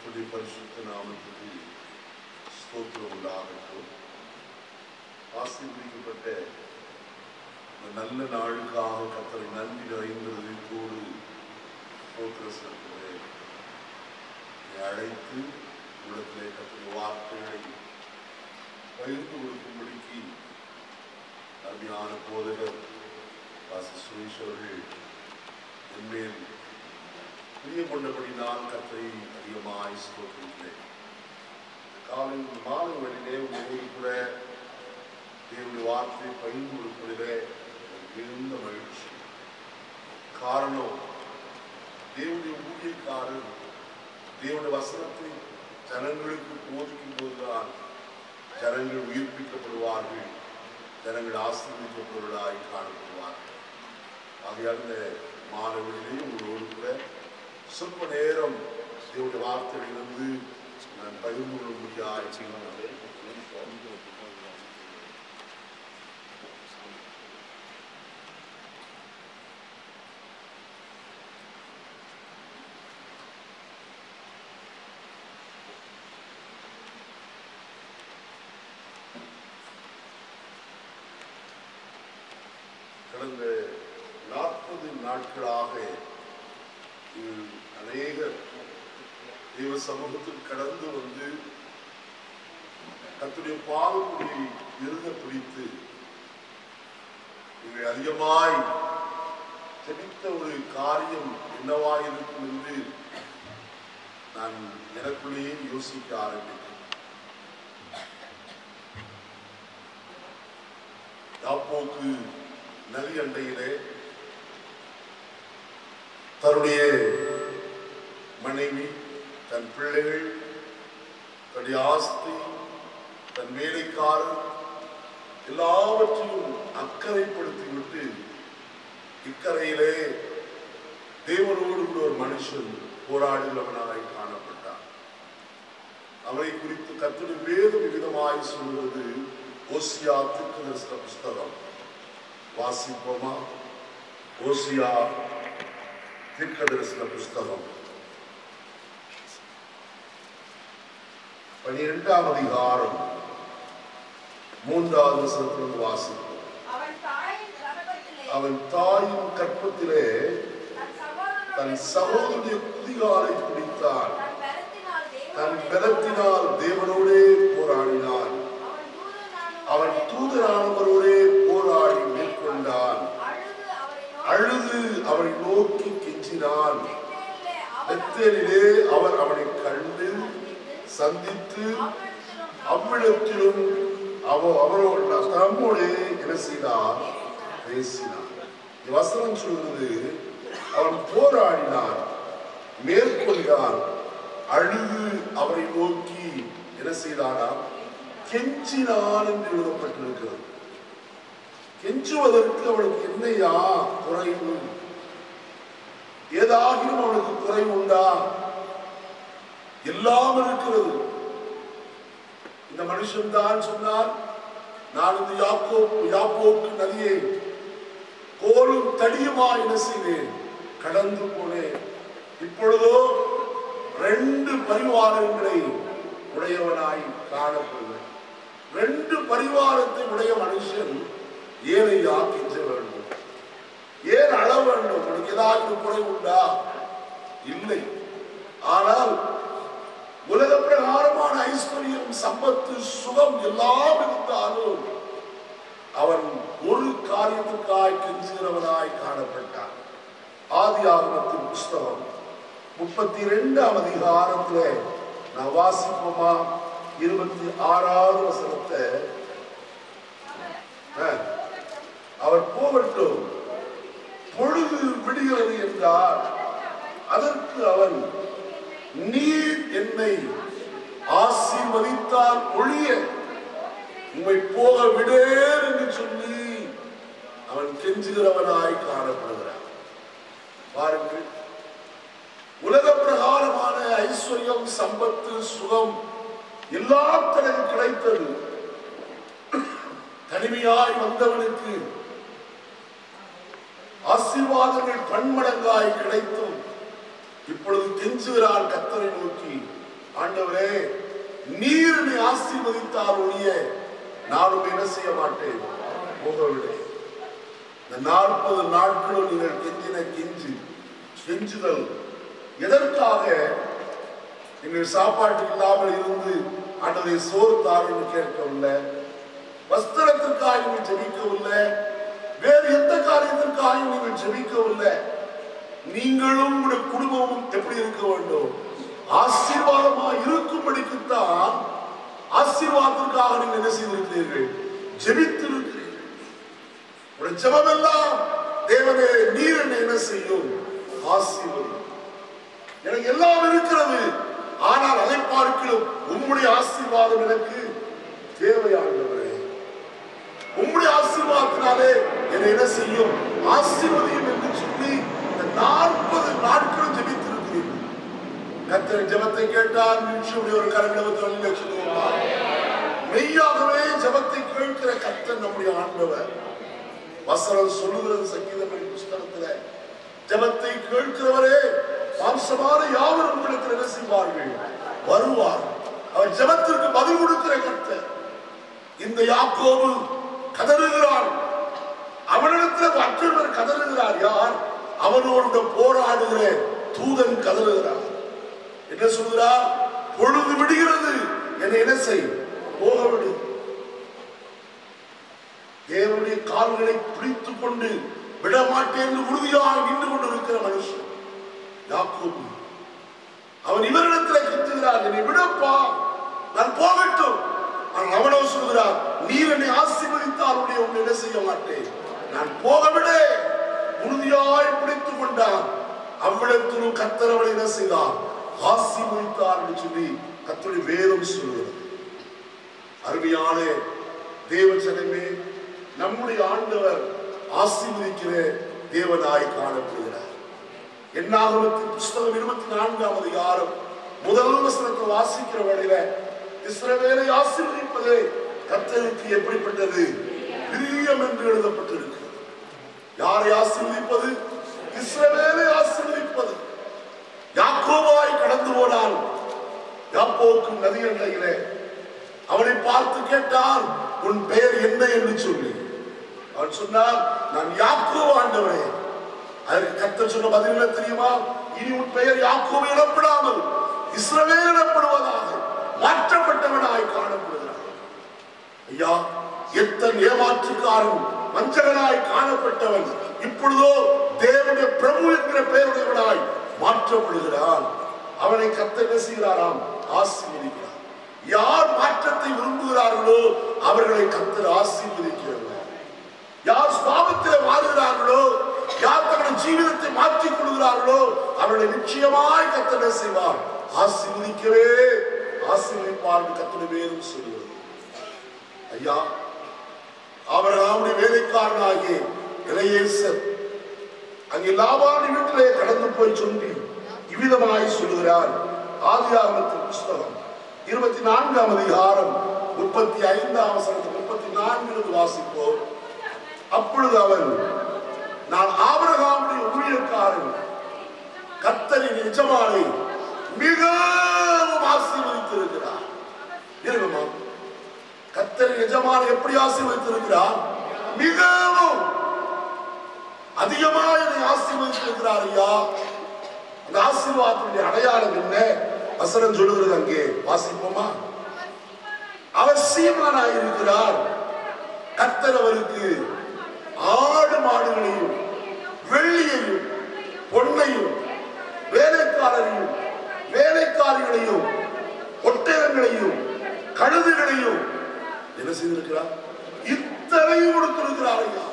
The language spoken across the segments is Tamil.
கர்த்தருடைய பரிசுத்த நாமத்துக்கு ஸ்தோத்திரம் உண்டாகட்டும் ஆசீர்வதிக்கப்பட்ட இந்த நல்ல நாளுக்காக கர்த்தரை நன்றி நிறைந்ததோடு ஸ்தோத்திர செலுத்துகிறேன் என்னை அழைத்து உள்ளத்திலே கர்த்தருடைய வார்த்தைகளை பகிர்ந்து கொடுக்கும்படிக்கு அருமையான போதகர் பாசி சுரேஷ் அவர்கள் என்மேல் பிரிய கொண்டபடி நான் கத்தரை அதிகமாய் ஸ்தோத்திருக்கிறேன் காலை மாலை வழியிலே உங்களோடு கூட தேவனுடைய வார்த்தை பகிர்ந்து கொடுப்பதிலே எனக்கு மிகுந்த மகிழ்ச்சி காரணம் தேவனுடைய ஊழியக்காரர் தேவனுடைய வசனத்தை ஜனங்களுக்கு போதிக்கும் போதுதான் ஜனங்கள் உயிர்ப்பிக்கப்படுவார்கள் ஜனங்கள் ஆசீர்வதிக்கப்படுவதாய் காணப்படுவார்கள் ஆகையால் இந்த மாணவர்களே உங்களோடு கூட சொற்ப நேரம் தேவனுடைய வார்த்தையிலிருந்து நான் பகிர்ந்து கொள்ள முடியாது கடந்த நாற்பது நாட்களாக இங்கு அநேகர் தெய்வ சமூகத்தில் கடந்து வந்து கத்துடைய பாதப்படி இருந்த பிடித்து இவை அதிகமாய் ஜெபித்த ஒரு காரியம் என்னவாயிருக்கும் என்று நான் எனக்குள்ளேயே யோசிக்க ஆரம்பித்தேன் யாப்போக்கு நதி அண்டையிலே தன்னுடைய மனைவி தன் பிள்ளைகள் தன்னுடைய ஆஸ்தி தன் வேலைக்காரர் எல்லாவற்றையும் அக்கறைப்படுத்திவிட்டு இக்கரையிலே தேவனோடு கூட ஒரு மனுஷன் போராடுகிறவனாய் காணப்பட்டான் அவரை குறித்து கத்துடைய வேதம் விதமாய் சொல்வது ஓசியா திருக்கதர்சன புஸ்தகம் வாசிப்போமா ஓசியா தீர்க்கதரிசன புஸ்தகம் பனிரெண்டாம் அதிகாரம் மூன்றாவது வசனத்திலிருந்து வாசிப்போம் அவன் தாயின் கர்ப்பத்திலே அவன் தாயின் கற்பத்திலே தன் தன் சகோதரனுடைய சகோதரிய குதிகாலை பிடித்தான் தன் பலத்தினால் தன் தேவனுடைய பலத்தினால் தேவனோடே போராடினான் அவன் தூதனானவரை அவன் தூதரானவரோடே போராடி மேற்கொண்டான் அழுது அவரை நோக்கி அழுது அவரை நோக்கி கெஞ்சினான் பெத்தேலிலே பெத்தேலிலே அவர் அவர் அவனை கண்டு சந்தித்து அவ்விடத்திலும் அவ்விடத்திலும் அவ அவரோட தம்மோடு என்ன செய்தார் பேசினார் இந்த வசனம் சொல்வது அவன் போராடினான் மேற்கொண்டான் அழுது அவரை நோக்கி என்ன செய்தானா கெஞ்சினான் என்று எழுதப்பட்டிருக்கிறது கெஞ்சுவதற்கு அவனுக்கு என்னையா குறைவு ஏதாகிலும் அவனுக்கு குறைவு உண்டா எல்லாம் இருக்கிறது இந்த மனுஷன் தான் சொன்னார் நான் இந்த யாக்கோ யாப்போக்கு நதியை கோலும் தடியுமா என்ன செய்தேன் கடந்து போனேன் இப்பொழுதோ ரெண்டு பரிவாரங்களை உடையவனாய் காணப்படுவேன் ரெண்டு பரிவாரத்தை உடைய மனுஷன் ஏனையா கெஞ்ச வேண்டும் ஏன் அழ வேண்டும் உனக்கு ஏதாவது குறை உண்டா இல்லை ஆனால் உலக பிரகாரமான ஐஸ்வர்யம் சம்பத்து சுகம் எல்லாம் இருந்தாலும் அவன் ஒரு காரியத்துக்காய் கெஞ்சுகிறவனாய் காணப்பட்டான் ஆதி ஆகமத்தின் புஸ்தகம் முப்பத்தி ரெண்டாம் அதிகாரத்துல நான் வாசிப்போமா இருபத்தி ஆறாவது வசனத்தை ஆ, அவர் போகட்டும் பொழுது விடுகிறது என்றார் அதற்கு அவன் நீர் என்னை ஆசீர்வதித்தால் ஒழிய உம்மை போக விடேன் என்று சொல்லி அவன் கெஞ்சுகிறவனாய் காணப்படுகிறான் பாருங்கள் உலக பிரகாரமான ஐஸ்வர்யம் சம்பத்து சுகம் எல்லாம் தனக்கு கிடைத்தது தனிமையாய் வந்தவனுக்கு ஆசீர்வாதங்கள் பன்மடங்காய் கிடைத்தும் இப்பொழுது கெஞ்சுகிறான் கத்தரை நோக்கி ஆண்டவரே நீர் என்னை ஆசீர்வதித்தால் ஒழிய நானும் என்ன செய்ய மாட்டேன் போகவில்லை இந்த நாற்பது நாட்களும் நீங்கள் கெஞ்சின கெஞ்சு கெஞ்சுதல் எதற்காக நீங்கள் சாப்பாட்டு இல்லாமல் இருந்து ஆண்டவரை சோறு தாருன்னு கேட்கவில்லை வஸ்திரத்திற்காக நீங்கள் ஜெபிக்கவில்லை வேறு எந்த காரியத்திற்காக நீங்கள் ஜெபிக்கவில்லை நீங்களும் உங்களுடைய குடும்பமும் எப்படி இருக்க வேண்டும் ஆசீர்வாதமா இருக்கும்படிக்குத்தான் ஆசீர்வாதத்திற்காக நீங்கள் என்ன செய்திருக்கிறீர்கள் ஜெபித்திருக்கிறீர்கள் உங்களுடைய ஜெபமெல்லாம் தேவனே நீர் என்னை என்ன செய்யும் ஆசீர்வதி எனக்கு எல்லாம் இருக்கிறது ஆனால் அதை பார்க்கிலும் உம்முடைய ஆசீர்வாதம் எனக்கு தேவையானவரே உம்முடைய ஆசீர்வாதத்தினாலே என்னை என்ன செய்யும் ஆசீர்வதியும் என்று சொல்லி இந்த நாற்பது நாட்களும் ஜெபித்திருக்கிறீர்கள் கத்தர் ஜெபத்தை கேட்டார் நிமிஷம் ஒரு கரங்களை சொல்லுவார் மெய்யாகவே ஜெபத்தை கேட்கிற கத்தர் நம்முடைய ஆண்டவர் வசனம் சொல்லுகிறது சங்கீதங்களின் புஸ்தகத்துல ஜெபத்தை கேட்கிறவரே மாம்சமான யாவரும் உங்களுக்கு என்ன செய்வார்கள் வருவார் அவர் ஜெபத்திற்கு பதில் கொடுக்கிற கர்த்தர் இந்த யாக்கோபு கதறுகிறான் அவனிடத்தில் மற்றொருவர் கதறுகிறார் யார் அவனோடு போராடுகிற தூதன் கதறுகிறார் என்ன சொல்கிறார் பொழுது விடுகிறது என்னை என்ன செய் போக விடு தேவனுடைய கால்களை பிடித்துக் கொண்டு விடமாட்டேன் என்று உறுதியாக நின்று கொண்டிருக்கிற மனுஷன் யாக்கோபு அவன் இவரிடத்தில் கத்துகிறார் என்னை விடப்பா நான் போகட்டும் ஆனால் அவனோ சொல்கிறார் நீர் என்னை ஆசீர்வதித்தால் உடைய உன்னை என்ன செய்ய மாட்டேன் நான் போகவிட உறுதியாய் பிடித்துக் கொண்டான் அவ்விடத்திலும் கத்தர் அவளை என்ன செய்தார் ஆசீர்வதித்தார் என்று சொல்லி கத்தருடைய வேதம் சொல்கிறது அருமையான தேவச்சனமே நம்முடைய ஆண்டவர் ஆசீர்வதிக்கிற தேவனாய் காணப்படுகிறார் என்னாகமத்தின் புஸ்தகம் இருபத்தி நான்காம் அதிகாரம் முதல் வசனத்தை வாசிக்கிற வழியில இஸ்ரவேலை ஆசீர்வதிப்பது கர்த்தருக்கு எப்படிப்பட்டது பிரியம் என்று எழுதப்பட்டிருக்கிறது யாரை ஆசீர்வதிப்பது இஸ்ரவேலை ஆசீர்வதிப்பது யாக்கோபாய் கடந்து போனால் யாப்போக்கு நதி எல்லையிலே அவனை பார்த்து கேட்டார் உன் பெயர் என்ன என்று சொல்லி அவன் சொன்னார் நான் யாக்கோ ஆண்டவரே அதற்கு கத்த சொன்ன பதில் என்ன தெரியுமா இனி உன் பெயர் யாக்கோவை எனப்படாமல் இஸ்ரவேல் எனப்படுவதாக மாற்றப்பட்டவனாய் காணப்படுகிறான் ஐயா எத்தன் ஏமாற்றுக்காரன் வஞ்சகனாய் காணப்பட்டவன் இப்பொழுதோ தேவனுடைய பிரபு என்கிற பெயருடையவனாய் மாற்றப்படுகிறான் அவனை கத்த என்ன செய்கிறாராம் ஆசீர்வதிக்கிறார் யார் மாற்றத்தை விரும்புகிறார்களோ அவர்களை கத்தர் ஆசீர்வதிக்கிறார் யார் சுவாபத்திலே வாழ்கிறார்களோ யார் தங்கள் ஜீவிதத்தை மாற்றிக் கொள்கிறார்களோ அவர்களை நிச்சயமாய் கத்தனை செய்வார் ஆசீர்வதிக்கவே ஆசீர்வதிப்பார் என்று கத்தனை வேதம் சொல்கிறது ஐயா அவர்களுடைய வேலைக்காரனாகிய இளையேசர் அங்கே லாபானி வீட்டிலே கடந்து போய் சொல்லி இவ்விதமாய் சொல்லுகிறார் ஆதியாகமத்தின் புஸ்தகம் இருபத்தி நான்காம் அதிகாரம் முப்பத்தி ஐந்தாம் வசனத்தில் முப்பத்தி நான்கு வாசிப்போம் அப்பொழுது அவன் நான் ஆபிரகாமுடைய ஊழியக்காரன் கத்தரின் எஜமானை மிகவும் ஆசீர்வதித்திருக்கிறார் இருக்குமா கத்தரின் எஜமானை எப்படி ஆசீர்வதித்திருக்கிறார் மிகவும் அதிகமாக என்னை ஆசீர்வதித்திருக்கிறார் ஐயா அந்த ஆசீர்வாதத்தினுடைய அடையாளம் என்ன வசனம் சொல்லுகிறது அங்கே வாசிப்போமா அவர் சீமானாய் இருக்கிறார் கர்த்தர் அவருக்கு ஆடு மாடுகளையும் வெள்ளியையும் பொன்னையும் வேலைக்காரரையும் வேலைக்காரிகளையும் ஒட்டகங்களையும் கழுதுகளையும் என்ன செய்திருக்கிறார் இத்தனையும் கொடுத்திருக்கிறார் ஐயா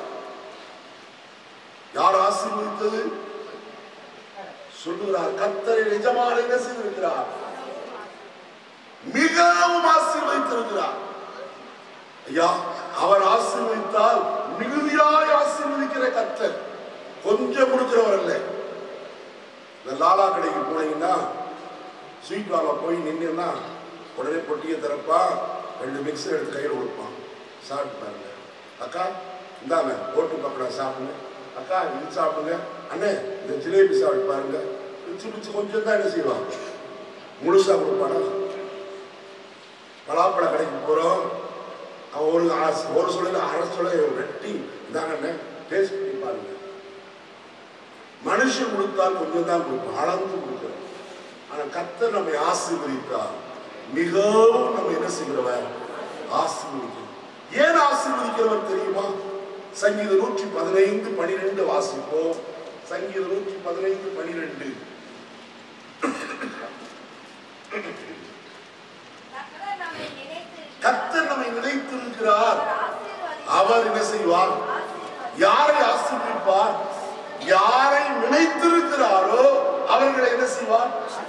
யார் ஆசீர்வதித்தது சொல்லுகிறார் கத்தரை நிஜமான என்ன செய்திருக்கிறார் மிகவும் ஆசீர்வதித்திருக்கிறார் ஐயா அவர் ஆசீர்வதித்தால் மிகுதியாய் ஆசீர்வதிக்கிற கத்தர் கொஞ்சம் கொடுக்கிறவர் அல்ல இந்த லாலா கடைக்கு போனீங்கன்னா ஸ்வீட் வாங்க போய் நின்னா உடனே பொட்டியை திறப்பா ரெண்டு மிக்ஸ் எடுத்து கையில் கொடுப்பான் சாப்பிட்டு பாருங்க அக்கா இந்தாங்க ஓட்டு பக்கடா சாப்பிடுங்க அக்கா இது சாப்பிடுங்க அண்ணே இந்த ஜிலேபி சாப்பிட்டு பாருங்க பிச்சு பிச்சு கொஞ்சம் தான் என்ன செய்வான் முழுசா கொடுப்பானா பலாப்பழ கடைக்கு போறோம் அவன் ஒரு ஆசை ஒரு சொல்ல அரை சொல்ல வெட்டி இதாங்க டேஸ்ட் பண்ணி பாருங்க மனுஷன் கொடுத்தால் கொஞ்சம் தான் கொடுப்பான் அளந்து கொடுக்கிறோம் ஆனா கர்த்தர் நம்மை ஆசீர்வதித்தார் மிகவும் நம்ம என்ன செய்கிறவர் ஆசீர்வதிக்கிறோம் ஏன் ஆசீர்வதிக்கிறவர் தெரியுமா சங்கீதம் நூற்றி பதினைந்து பனிரெண்டு வாசிப்போம் சங்கீதம் நூற்றி பதினைந்து பனிரெண்டு கர்த்தர் நம்மை நினைத்திருக்கிறார். கர்த்தர் நம்மை நினைத்திருக்கிறார் அவர் ஆசீர்வதிக்கிறார். அவர் என்ன செய்வார் ஆசீர்வதிக்கிறார். யாரை ஆசீர்வதிப்பார் யாரை நினைத்திருக்கிறாரோ அவர்களை என்ன செய்வார்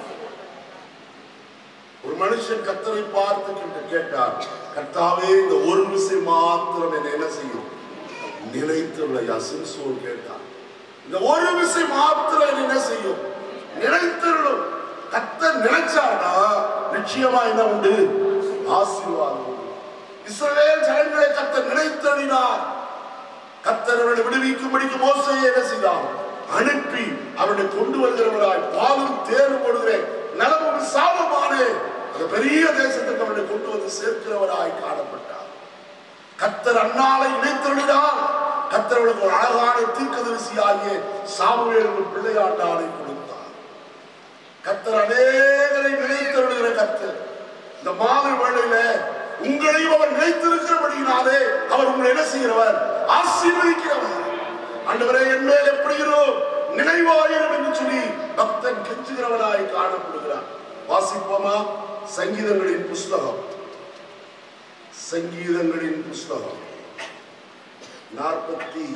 ஒரு மனுஷன் கத்தரை பார்த்து கேட்டு கேட்டார் கர்த்தாவே இந்த ஒரு விஷயம் மாத்திரம் என்ன என்ன செய்யும் நினைத்துள்ள சிம்சோன் கேட்டார் இந்த ஒரு விஷயம் மாத்திரம் என்னை என்ன செய்யும் நினைத்திருளும் கத்தர் நினைச்சார்னா நிச்சயமா என்ன உண்டு ஆசீர்வாதம் உண்டு இஸ்ரவேல் ஜனங்களை கத்தர் நினைத்தடினார் கத்தர் அவர்களை விடுவிக்கும்படிக்கு மோசையை என்ன செய்தார் அனுப்பி அவர்களை கொண்டு வருகிறவராய் பாலும் தேர்வு போடுகிறேன் நலமும் சாபமானே அந்த பெரிய தேசத்துக்கு அவர்களை கொண்டு வந்து சேர்க்கிறவராய் காணப்பட்டார் கத்தர் அன்னாலை இணைத்திருந்தார் கத்தர் அவளுக்கு ஒரு அழகான தீர்க்கதரிசியாகிய சாமுவேலுக்கு பிள்ளையாண்டானை கொடுத்தார் கத்தர் அநேகரை நினைத்திருக்கிற கத்தர் இந்த மாத வேளையில உங்களையும் அவர் நினைத்திருக்கிறபடியினாலே அவர் உங்களை என்ன செய்கிறவர் ஆசீர்வதிக்கிறவர் ஆண்டவரே என் மேல் எப்படிகிறோ நினைவாயிரும் என்று சொல்லி பக்தன் கெஞ்சுகிறவனாய் காணப்படுகிறார் வாசிப்போமா சங்கீதங்களின் புஸ்தகம் சங்கீதங்களின் புஸ்தகம் நாற்பத்தி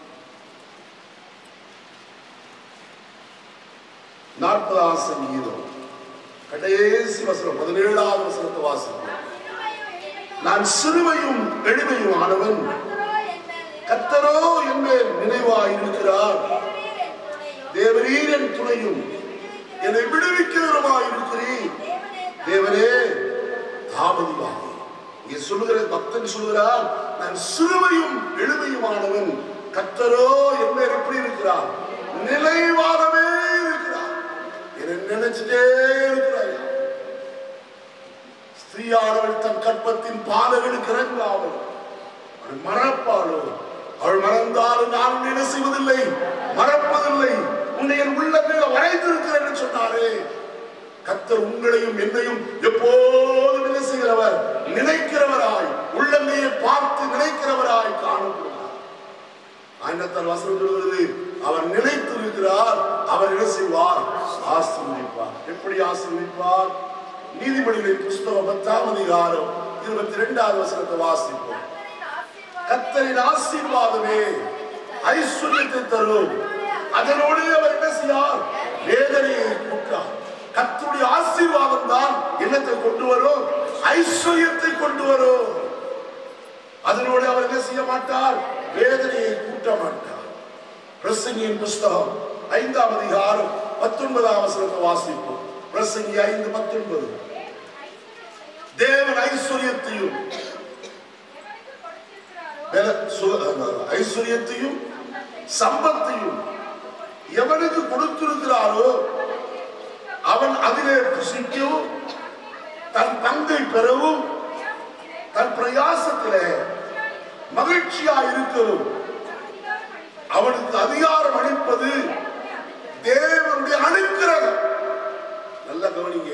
நாற்பதாம் சங்கீதம் கடைசி வசனம் பதினேழாவது வசனத்தை வாசிப்போம் நான் சிறுமையும் நான் சிறுமையும் எளிமையும் எளிமையும் ஆனவன் கர்த்தரோ என் மேல் கத்தரோ என் மேல் நினைவு நினைவாய் இருக்கிறார் தேவரீர் என் தேவரீர் என் துணையும் துணையும் என்னை விடுவிக்கிறவருமாய் இருக்கிறீர் தேவனே தேவனே தாமதிவாக இங்கே சொல்லுகிற பக்தன் சொல்லுகிறார் நான் சிறுமையும் எளிமையுமானவன் கத்தரோ என் மேல் எப்படி இருக்கிறார் நிலைவாகவே இருக்கிறார் என்னை நினைச்சிட்டே இருக்கிறார் ஸ்திரீயானவள் தன் கற்பத்தின் பாலகளுக்கு இறங்காமல் அவள் மறப்பாளோ அவள் மறந்தாலும் நான் என்ன செய்வதில்லை மறப்பதில்லை உன்னை என் உள்ளத்தில் வரைந்திருக்கிறேன் என்று சொன்னாரே கத்தர் உங்களையும் என்னையும் எப்போதும் என்ன செய்கிறவர் நினைக்கிறவராய் உள்ளமையை பார்த்து நினைக்கிறவராய் காணப்படுகிறார் ஆயினத்தால் வசனம் சொல்கிறது அவர் நினைத்திருக்கிறார் அவர் என்ன செய்வார் ஆசீர்வதிப்பார் எப்படி ஆசீர்வதிப்பார் நீதிமொழிகளின் புஸ்தகம் பத்தாம் அதிகாரம் இருபத்தி ரெண்டாவது வசனத்தை வாசிப்போம் கர்த்தரின் ஆசீர்வாதம் கத்தரின் ஆசீர்வாதமே ஐஸ்வர்யத்தை தரும் அதனோடு அவர் என்ன செய்யார் வேதனையை கூட்டார் கத்தருடைய ஆசீர்வாதம் தான் என்னத்தை கொண்டு வரும் ஐஸ்வர்யத்தை கொண்டு வரும் அதனோடு அவர் என்ன செய்ய மாட்டார் வேதனையை கூட்ட மாட்டார் பிரசங்கியின் புஸ்தகம் ஐந்தாம் அதிகாரம் பத்தொன்பதாம் வசனத்தை வாசிப்போம் பிரசங்கி ஐந்து பத்தொன்பது தேவன் ஐஸ்வர்யத்தையும் பல- சு- ஐஸ்வர்யத்தையும் சம்பத்தையும் எவனுக்கு கொடுத்திருக்கிறாரோ அவன் அதிலே புசிக்கவும் தன் பங்கை பெறவும் தன் பிரயாசத்திலே மகிழ்ச்சியா இருக்கவும் அவனுக்கு அதிகாரம் அளிப்பது தேவனுடைய அனுக்கிரகம் நல்ல கவனிங்க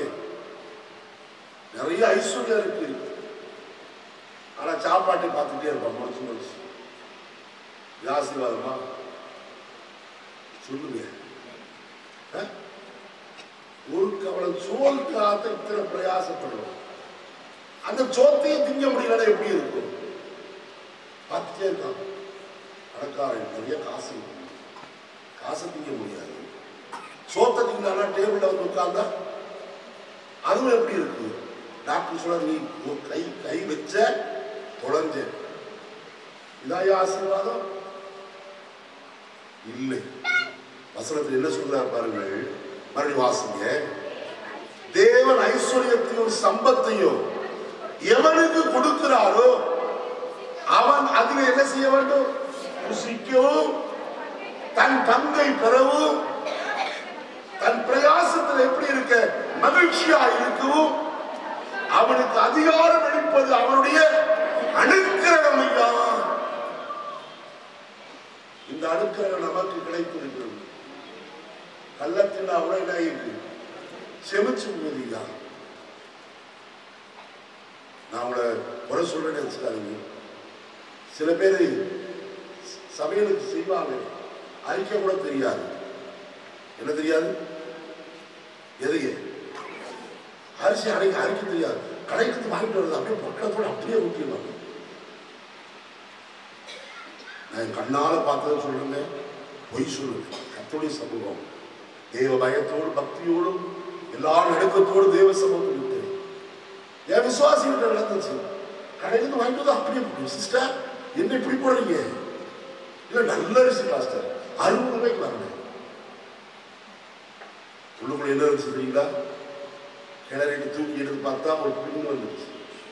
நிறைய ஐஸ்வர்யம் இருக்கு ஆனா சாப்பாட்டை பார்த்துட்டே இருப்பான் முடிச்சு முடிச்சு இது ஆசீர்வாதமா சொல்லுங்க ஆ? ஒரு கவலம் சோல்காக இத்தனை பிரயாசப்படுவோம் அந்த சோத்தையும் திங்க முடியலன்னா எப்படி இருக்கும் பார்த்துட்டே இருக்கான் பணக்காரன் நிறைய காசு இருக்கு. காசை திங்க முடியாது சோத்தை திங்கனா டேபிள்ல வந்து உட்கார்ந்தா அதுவும் எப்படி இருக்கு டாக்டர் சொல்ல நீ உன் கை கை வச்ச தொலைஞ்ச இதாயா ஆசீர்வாதம் இல்லை வசனத்தில் என்ன சொல்றார் பாருங்கள் மறுபடி வாசிங்க தேவன் ஐஸ்வர்யத்தையும் சம்பத்தையும் எவனுக்கு கொடுக்கிறாரோ அவன் அதில் என்ன செய்ய வேண்டும் புசிக்கவும் தன் பங்கை பெறவும் தன் பிரயாசத்தில் எப்படி இருக்க இருக்க மகிழ்ச்சியா இருக்கவும் அவனுக்கு அதிகாரம் அளிப்பது அவனுடைய அனுக்கிரகம் ஐயா இந்த அனுக்கிரகம் நமக்கு கிடைத்திருக்கிறது கள்ளத்தின் அவ்வளவு என்ன இருக்கு செமிச்சு போகுதுயா நான் உங்களை குறை சொல்றேன்னு நினைச்சுக்காதீங்க சில பேர் சமையலுக்கு செய்வாங்க அரிக்க கூட தெரியாது என்ன தெரியாது எதையே அரிசி அரைக்க அரைக்க தெரியாது கடைக்கு வாங்கிட்டு வருது அப்படியே பொட்டலத்தோட அப்படியே ஊற்றிடுவாங்க நான் என் கண்ணால பார்த்ததை சொல்லுங்க பொய் சொல்லுங்க கத்தோடைய சமூகம் தேவ பயத்தோடு பக்தியோடும் எல்லா நடுக்கத்தோடு தேவ சமூகத்தில் இருக்கிறேன் என் விசுவாசிகிட்ட நடந்துச்சு கடையிலிருந்து வாங்கிட்டு வந்து அப்படியே போட்டு சிஸ்டர் என்ன இப்படி போடுறீங்க இல்ல நல்ல அரிசி மாஸ்டர் அறுபது ரூபாய்க்கு வரணும் உள்ளுக்குள்ள என்ன இருந்துச்சு தெரியுங்களா கிணறிட்டு தூக்கி எடுத்து பார்த்தா ஒரு பின் வந்துருச்சு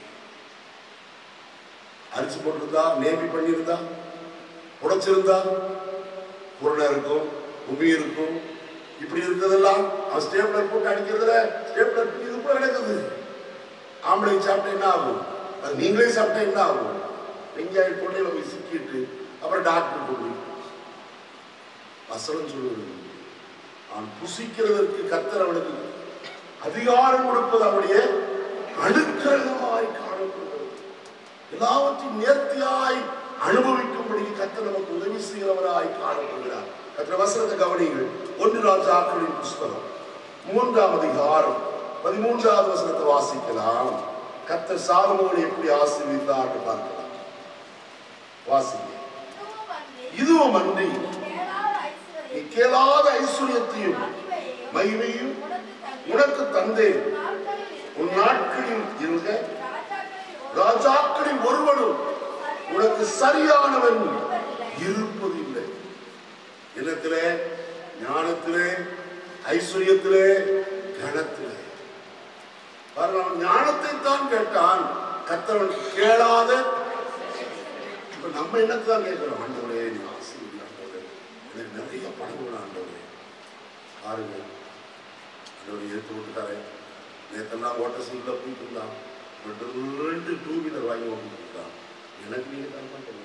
அரிசி போட்டிருந்தா நேபி பண்ணியிருந்தா உடைச்சிருந்தா பொருளா இருக்கும் உமி இருக்கும் இப்படி இருக்கிறதெல்லாம் அவன் ஸ்டேப்லர் போட்டு அடிக்கிறதுல ஸ்டேப்லர் இது கூட நடக்குது ஆம்பளை சாப்பிட்டா என்ன ஆகும் அது நீங்களே சாப்பிட்டா என்ன ஆகும் வெங்காயம் கொண்டையில போய் சிக்கிட்டு அப்புறம் டாக்டர் கொண்டு வசனம் சொல்லுவது அவன் புசிக்கிறதற்கு கத்தர் அவனுக்கு அதிகாரம் கொடுப்பது அவனுடைய அணுக்கரகமாய் காணப்படுகிறது எல்லாவற்றையும் நேர்த்தியாய் அனுபவிக்கும்படி கத்தர் நமக்கு உதவி செய்கிறவராய் காணப்படுகிறார் கத்தர் வசனத்தை கவனிங்கள் ஒன்று ராஜாக்களின் புஸ்தகம் மூன்றாம் அதிகாரம் பதிமூன்றாவது வசனத்தை வாசிக்கலாம் கத்தர் சாலமோனை எப்படி ஆசீர்வித்தார்னு பார்க்கலாம் வாசிங்க இதுவும் அன்றி, இதுவும் அன்றி நீ நீ கேளாத ஐஸ்வர்யத்தையும், கேளாத ஐஸ்வர்யத்தையும் மகிமையையும் மகிமையும் உனக்கு தந்தேன். உனக்கு தந்தேன் நாட்களில் உன் இருக்க, நாட்களில் இருந்த ராஜாக்களில் ஒரு ராஜாக்களில் ஒருவனும் உனக்கு சரியானவன் இருப்பதில்லை இனத்திலே ஞானத்திலே ஐஸ்வர்யத்திலே கணத்திலே பாருங்க, அவன் ஞானத்தை தான் கேட்டான் கத்தவன் கேளாத இப்ப நம்ம என்னத்தை தான் கேட்கிறோம் ஆண்டவரே நீ ஆசீர்வதி ஆண்டவரே எனக்கு நிறைய பணம் வேணும் ஆண்டவரே பாருங்க ஆண்டவரை எடுத்து விட்டுட்டாரே நேத்தெல்லாம் ஓட்ட சீட்ல போயிட்டு இருந்தான் பட் ரெண்டு டூ வீலர் வாங்கி ஓட்டிட்டு இருக்கான் எனக்கு நீங்க தர மாட்டேங்க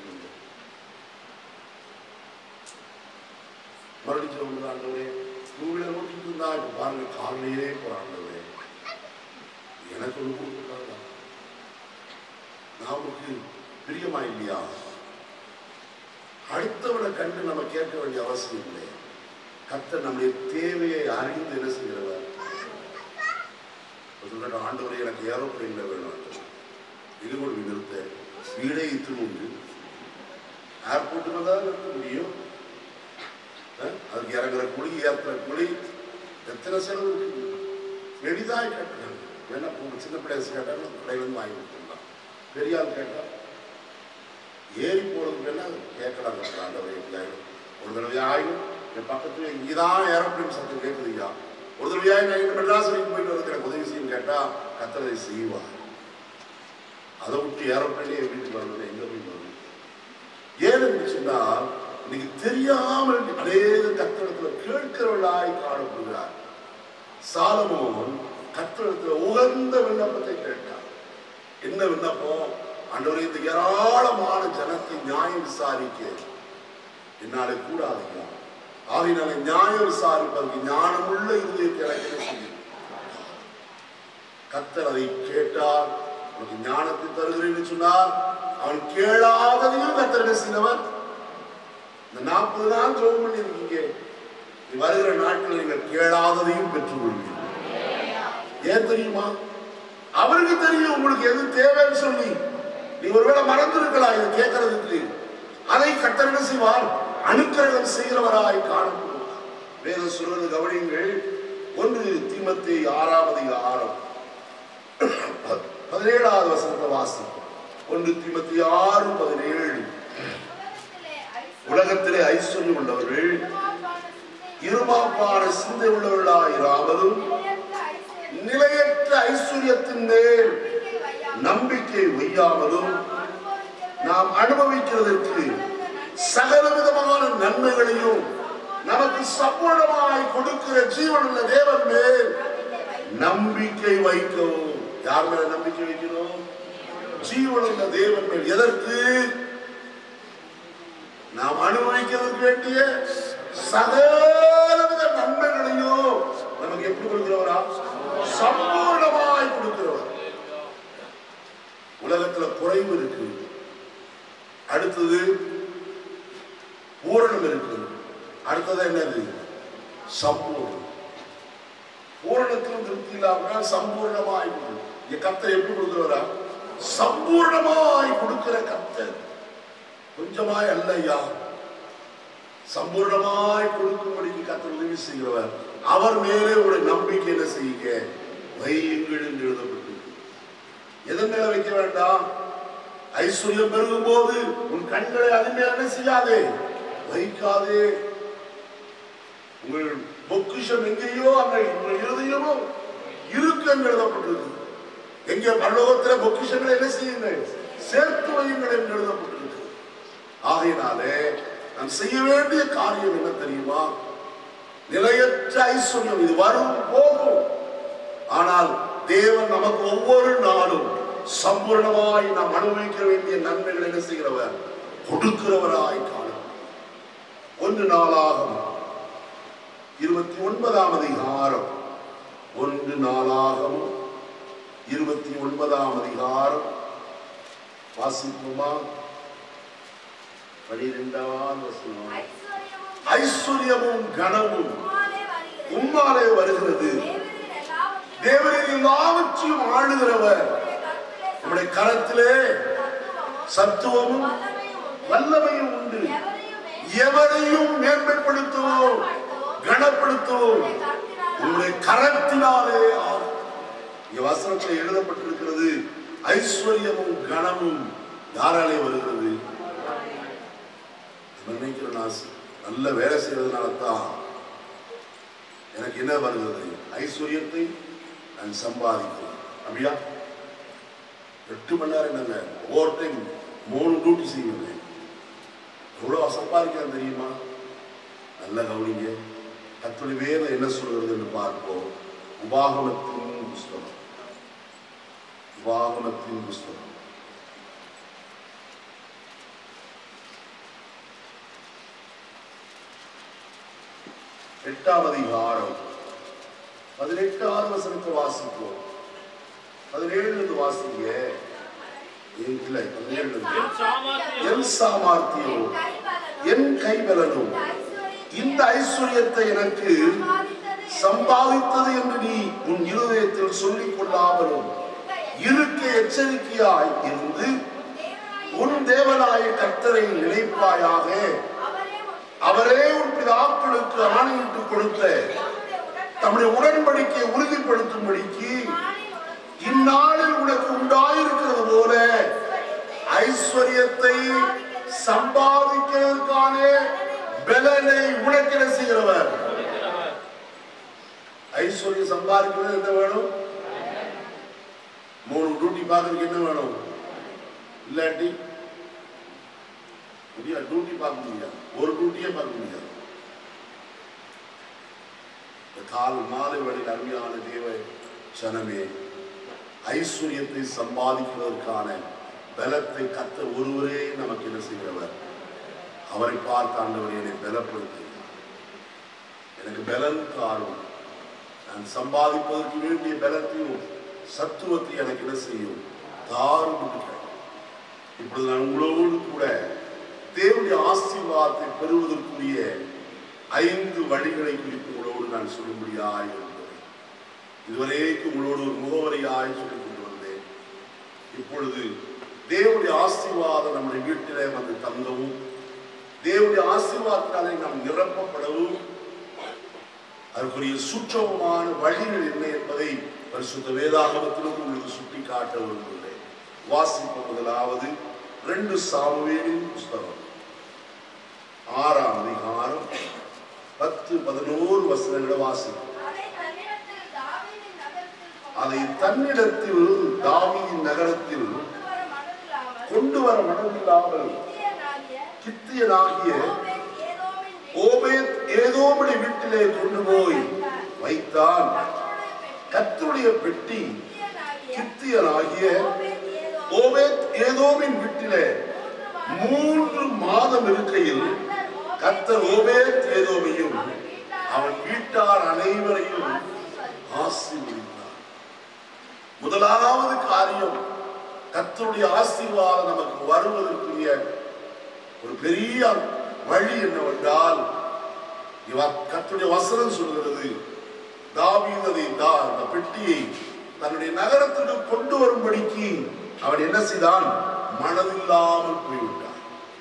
மறுபடியும் சொல்லுங்க ஆண்டவரே டூ வீலர் ஓட்டிட்டு இருந்தா இப்ப பாருங்க கார்லயே போறான் ஆண்டவரே எனக்கு ஒண்ணு கொடுத்துருக்காங்க நமக்கு பிரியமா இல்லையா அடுத்தவனை கண்டு நம்ம கேட்க வேண்டிய அவசியம் இல்லை கர்த்தர் நம்முடைய தேவையை அறிந்து என்ன செய்கிறவர் சொல்லிட்டு ஆண்டவரே எனக்கு ஏரோப்ளைன்ல வேணும் ஆண்டவரே. இது கூட நிறுத்த வீடே இத்து உண்டு ஏர்போர்ட்டுக்கு தான் நிறுத்த முடியும் அஹ், அதுக்கு இறங்குற குழி ஏற்றுற குழி எத்தனை செலவு இருக்கு எளிதாய் கட்டணும் என்ன உங்க சின்ன பிள்ளைங்க கேட்டாலும் கடையிலேருந்து வாங்கி கொடுத்துடலாம் பெரிய ஆள் கேட்டா ஏறி போறதுக்கு வேணா கேட்கலாம் ஆண்டவரே எப்படியாயிடும் ஒரு தடவை ஆயிடும் என் பக்கத்துல இங்கதான் ஏரோப்ளேன் சத்தம் கேட்குதுயா ஒரு தடவையாய் நான் இங்க மெட்ராஸ் வரைக்கும் போயிட்டு வந்து எனக்கு உதவி செய்யும் கேட்டா கத்தரை செய்வார் அதை விட்டு ஏரோப்ளேனே வீட்டுக்கு வரணும் எங்க போய் வரணும் ஏன் என்று சொன்னால் இன்னைக்கு தெரியாமல் அநேக கத்தடத்துல கேட்கிறவர்களாய் காணப்படுகிறார் சாலமோன் கத்தடத்துல உகந்த விண்ணப்பத்தை கேட்டார் என்ன விண்ணப்பம் ஆண்டவரே இந்த ஏராளமான ஜனத்தை நியாயம் விசாரிக்க என்னாலே கூடாதுங்க ஆகையினால நியாயம் விசாரிப்பதற்கு ஞானமுள்ள இருதயத்தை எனக்கு என்ன செய்யும் கத்தர் அதை கேட்டார் உனக்கு ஞானத்தை தருகிறேன்னு சொன்னார் அவன் கேளாததையும் கத்தர் என்ன செய்தவர் இந்த நாற்பது நாள் ஜோம் பண்ணியிருக்கீங்க நீ வருகிற நாட்களில் நீங்கள் கேளாததையும் பெற்றுக்கொள்வீங்க ஏன் தெரியுமா அவருக்கு தெரியும் உங்களுக்கு எது தேவைன்னு சொல்லி நீ ஒருவேளை மறந்திருக்கலாம் இதை கேட்கறதுக்கு அதை கத்தர் என்ன செய்வார் அனுக்கிரகம் செய்கிறவராய் காணப்படுவார் வேதம் சொல்வது கவனியுங்கள் ஒன்று தீமத்தை ஆறாவது ஆறாம் பதினேழாவது வசனத்தை வாசிப்போம் ஒன்று தீமத்தி ஆறு பதினேழு உலகத்திலே உலகத்திலே ஐஸ்வர்யம், ஐஸ்வர்யம் உள்ளவர்கள் இருமாப்பான சிந்தை, இருமாப்பான சிந்தை உள்ளவர்களாயிராமலும் நிலையற்ற ஐஸ்வர்யம், நிலையற்ற ஐஸ்வர்யத்தின் மேல் நம்பிக்கை வையாமல், நம்பிக்கை வையாமலும் நாம் அனுபவிக்கிறதற்கு நாம் அனுபவிக்கிறதற்கு சகல விதமான நன்மைகளையும் நமக்கு சம்பூர்ணமாய் கொடுக்கிற ஜீவனுள்ள தேவன் மேல் நம்பிக்கை வைக்கவும் யார் மேல நம்பிக்கை வைக்கணும் ஜீவனுள்ள தேவன் மேல் எதற்கு நாம் அனுபவிக்கிறதுக்கு வேண்டிய சகலவித நன்மைகளையும் நமக்கு எப்படி கொடுக்கிறவரா சம்பூர்ணமாய் கொடுக்கிறவர் உலகத்துல குறைவு இருக்கு அடுத்தது பூரணம் இருக்கு அடுத்தது என்னது சம்பூர்ணம் பூரணத்திலும் திருப்தி இல்லாம சம்பூர்ணமாய் கொடு. இங்க கத்தர் எப்படி கொடுக்கிறவரா சம்பூர்ணமாய் கொடுக்கிற கத்தர் கொஞ்சமாய் அல்ல ஐயா சம்பூர்ணமாய் கொடுக்கும்படிக்கு கத்தர் உதவி செய்கிறவர் அவர் மேலே ஒரு நம்பிக்கை என்ன செய்யுங்க வையுங்கள் என்று எழுதப்பட்டிருக்கு எதன் மேல வைக்க வேண்டாம் ஐஸ்வர்யம் பெருகும் போது உன் கண்களை அதன் மேல என்ன செய்யாதே வைக்காதே உங்கள் பொக்கிஷம் எங்கேயோ அங்க உங்கள் இருதயமும் இருக்கு என்று எழுதப்பட்டிருக்கு எங்கே பரலோகத்தில் பொக்கிஷங்களை என்ன செய்யுங்கள் சேர்த்து வையுங்கள் என்று எழுதப்பட்டிருக்கு ஆகையினாலே நாம் செய்ய வேண்டிய காரியம் என்ன தெரியுமா நிலையற்ற ஐஸ்வர்யம் இது வரும் போகும் ஆனால் தேவன் நமக்கு ஒவ்வொரு நாளும் சம்பூர்ணமாய் நாம் அனுபவிக்க வேண்டிய நன்மைகள் என்ன செய்கிறவர் கொடுக்கிறவராய் காணும் ஒன்று நாளாகும் இருபத்தி ஒன்பதாம் அதிகாரம் ஒன்று நாளாகும் இருபத்தி ஒன்பதாம் அதிகாரம் வாசிப்போமா பனிரெண்டாம் வசனம் ஐஸ்வர்யமும் ஐஸ்வர்யமும் கனமும் உம்மாலே வருகிறது. உம்மாலே வருகிறது தேவரீர் எல்லாவற்றையும் தேவரின் எல்லாவற்றையும் ஆளுகிறவர் உம்முடைய நம்முடைய கரத்திலே கரத்திலே சத்துவமும் சத்துவமும் வல்லமையும் வல்லமையும் உண்டு. உண்டு எவரையுமே எவரையும் மேன்மைப்படுத்துவோம் கனப்படுத்துவோம் உங்களுடைய கரத்தினாலே ஆகும். இங்க வசனத்தில் எழுதப்பட்டிருக்கிறது ஐஸ்வர்யமும் கனமும் யாராலே வருகிறது நம்ம நினைக்கிறோம் நான் நல்ல வேலை செய்யறதுனால தான் எனக்கு என்ன வருகிறது ஐஸ்வர்யத்தை நான் சம்பாதிக்கிறேன் அப்படியா எட்டு மணி நேரம் என்னங்க ஒவ்வொரு டைம் மூணு டியூட்டி செய்வேன் எவ்வளோ சம்பாதிக்கிறேன் தெரியுமா நல்ல கவனிங்க கத்தோடைய வேதம் என்ன சொல்கிறது என்று பார்ப்போம் உபாகமத்தின் புஸ்தகம் உபாகமத்தின் புஸ்தகம் எட்டாம் அதிகாரம் பதினெட்டாவது வசனத்தை வாசிப்போம் பதினேழுல இருந்து வாசிங்க ஏன் இல்லை பதினேழுல இருந்து என் சாமர்த்தியம் என் சாமர்த்தியம் என் கைபலனும் இந்த ஐஸ்வர்யத்தை எனக்கு சம்பாதித்தது என்று நீ உன் இருதயத்தில் சொல்லிக் கொள்ளாமலும் இருக்க எச்சரிக்கையாய் இருந்து உன் தேவனாய கர்த்தரை நினைப்பாயாக அவரே உன் பிதாக்களுக்கு ஆணையிட்டு கொடுத்த தம்முடைய உடன்படிக்கையை உறுதிப்படுத்தும்படிக்கு இந்நாளில் உனக்கு உண்டாயிருக்கிறது போல ஐஸ்வர்யத்தை சம்பாதிக்கிறதுக்கான பலனை உனக்கு என்ன செய்கிறவர் ஐஸ்வர்யம் சம்பாதிக்கிறது என்ன வேணும் மூணு டியூட்டி பார்க்கறதுக்கு என்ன வேணும் இல்லாட்டி முடியாது டியூட்டி பார்க்க முடியாது ஒரு டியூட்டியே பார்க்க முடியாது இந்த கால் மாலை வழியில் அருமையான தேவ சனமே ஐஸ்வர்யத்தை சம்பாதிக்கிறதற்கான பலத்தை கத்த ஒருவரே நமக்கு என்ன செய்கிறவர் அவரை பார்த்த ஆண்டவர் என்னை பலப்படுத்துகிறார் எனக்கு பலன் தாரும் நான் சம்பாதிப்பதற்கு வேண்டிய பலத்தையும் சத்துவத்தை எனக்கு என்ன செய்யும் தாரும் என்று கேட்டார். இப்பொழுது நான் உங்களோடு கூட தேவனுடைய ஆசீர்வாதத்தை பெறுவதற்குரிய ஐந்து வழிகளை குறித்து உங்களோடு நான் சொல்லும்படியாய் இருந்தது இதுவரைக்கும் உங்களோடு ஒரு முகவரியாய் சொல்லிக் கொண்டு வந்தேன் இப்பொழுது தேவனுடைய ஆசீர்வாதம் நம்முடைய வீட்டிலே வந்து தங்கவும் தேவனுடைய ஆசீர்வாதத்தாலே நாம் நிரப்பப்படவும் அதற்குரிய சுற்றமான வழிகள் என்ன என்பதை பரிசுத்த வேதாகமத்திலும் உங்களுக்கு சுட்டி காட்ட விரும்புகிறேன் வாசிப்பு முதலாவது ரெண்டு சாமுவேலின் புஸ்தகம் ஆறாம் அதிகாரம் பத்து பதினோரு வசனங்களை வாசிக்கும் அதை தன்னிடத்தில் தாவீதின் நகரத்தில் கொண்டு வர மனதில்லாமல் கித்தியனாகிய ஓபேத் ஏதோமுடைய வீட்டிலே கொண்டு போய் வைத்தான் கர்த்தருடைய பெட்டி கித்தியனாகிய கித்தியனாகிய ஓபேத்-ஏதோம் ஓபேத் ஏதோமின் வீட்டிலே மூன்று மாதம் இருக்கையில் கர்த்தர் ஓபேத் ஏதோமையும் அவன் வீட்டார் அனைவரையும் ஆசீர்வதித்தார் முதலாவது காரியம் கர்த்தருடைய ஆசீர்வாதம் நமக்கு வருவதற்குரிய ஒரு பெரிய வழி என்னவென்றால் இவர் கர்த்தருடைய வசனம் சொல்கிறது தாவீது அதை தா- அந்த பெட்டியை தன்னுடைய நகரத்துக்கு கொண்டு வரும்படிக்கு அவன் என்ன செய்தான் மனதில்லாமல் போய்விட்டான்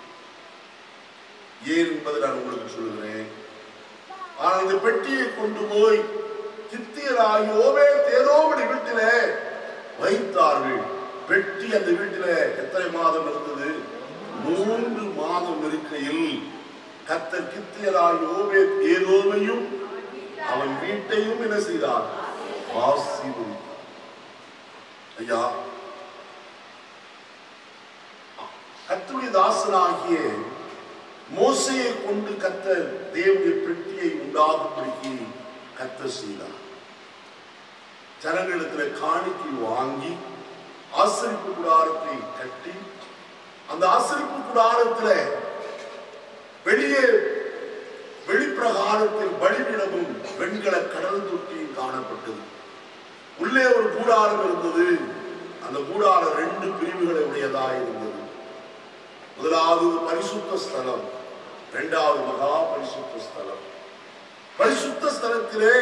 ஏன் என்பதை நான் உங்களுக்கு சொல்லுகிறேன் ஆனால் இந்த பெட்டியை கொண்டு போய் கித்தியராகி ஓவே தேதோபடி வீட்டிலே வைத்தார்கள் பெட்டி அந்த வீட்டிலே எத்தனை மாதம் இருந்தது மூன்று மாதம் இருக்கையில் கத்தர் கித்தியராகி ஓவே ஏதோமையும் அவன் வீட்டையும் என்ன செய்தார் ஆசீர்வதித்தார் ஐயா கத்துடைய தாசனாகிய மோசையை கொண்டு கத்தர் தேவனுடைய பெட்டியை உண்டாகும்படிக்கு கத்தர் செய்தார் ஜனங்களிடத்தில் காணிக்கை வாங்கி ஆசரிப்பு கூடாரத்தை கட்டி அந்த ஆசரிப்பு கூடாரத்தில் வெளியே வெளிப்பிரகாரத்தில் பலிபீடமும் வெண்கல கடல் தொட்டியும் காணப்பட்டது உள்ளே ஒரு கூடாரம் இருந்தது அந்த கூடாரம் ரெண்டு பிரிவுகளை உடையதாக இருந்தது முதலாவது பரிசுத்த ஸ்தலம் இரண்டாவது மகா பரிசுத்த ஸ்தலம் பரிசுத்த ஸ்தலத்திலே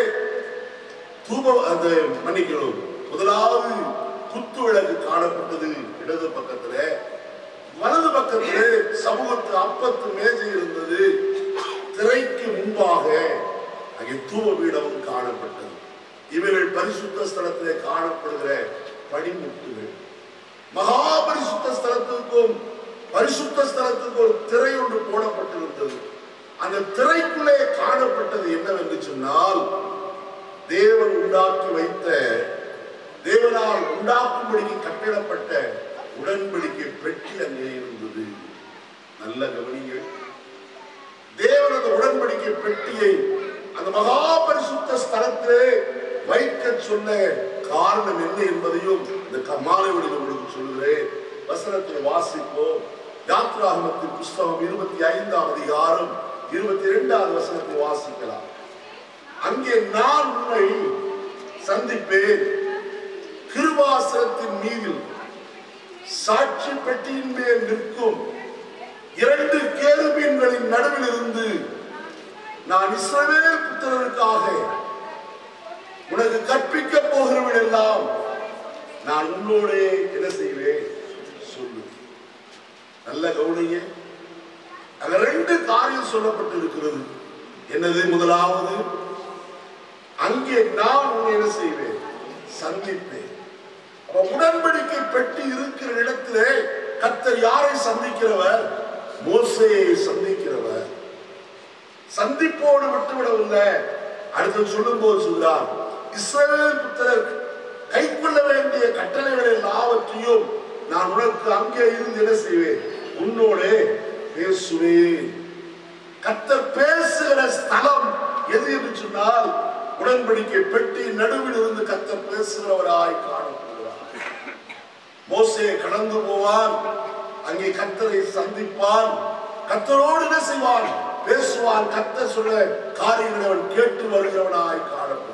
தூப அந்த மன்னிக்கணும் முதலாவது குத்து விளக்கு காணப்பட்டது இடது பக்கத்திலே வலது பக்கத்திலே சமூகத்து அப்பத்து மேஜை இருந்தது திரைக்கு முன்பாக அங்கே தூப பீடமும் காணப்பட்டது இவர்கள் பரிசுத்த ஸ்தலத்திலே காணப்படுகிற படிமுட்டுகள் மகா பரிசுத்த ஸ்தலத்திற்கும் பரிசுத்த ஸ்தலத்திற்கும் ஒரு திரை ஒன்று போடப்பட்டிருந்தது அந்த திரைக்குள்ளே காணப்பட்டது என்னவென்று சொன்னால் தேவன் உண்டாக்கி வைத்த தேவனால் உண்டாக்கும்படிக்கு கட்டிடப்பட்ட உடன்படிக்கை பெட்டி அங்கே இருந்தது நல்ல கவனிங்கள் தேவன் அந்த உடன்படிக்கை பெட்டியை அந்த மகா பரிசுத்த ஸ்தலத்திலே வைக்க சொன்ன காரணம் என்ன என்பதையும் இந்த கமாலை வழியில் உங்களுக்கு சொல்கிறேன் வசனத்தை வாசிப்போம் யாத்ராகமத்தின் புஸ்தகம் இருபத்தி ஐந்தாம் அதிகாரம் இருபத்தி இரண்டாவது வசனத்தை வாசிக்கலாம் அங்கே நான் உன்னை சந்திப்பேன் கிருபாசனத்தின் மீது சாட்சி பெட்டியின் மேல் நிற்கும் இரண்டு கேருபீன்களின் நடுவில் இருந்து நான் இஸ்ரவேல் புத்திரருக்காக உனக்கு கற்பிக்க போகிறவன் எல்லாம் நான் உன்னோடே என்ன செய்வேன் சொல்லு நல்ல கவனிங்க அங்க ரெண்டு காரியம் சொல்லப்பட்டு இருக்கிறது என்னது முதலாவது அங்கே நான் உன்னை என்ன செய்வேன் சந்திப்பேன் அப்ப உடன்படிக்கை பெட்டி இருக்கிற இடத்திலே கத்தர் யாரை சந்திக்கிறவர் மோசையை சந்திக்கிறவர் சந்திப்போடு விட்டுவிடவில்லை அடுத்து சொல்லும் போது சொல்கிறார் இஸ்ரவேல் புத்திரர் கைக்கொள்ள வேண்டிய கட்டளைகள் எல்லாவற்றையும் நான் உனக்கு அங்கே இருந்து என்ன செய்வேன் உன்னோடே பேசுவேன் கத்தர் பேசுகிற ஸ்தலம் எது என்று சொன்னால் உடன்படிக்கை பெட்டி நடுவில் இருந்து கத்தர் பேசுகிறவராய் காணப்படுகிறார் மோசே கடந்து போவான் அங்கே கத்தரை சந்திப்பான் கத்தரோடு என்ன செய்வான் பேசுவான் கத்தர் சொல்ல காரியங்களை அவன் கேட்டு வருகிறவனாய் காணப்படுகிறான்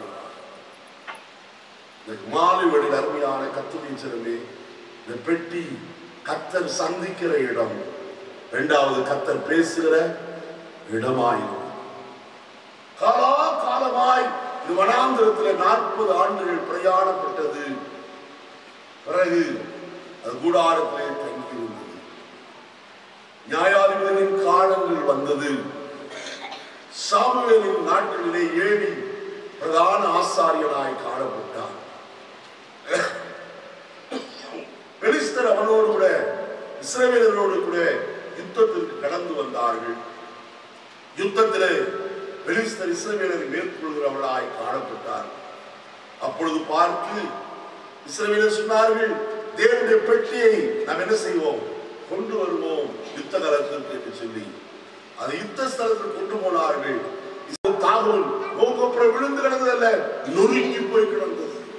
இந்த மாலை வழியில் அருமையான கத்துடைய இந்த பெட்டி கத்தர் சந்திக்கிற இடம் இரண்டாவது கத்தர் பேசுகிற இடமாயிருக்கும் காலா காலமாய் இது வனாந்திரத்தில் நாற்பது ஆண்டுகள் பிரயாணப்பட்டது பிறகு அது கூடாரத்திலே தங்கியிருந்தது நியாயாதிபதியின் காலங்கள் வந்தது சாமுவேலின் நாட்களிலே ஏழி பிரதான ஆசாரியனாய் காணப்பட்டார் பெலிஸ்தர் அவனோடு கூட இஸ்ரவேலரோடு கூட யுத்தத்திற்கு கடந்து வந்தார்கள் யுத்தத்திலே பெலிஸ்தர் இஸ்ரவேலரை மேற்கொள்கிறவர்களாய் காணப்பட்டார் அப்பொழுது பார்த்து இஸ்ரவேலர் சொன்னார்கள் தேவனுடைய பெட்டியை நாம் என்ன செய்வோம் கொண்டு வருவோம் யுத்த காலத்திற்கு என்று சொல்லி அதை யுத்த ஸ்தலத்தில் கொண்டு போனார்கள் தாகூன் மூக்கப்புறம் விழுந்து கிடந்ததல்ல நொறுங்கி போய் கிடந்தது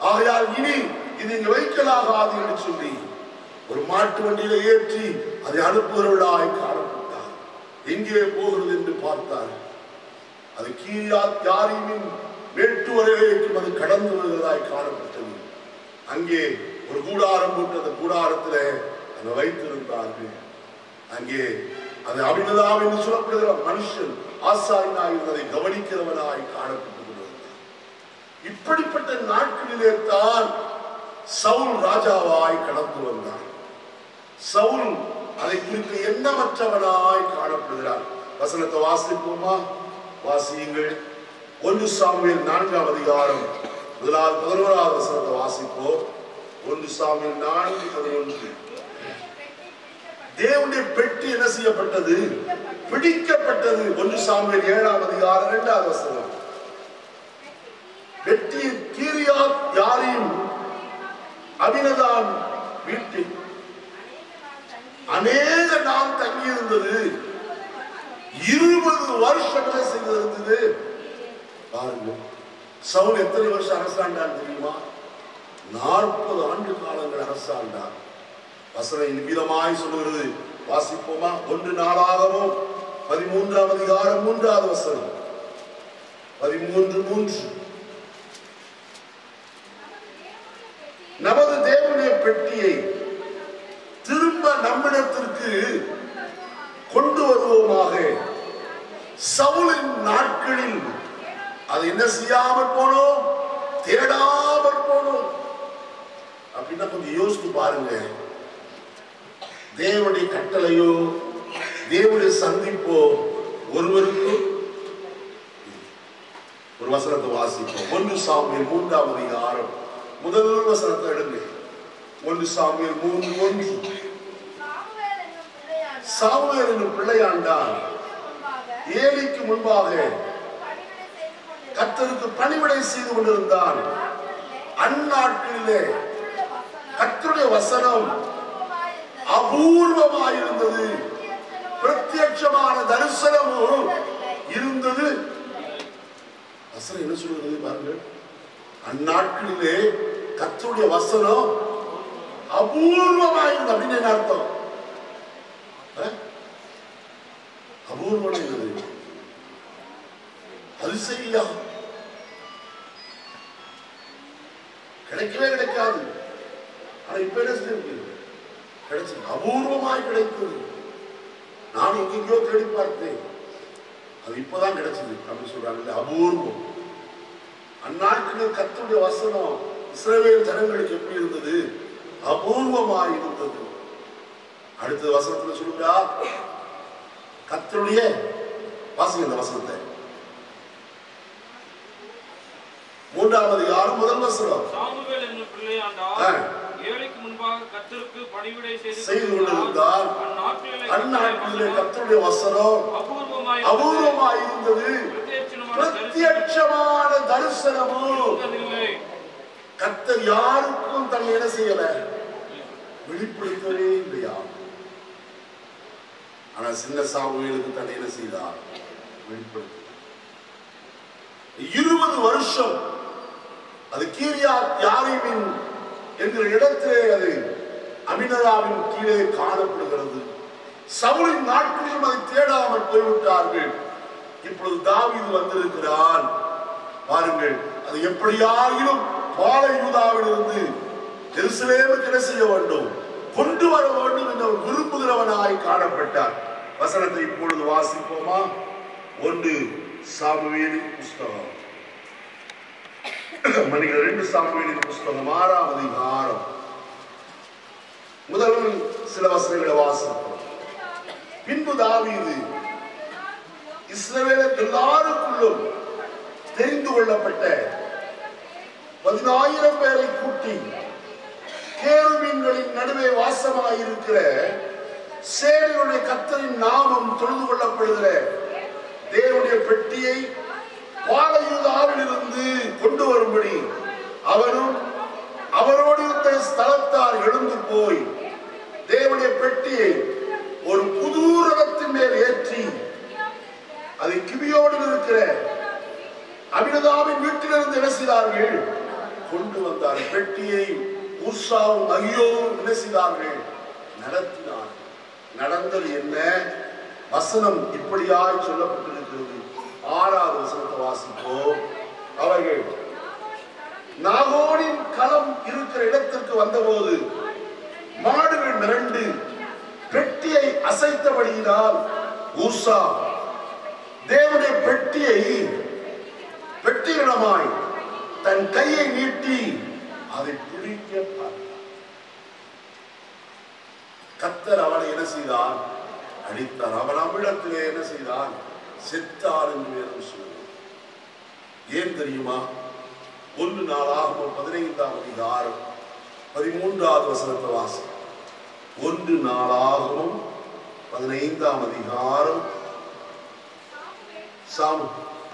ஆகையால் இனி இது இங்கு வைக்கலாகாது என்று சொல்லி ஒரு மாட்டு வண்டியில ஏற்றி அதை அனுப்புகிறவர்களாய் காணப்பட்டார் எங்கே போகிறது என்று பார்த்தார் அது கீரியாத் யாரிமின் மேட்டுவரைக்கும் அது கடந்து வருகிறதாய் காணப்பட்டது அங்கே ஒரு கூடாரம் போட்டு அந்த கூடாரத்துல அங்க வைத்திருந்தார்கள் அங்கே அது அபிநதாம் என்று சொல்லப்படுகிற மனுஷன் ஆசாரியனாய் இருந்ததை கவனிக்கிறவனாய் காணப்பட்டு கொண்டிருந்தார் இப்படிப்பட்ட நாட்களிலே தான் சவுல் ராஜாவாய் கடந்து வந்தான் சவுல் அதை குறித்து எண்ணமற்றவனாய் காணப்படுகிறார் வசனத்தை வாசிப்போமா வாசியுங்கள் ஒன்று சாமுவேல் நான்காம் அதிகாரம் முதலாவது பதினோராவது வசனத்தை வாசிப்போம் ஒன்று சாமுவேல் நான்கு பதினொன்று தேவனுடைய பெட்டி என்ன செய்யப்பட்டது பிடிக்கப்பட்டது ஒன்று சாமுவேல் ஏழாம் அதிகாரம் இரண்டாவது வசனம் வெட்டி கீரியா யாரையும் அபினதான் வீட்டில் அநேக நாம் தங்கியிருந்தது இருபது வருஷம் என்ன செய்திருந்தது பாருங்க சவுல் எத்தனை வருஷம் அரசாண்டான் தெரியுமா நாற்பது ஆண்டு காலங்கள் அரசாண்டார் வசனம் இவ்விதமாய் சொல்லுகிறது வாசிப்போமா ஒன்று நாளாகவும் பதிமூன்றாம் அதிகாரம் மூன்றாவது வசனம் பதிமூன்று மூன்று நமது தேவனுடைய பெட்டியை திரும்ப நம்மிடத்திற்கு கொண்டு வருவோமாக சவுலின் நாட்களில் அதை என்ன செய்யாமல் போனோம் தேடாமல் போனோம் அப்படின்னா கொஞ்சம் யோசித்து பாருங்க தேவனுடைய கட்டளையோ தேவனுடைய சந்திப்போ ஒருவருக்கு ஒரு வசனத்தை வாசிப்போம் ஒன்று சாமியல் மூன்றாம் அதிகாரம் முதல் வசனத்தை எடுங்க ஒன்று சாமியல் மூன்று ஒன்று சாமுவேல் என்னும் பிள்ளையாண்டான் சாமுவேல் என்னும் பிள்ளையாண்டான் முன்பாக ஏலிக்கு முன்பாக பணிவிடை செய்து கொண்டிருந்த கர்த்தருக்கு பணிவிடை செய்து கொண்டிருந்தான் நாட்களிலே அந்நாட்களிலே கர்த்தருடைய கர்த்தருடைய வசனம் வசனம் அபூர்வமாயிருந்தது. அபூர்வமாயிருந்தது பிரத்யட்சமான தரிசனமும் இருந்தது வசனம் என்ன சொல்றது பாருங்கள் அந்நாட்களிலே கர்த்தருடைய வசனம் அபூர்வமாயிருந்தது அப்படின்னு என்ன அர்த்தம் அஹ்? அபூர்வமாயிருந்தது அதிசயா கிடைக்கவே கிடைக்காது ஆனா இப்ப என்ன செஞ்சிருக்கு கிடைச்சது அபூர்வமாய் கிடைத்தது நான் எங்கெங்கயோ தேடி பார்த்தேன் அது இப்பதான் கிடைச்சது அப்படின்னு சொல்றாங்கல்ல அபூர்வம் அந்நாட்களில் கர்த்தருடைய வசனம் இஸ்ரவேல் ஜனங்களுக்கு எப்படி இருந்தது அபூர்வமாய் இருந்தது அடுத்த வசனத்துல சொல்லுங்க கர்த்தருடைய வாசிங்க இந்த வசனத்தை மூன்றாவது யாரும் முதல் வசனம் சாமுவேல் என்னும் பிள்ளையாண்டார் ஆ. ஏழைக்கு முன்பாக கர்த்தருக்கு பணிவிடை செய்து செய்து கொண்டிருந்தார் அந்நாட்களிலே அந்நாட்களிலே கர்த்தருடைய வசனம் அபூர்வமாய் அபூர்வமாய் இருந்தது பிரத்யட்சமான பிரத்யட்சமான தரிசனமும் இருந்ததில்லை. கர்த்தர் யாருக்கும் தன்னை என்ன செய்யல வெளிப்படுத்தவே இல்லையா ஆனா சின்ன சாமுவேலுக்கு தன்னை என்ன செய்தார் வெளிப்படுத்த இருபது வருஷம் அது கீரியா யாரிமின் என்கிற இடத்திலே அது அமினதாவின் கீழே காணப்படுகிறது சவுலின் நாட்களிலும் அதை தேடாமல் போய்விட்டார்கள் இப்பொழுது தாவீது வந்திருக்கிறான் பாருங்கள் அது எப்படியாயிலும் பாலை யூதாவிலிருந்து ஜெருசலேமுக்கு என்ன செய்ய வேண்டும் கொண்டு வர வேண்டும் என்று அவர் விரும்புகிறவனாய் காணப்பட்டார் வசனத்தை இப்பொழுது வாசிப்போமா ஒன்று சாமுவேலின் புஸ்தகம் மணிகள் ரெண்டு சாமுவேலின் புஸ்தகம் ஆறாம் அதிகாரம் முதல் சில வசனங்களை வாசிப்போம் பின்பு தாவீது இஸ்ரவேலர் எல்லாருக்குள்ளும் தெரிந்து கொள்ளப்பட்ட பதினாயிரம் பேரை கூட்டி கேருமீன்களின் நடுவே வாசமாயிருக்கிற சேனையுடைய கத்தரின் நாமம் தொழுது கொள்ளப்படுகிற தேவனுடைய பெட்டியை பாலயூதாவிலிருந்து கொண்டு வரும்படி அவரும் அவரோடு இருந்த ஸ்தலத்தார் எழுந்து போய் தேவனுடைய பெட்டியை ஒரு புது ரதத்தின் மேல் ஏற்றி அதை கிபியோடு இருக்கிற அபினதாவின் வீட்டிலிருந்து என்ன செய்தார்கள் கொண்டு வந்தார் பெட்டியை உஷாவும் அகியோவும் என்ன செய்தார்கள் நடத்தினார் நடந்தது என்ன வசனம் இப்படியாய் சொல்லப்பட்டிருக்கிறது ஆறாவது வசனத்தை வாசிப்போம் அவர்கள் நாகோனின் களம் இருக்கிற இடத்திற்கு வந்தபோது மாடுகள் மிரண்டு பெட்டியை அசைத்தபடியினால் ஊசா தேவனுடைய பெட்டியை வெற்றிகரமாய் தன் கையை நீட்டி அதை பிடிக்க பார்த்தார் கத்தர் அவனை என்ன செய்தார் அடித்தார் அவன் அவ்விடத்திலே என்ன செய்தான் செத்தார் என்று வேதம் சொல்லுது ஏன் தெரியுமா ஒன்று நாளாகவும் பதினைந்தாம் அதிகாரம் பதிமூன்றாவது வசனத்தை வாசி ஒன்று நாளாகவும் பதினைந்தாம் அதிகாரம் சாமு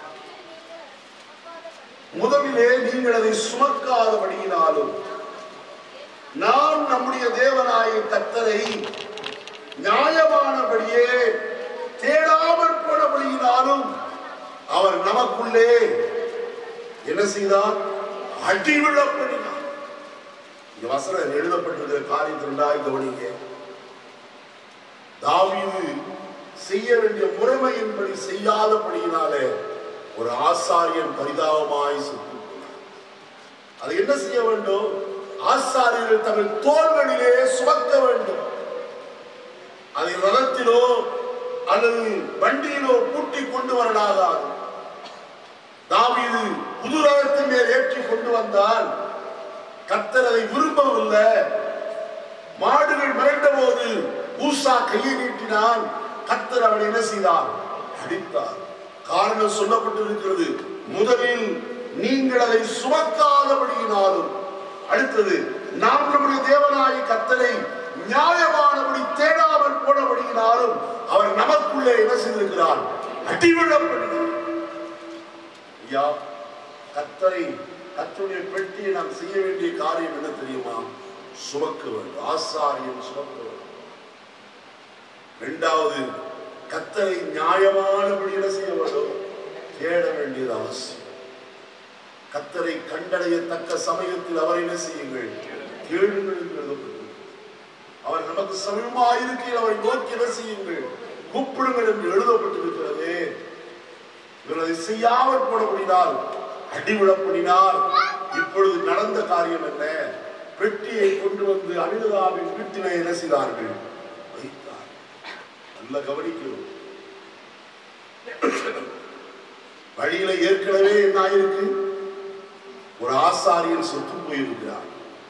முதலிலே நீங்கள் அதை சுமக்காதபடியினாலும் நான் நம்முடைய தேவனாய கத்தரை நியாயமானபடியே தேடாமல் போனபடியினாலும் அவர் நமக்குள்ளே என்ன செய்தார் அடிவிழப்படினார் இந்த வசனம் எழுதப்பட்டிருக்கிற காரியத்தில் உண்டாய் கவனிங்க தாவீது செய்ய வேண்டிய முறைமையின்படி செய்யாதபடியினாலே ஒரு ஆசாரியன் பரிதாபமாய் செத்து போனார். அதை என்ன செய்ய வேண்டும் ஆசாரியர்கள் தங்கள் தோள்களிலே சுமக்க வேண்டும் அதை ரதத்திலோ அல்லது வண்டியிலோ பூட்டி கொண்டு வரலாகாது தாவீது புது ரதத்தின் மேல் ஏற்றி கொண்டு வந்தால் கத்தர் அதை விரும்பவில்லை மாடுகள் மிரண்ட போது ஊசா கையை நீட்டினான் கத்தர் அவனை என்ன செய்தார் அடித்தார் காரணம் சொல்லப்பட்டிருக்கிறது முதலில் நீங்கள் அதை சுமக்காதபடியினாலும் அடுத்தது நாம் நம்முடைய தேவனாய் கத்தரை நியாயமானபடி தேடாமல் போனபடியினாலும் அவர் நமக்குள்ளே என்ன செய்திருக்கிறார் அடிவிழப்படுகிறார் ஐயா கத்தரை கத்தருடைய பெட்டியை நாம் செய்ய வேண்டிய காரியம் என்ன தெரியுமா சுமக்க வேண்டும் ஆசாரியம் சுமக்க வேண்டும் இரண்டாவது கத்தரை நியாயமானபடி என்ன செய்ய வேண்டும் தேட வேண்டியது அவசியம் கத்தரை கண்டடையத்தக்க சமயத்தில் அவரை என்ன செய்யுங்கள் தேடுங்கள் என்று எழுதப்பட்டிருக்கிறது. அவர் நமக்கு சமயமாயிருக்கையில் அவரை நோக்கி என்ன செய்யுங்கள் கூப்பிடுங்கள் என்று எழுதப்பட்டிருக்கிறது இவர் அதை செய்யாமல் போனபடினால் அடிவிழப்படினால் இப்பொழுது நடந்த காரியம் என்ன பெட்டியை கொண்டு வந்து அனிதாவின் வீட்டிலே என்ன செய்தார்கள் வைத்தார் நல்ல கவனிக்கணும் வழியில ஏற்கனவே என்ன ஆயிருக்கு ஒரு ஆசாரியன் செத்து போயிருக்கிறார்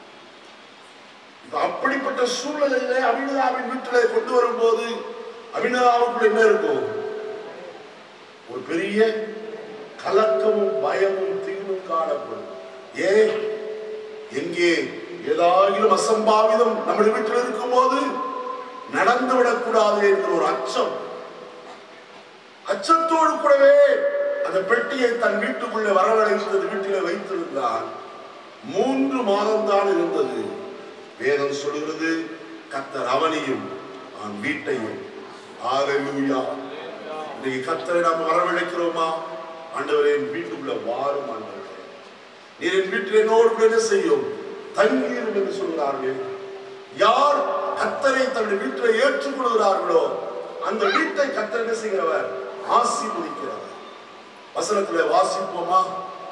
இப்ப அப்படிப்பட்ட சூழ்நிலையிலே அபிநதாவின் வீட்டிலே கொண்டு வரும்போது அபிநதாவுக்குள்ள என்ன இருக்கும் ஒரு பெரிய கலக்கமும் பயமும் தீர்வும் காணப்படும் ஏ எங்கே ஏதாயிலும் அசம்பாவிதம் நம்முடைய வீட்டில் இருக்கும்போது நடந்து விடக்கூடாது என்கிற ஒரு அச்சம் அச்சத்தோடு கூடவே அந்த பெட்டியை தன் வீட்டுக்குள்ளே வரவழைத்தது வீட்டிலே வைத்திருந்தான் மூன்று மாதம் தான் இருந்தது வேதம் சொல்கிறது கத்தர் அவனையும் அவன் வீட்டையும் ஆலையூயா இன்னைக்கு கத்தரை நாம் வரவழைக்கிறோமா ஆண்டவரே என் வீட்டுக்குள்ள வாரும் ஆண்டவரே நீர் என் வீட்டில் என்னோடு கூட என்ன செய்யும் தங்கீரும் என்று சொல்கிறார்கள் யார் கத்தரை தன்னுடைய வீட்டில் ஏற்றுக்கொள்கிறார்களோ அந்த வீட்டை கத்தர் என்ன செய்கிறவர் ஆசீர்வதிக்கிறவர் வசனத்துல வாசிப்போமா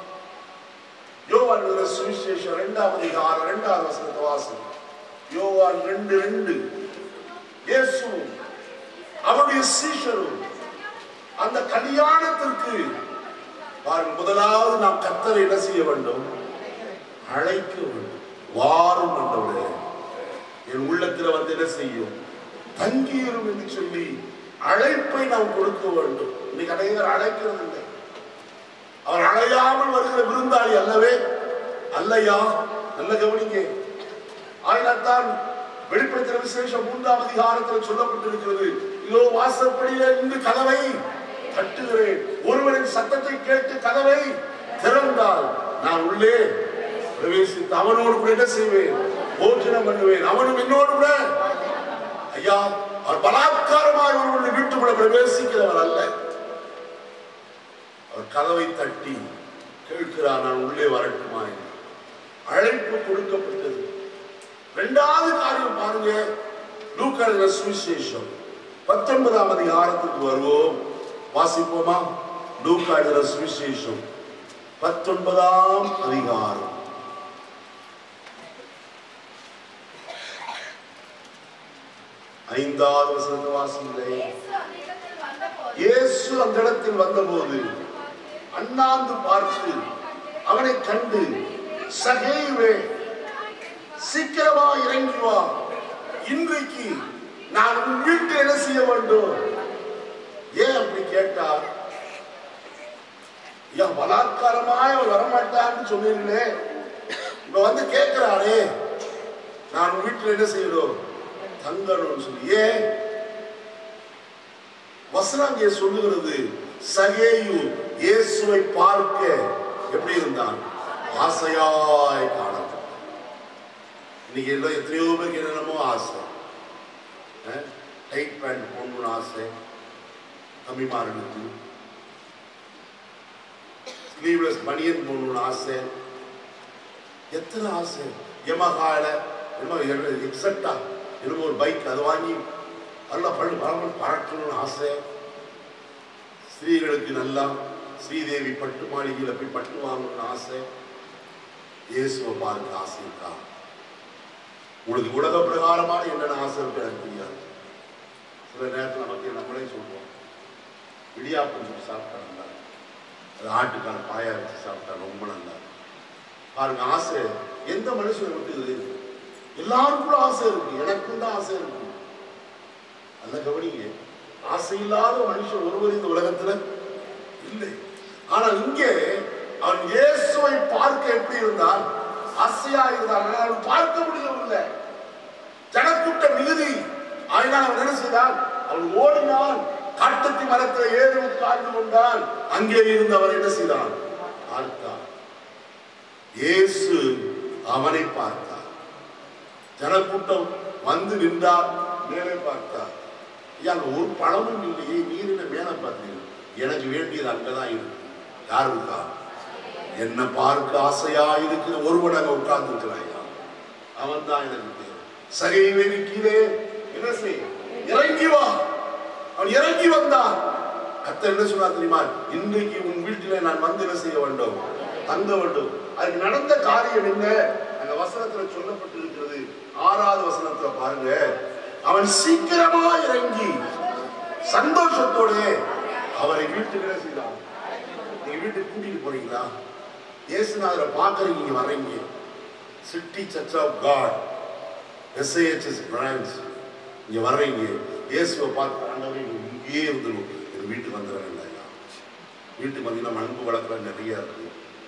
யோவான் எழுதின சுவிசேஷம் இரண்டாவது அதிகாரம் இரண்டாவது வசனத்தை வாசி யோவான் ரெண்டு ரெண்டு இயேசுவும் அவருடைய சீஷரும் அந்த கல்யாணத்திற்கு பாருங்க முதலாவது நாம் கத்தரை என்ன செய்ய வேண்டும் அழைக்க வேண்டும் வாரும் ஆண்டவரே என் உள்ளத்தில் வந்து என்ன செய்யும் தங்கியிரும் என்று சொல்லி அழைப்பை நாம் கொடுக்க வேண்டும் இன்னைக்கு அனைவர் அழைக்கிறது இல்லை அவர் அழையாமல் வருகிற விருந்தாளி அல்லவே அல்லையா நல்ல கவனிங்க ஆயினத்தான் வெளிப்படுத்தின விசேஷம் மூன்றாம் அதிகாரத்தில் சொல்லப்பட்டிருக்கிறது இதோ வாசற்படியில இருந்து கதவை தட்டுகிறேன் ஒருவரின் சத்தத்தை கேட்டு கதவை திறந்தால் நான் உள்ளே பிரவேசித்து அவனோடு கூட என்ன செய்வேன் போஜனம் பண்ணுவேன் அவனும் என்னோடு கூட ஐயா அவர் பலாத்காரமாய் ஒருவருடைய வீட்டுக்குள்ள பிரவேசிக்கிறவர் அல்ல அவர் கதவை தட்டி கேட்கிறார் நான் உள்ளே வரட்டுமா என்று. அழைப்பு கொடுக்கப்பட்டது இரண்டாவது காரியம் பாருங்க லூக்கா சுவிசேஷம் பத்தொன்பதாம் அதிகாரத்துக்கு வருவோம் வாசிப்போமா லூக்கா எழுதுற சுவிசேஷம் பத்தொன்பதாம் அதிகாரம் ஐந்தாவது வசனத்தை வாசிங்களே இயேசு அந்த இடத்தில் வந்தபோது இயேசு அந்த இடத்தில் வந்தபோது அண்ணாந்து பார்த்து அவனை கண்டு சகேயுவே சீக்கிரமா இறங்கி வா இன்றைக்கு நான் உன் வீட்டில் என்ன செய்ய வேண்டும் ஏன் அப்படி கேட்டார் ஏன் பலாத்காரமாய் அவர் வரமாட்டான்னு சொன்னீங்களே இப்ப வந்து கேட்கிறாரே நான் உன் வீட்டில் என்ன செய்யணும் தங்கணும்னு சொல்லி ஏன் வசனம் இங்கே சொல்லுகிறது சகேயு இயேசுவை பார்க்க எப்படி இருந்தான் ஆசையாய் காணப்பட்டான் இன்னைக்கு எல்லாம் எத்தனையோ பேருக்கு என்னென்னமோ ஆசை டைட் பேண்ட் போடணும்னு ஆசை கம்மிமாரனுக்கு ஸ்லீவ்லெஸ் பனியன் போடணும்னு ஆசை எத்தனை ஆசை எமகால என்னமோ எக்ஸட்டா என்னமோ ஒரு பைக் அதை வாங்கி நல்லா பள்ளு பரவல் பறக்கணும்னு ஆசை ஸ்திரீகளுக்கு நல்லா ஸ்ரீதேவி பட்டு மாளிகையில் போய் பட்டு வாங்கணும்னு ஆசை இயேசுவை பார்க்க ஆசை இருக்கா உங்களுக்கு உலக பிரகாரமான என்னென்ன ஆசை இருக்கு எனக்கு தெரியாது சில நேரத்தில் நமக்கு நம்மளே சொல்றோம் இடியாப்பம் சுட்டு சாப்பிட்டா நல்லா இருக்கு. அது ஆட்டுக்கான பாயா வச்சு சாப்பிட்டா ரொம்ப நல்லா இருக்கு. பாருங்க ஆசை எந்த மனுஷனை விட்டு இது எல்லாருக்கும் ஆசை இருக்கு எனக்கும் தான் ஆசை இருக்கு நல்ல கவனிங்க ஆசை இல்லாத மனுஷன் ஒருவர் இந்த உலகத்துல இல்லை ஆனால் இங்கே அவன் இயேசுவை பார்க்க எப்படி இருந்தான் ஆசையா இருந்தான் ஆனால் அவன் பார்க்க முடியவில்லை ஜனக்கூட்ட மிகுதி அதனால் அவன் என்ன செய்தான் அவன் ஓடினான் காட்டத்தி மரத்தில் ஏறி உட்கார்ந்து கொண்டான் அங்கே இருந்து அவன் என்ன செய்தான் பார்த்தான் இயேசு அவனை பார்த்தார் ஜனக்கூட்டம் வந்து நின்றார் மேலே பார்த்தார் ஐயா அங்க ஒரு பழமும் இல்லையே நீர் என்ன மேலே பார்த்தீங்க எனக்கு வேண்டியது அங்கதான் இருக்கு யார் இருக்கா என்ன பார்க்க ஆசையா இருக்கிற ஒருவன் அங்க உட்கார்ந்து இருக்கிறாயா அவன் தான் எனக்கு தேவை சகைவை கீழே என்ன செய் இறங்கி வா அவன் இறங்கி வந்தான் கத்த என்ன சொன்னா தெரியுமா இன்றைக்கு உன் வீட்டிலே நான் வந்து என்ன செய்ய வேண்டும் தங்க வேண்டும் அதுக்கு நடந்த காரியம் என்ன அந்த வசனத்துல சொல்லப்பட்டிருக்கிறது ஆறாவது வசனத்துல பாருங்க அவன் சீக்கிரமா இறங்கி சந்தோஷத்தோட அவரை வீட்டுக்கு என்ன செய்தான் நீங்க வீட்டுக்கு கூட்டிட்டு போறீங்களா இயேசுநாதரை பார்க்கறீங்க இங்க வர்றீங்க city church of God SIHS branch இங்க வர்றீங்க இயேசுவை பார்த்து ஆண்டவரே நீங்க இங்கேயே இருந்துடும் எங்க வீட்டுக்கு வந்துட வேண்டாம் வீட்டுக்கு வந்தீங்கன்னா மண்பு வளர்க்குற நிறைய இருக்கு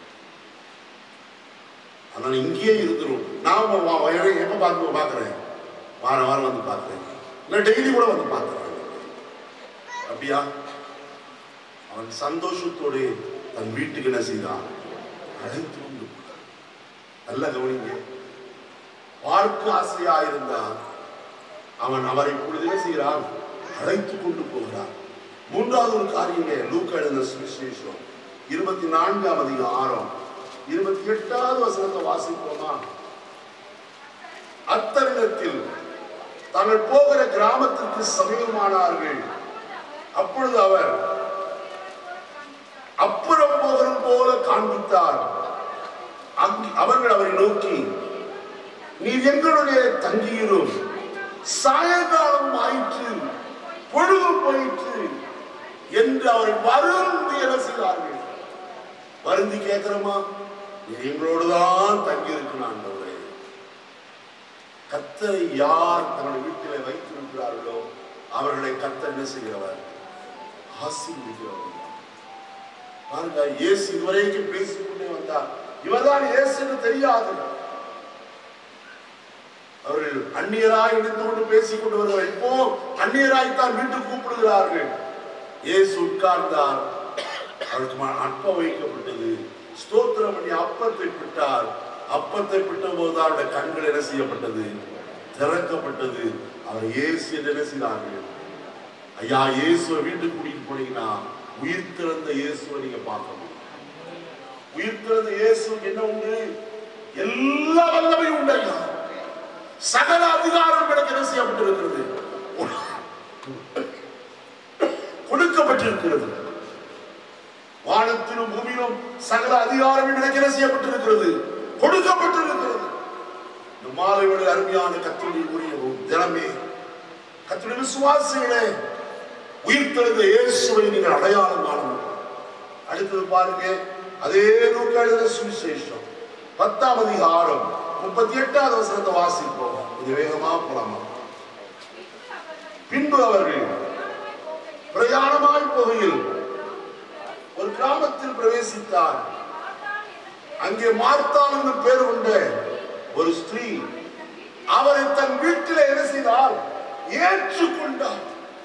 அதனால இங்கேயே இருந்துரும் நான் வ- வ- வ- எப்ப பார்க்க பார்க்குறேன் வாரம் வாரம் வந்து பார்க்குறேன் இல்லை டெய்லி கூட வந்து பார்க்குறேன் அப்படியா அவன் சந்தோஷத்தோடு தன் வீட்டுக்கு என்ன செய்தான் அழைத்து கொண்டு போனான். நல்ல கவனிங்க பார்க்க ஆசையா இருந்தான் அவன் அவரை இப்பொழுது என்ன செய்கிறான் அழைத்து கொண்டு போகிறான் மூன்றாவது ஒரு காரியமே லூக்கா எழுதின சுவிசேஷம் இருபத்தி நான்காம் அதிகாரம் இருபத்தி எட்டாவது வசனத்தை வாசிப்போமா அத்தருணத்தில் தாங்கள் போகிற கிராமத்திற்கு சமீபமானார்கள் அப்பொழுது அவர் அப்புறம் போகிறது போல காண்பித்தார் அங்கு- அவர்கள் அவரை நோக்கி நீர் எங்களுடைய தங்கியிரும் சாயங்காலம் ஆயிற்று பொழுது போயிற்று என்று அவரை வருந்தி என்ன செய்தார்கள் வருந்தி கேட்கிறோமா நீர் எங்களோடுதான் தங்கி ஆண்டவரே கத்தரை யார் தன்னுடைய வீட்டிலே வைத்திருக்கிறார்களோ அவர்களை கத்தர் என்ன செய்கிறவர் ஆசீர்வதிக்கிறவர் பாருங்க இயேசு இதுவரைக்கும் பேசிக்கொண்டே வந்தார் இவர்தான் இயேசு என்று தெரியாது அவர்கள் அந்நியராய் இணைந்து கொண்டு பேசிக் கொண்டு வருவார் இப்போ அந்நியராய் தான் வீட்டுக்கு கூப்பிடுகிறார்கள் இயேசு உட்கார்ந்தார் அவருக்கு ம- அப்பம் வைக்கப்பட்டது ஸ்தோத்திரம் பண்ணி அப்பத்தை பிட்டார் அப்பத்தை பிட்ட போது அவருடைய கண்கள் என்ன செய்யப்பட்டது திறக்கப்பட்டது அவர் இயேசு என்று என்ன செய்தார்கள் ஐயா இயேசுவை வீட்டுக்கு கூட்டிட்டு போனீங்கன்னா உயிர் திறந்த இயேசுவை நீங்க பார்க்க முடியும் உயிர் திறந்த இயேசுக்கு என்ன உண்டு எல்லா வல்லமையும் உண்டையா சகல அதிகாரம் எனக்கு என்ன செய்யப்பட்டிருக்கிறது கொடுக்கப்பட்டிருக்கிறது வானத்திலும் பூமியிலும் சகல அதிகாரம் எனக்கு என்ன செய்யப்பட்டிருக்கிறது கொடுக்கப்பட்டிருக்கிறது இந்த மாலை வேளை அருமையான கத்துடைய உரிய தினமே கத்துடைய விசுவாசிகளே உயிர்த்தெழுந்த இயேசுவை நீங்கள் அடையாளம் காணணும் அடுத்தது பாருங்க அதே நூற்று எழுதுற சுவிசேஷம் பத்தாம் அதிகாரம் முப்பத்தி எட்டாவது வசனத்தை வாசிப்போம் இது வேகமா போலாமா பின்பு அவர்கள் பிரயாணமாய் போகையில் ஒரு கிராமத்தில் பிரவேசித்தார் அங்கே மார்த்தாள் என்று பேர் கொண்ட ஒரு ஸ்திரீ அவரை தன் வீட்டில் என்ன செய்தார் ஏற்றுக்கொண்டார்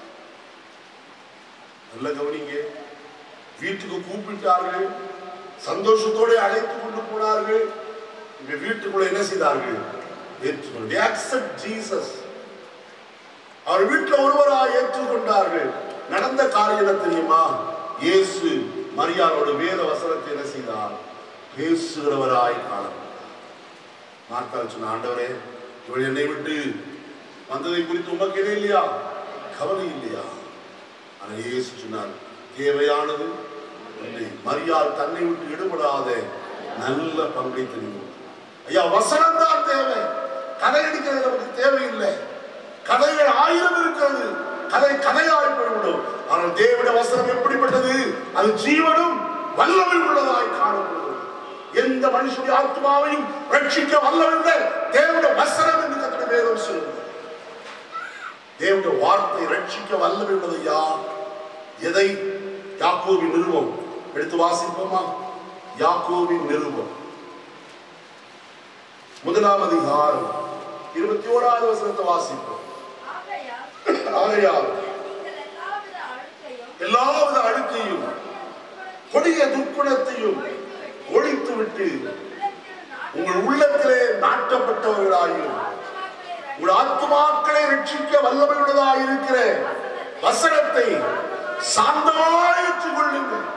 நல்ல கவனிங்க வீட்டுக்கு கூப்பிட்டார்கள் சந்தோஷத்தோடு அழைத்து கொண்டு போனார்கள் இங்க வீட்டுக்குள்ள என்ன செய்தார்கள் ஏற்றுக்கொண்டு அக்செப்ட் ஜீசஸ் அவர் வீட்டில் ஒருவராய் ஏற்றுக்கொண்டார்கள் நடந்த காரியம் என்ன தெரியுமா இயேசு மரியாதோட வேத வசனத்தை என்ன செய்தார் பேசுகிறவராய் காணப்பட்டார் மார்த்தாள் சொன்ன ஆண்டவரே இவள் என்னை விட்டு வந்ததை குறித்து உமக்கு என்ன இல்லையா கவலை இல்லையா ஆனால் இயேசு சொன்னார் தேவையானது இல்லை மரியாள் தன்னை விட்டு ஈடுபடாத நல்ல பங்கை தெரியும் ஐயா வசனம் தான் தேவை கதை அடிக்கிறது நமக்கு தேவையில்லை கதைகள் ஆயிரம் இருக்கிறது கதை கதையாய் போய்விடும் ஆனால் தேவனுடைய வசனம் எப்படிப்பட்டது அது ஜீவனும் வல்லமை உள்ளதாய் காணப்படுகிறது எந்த மனுஷனுடைய ஆத்மாவையும் ரட்சிக்க வல்லவில்லை தேவனுடைய வசனம் என்று கத்திர வேதம் சொல்லுகிறது தேவனுடைய வார்த்தை ரட்சிக்க வல்லமை உள்ளது யார் எதை யாக்கோவின் நிருபம் எடுத்து வாசிப்போமா யாக்கோவின் நிருபம் முதலாம் அதிகாரம் இருபத்தி ஓராவது வசனத்தை வாசிப்போம் ஆகையால் ஆகையால் நீங்கள் எல்லாவித அழுக்கையும் எல்லாவித அழுக்கையும் கொடிய துர்க்குணத்தையும் ஒழித்துவிட்டு உங்கள் உள்ளத்திலே நாட்டப்பட்டவர்களாயும் உங்கள் ஆத்துமாக்களை ரட்சிக்க வல்லமையுள்ளதாய் இருக்கிற வசனத்தை சார்ந்தாயிற்றுக் கொள்ளுங்கள்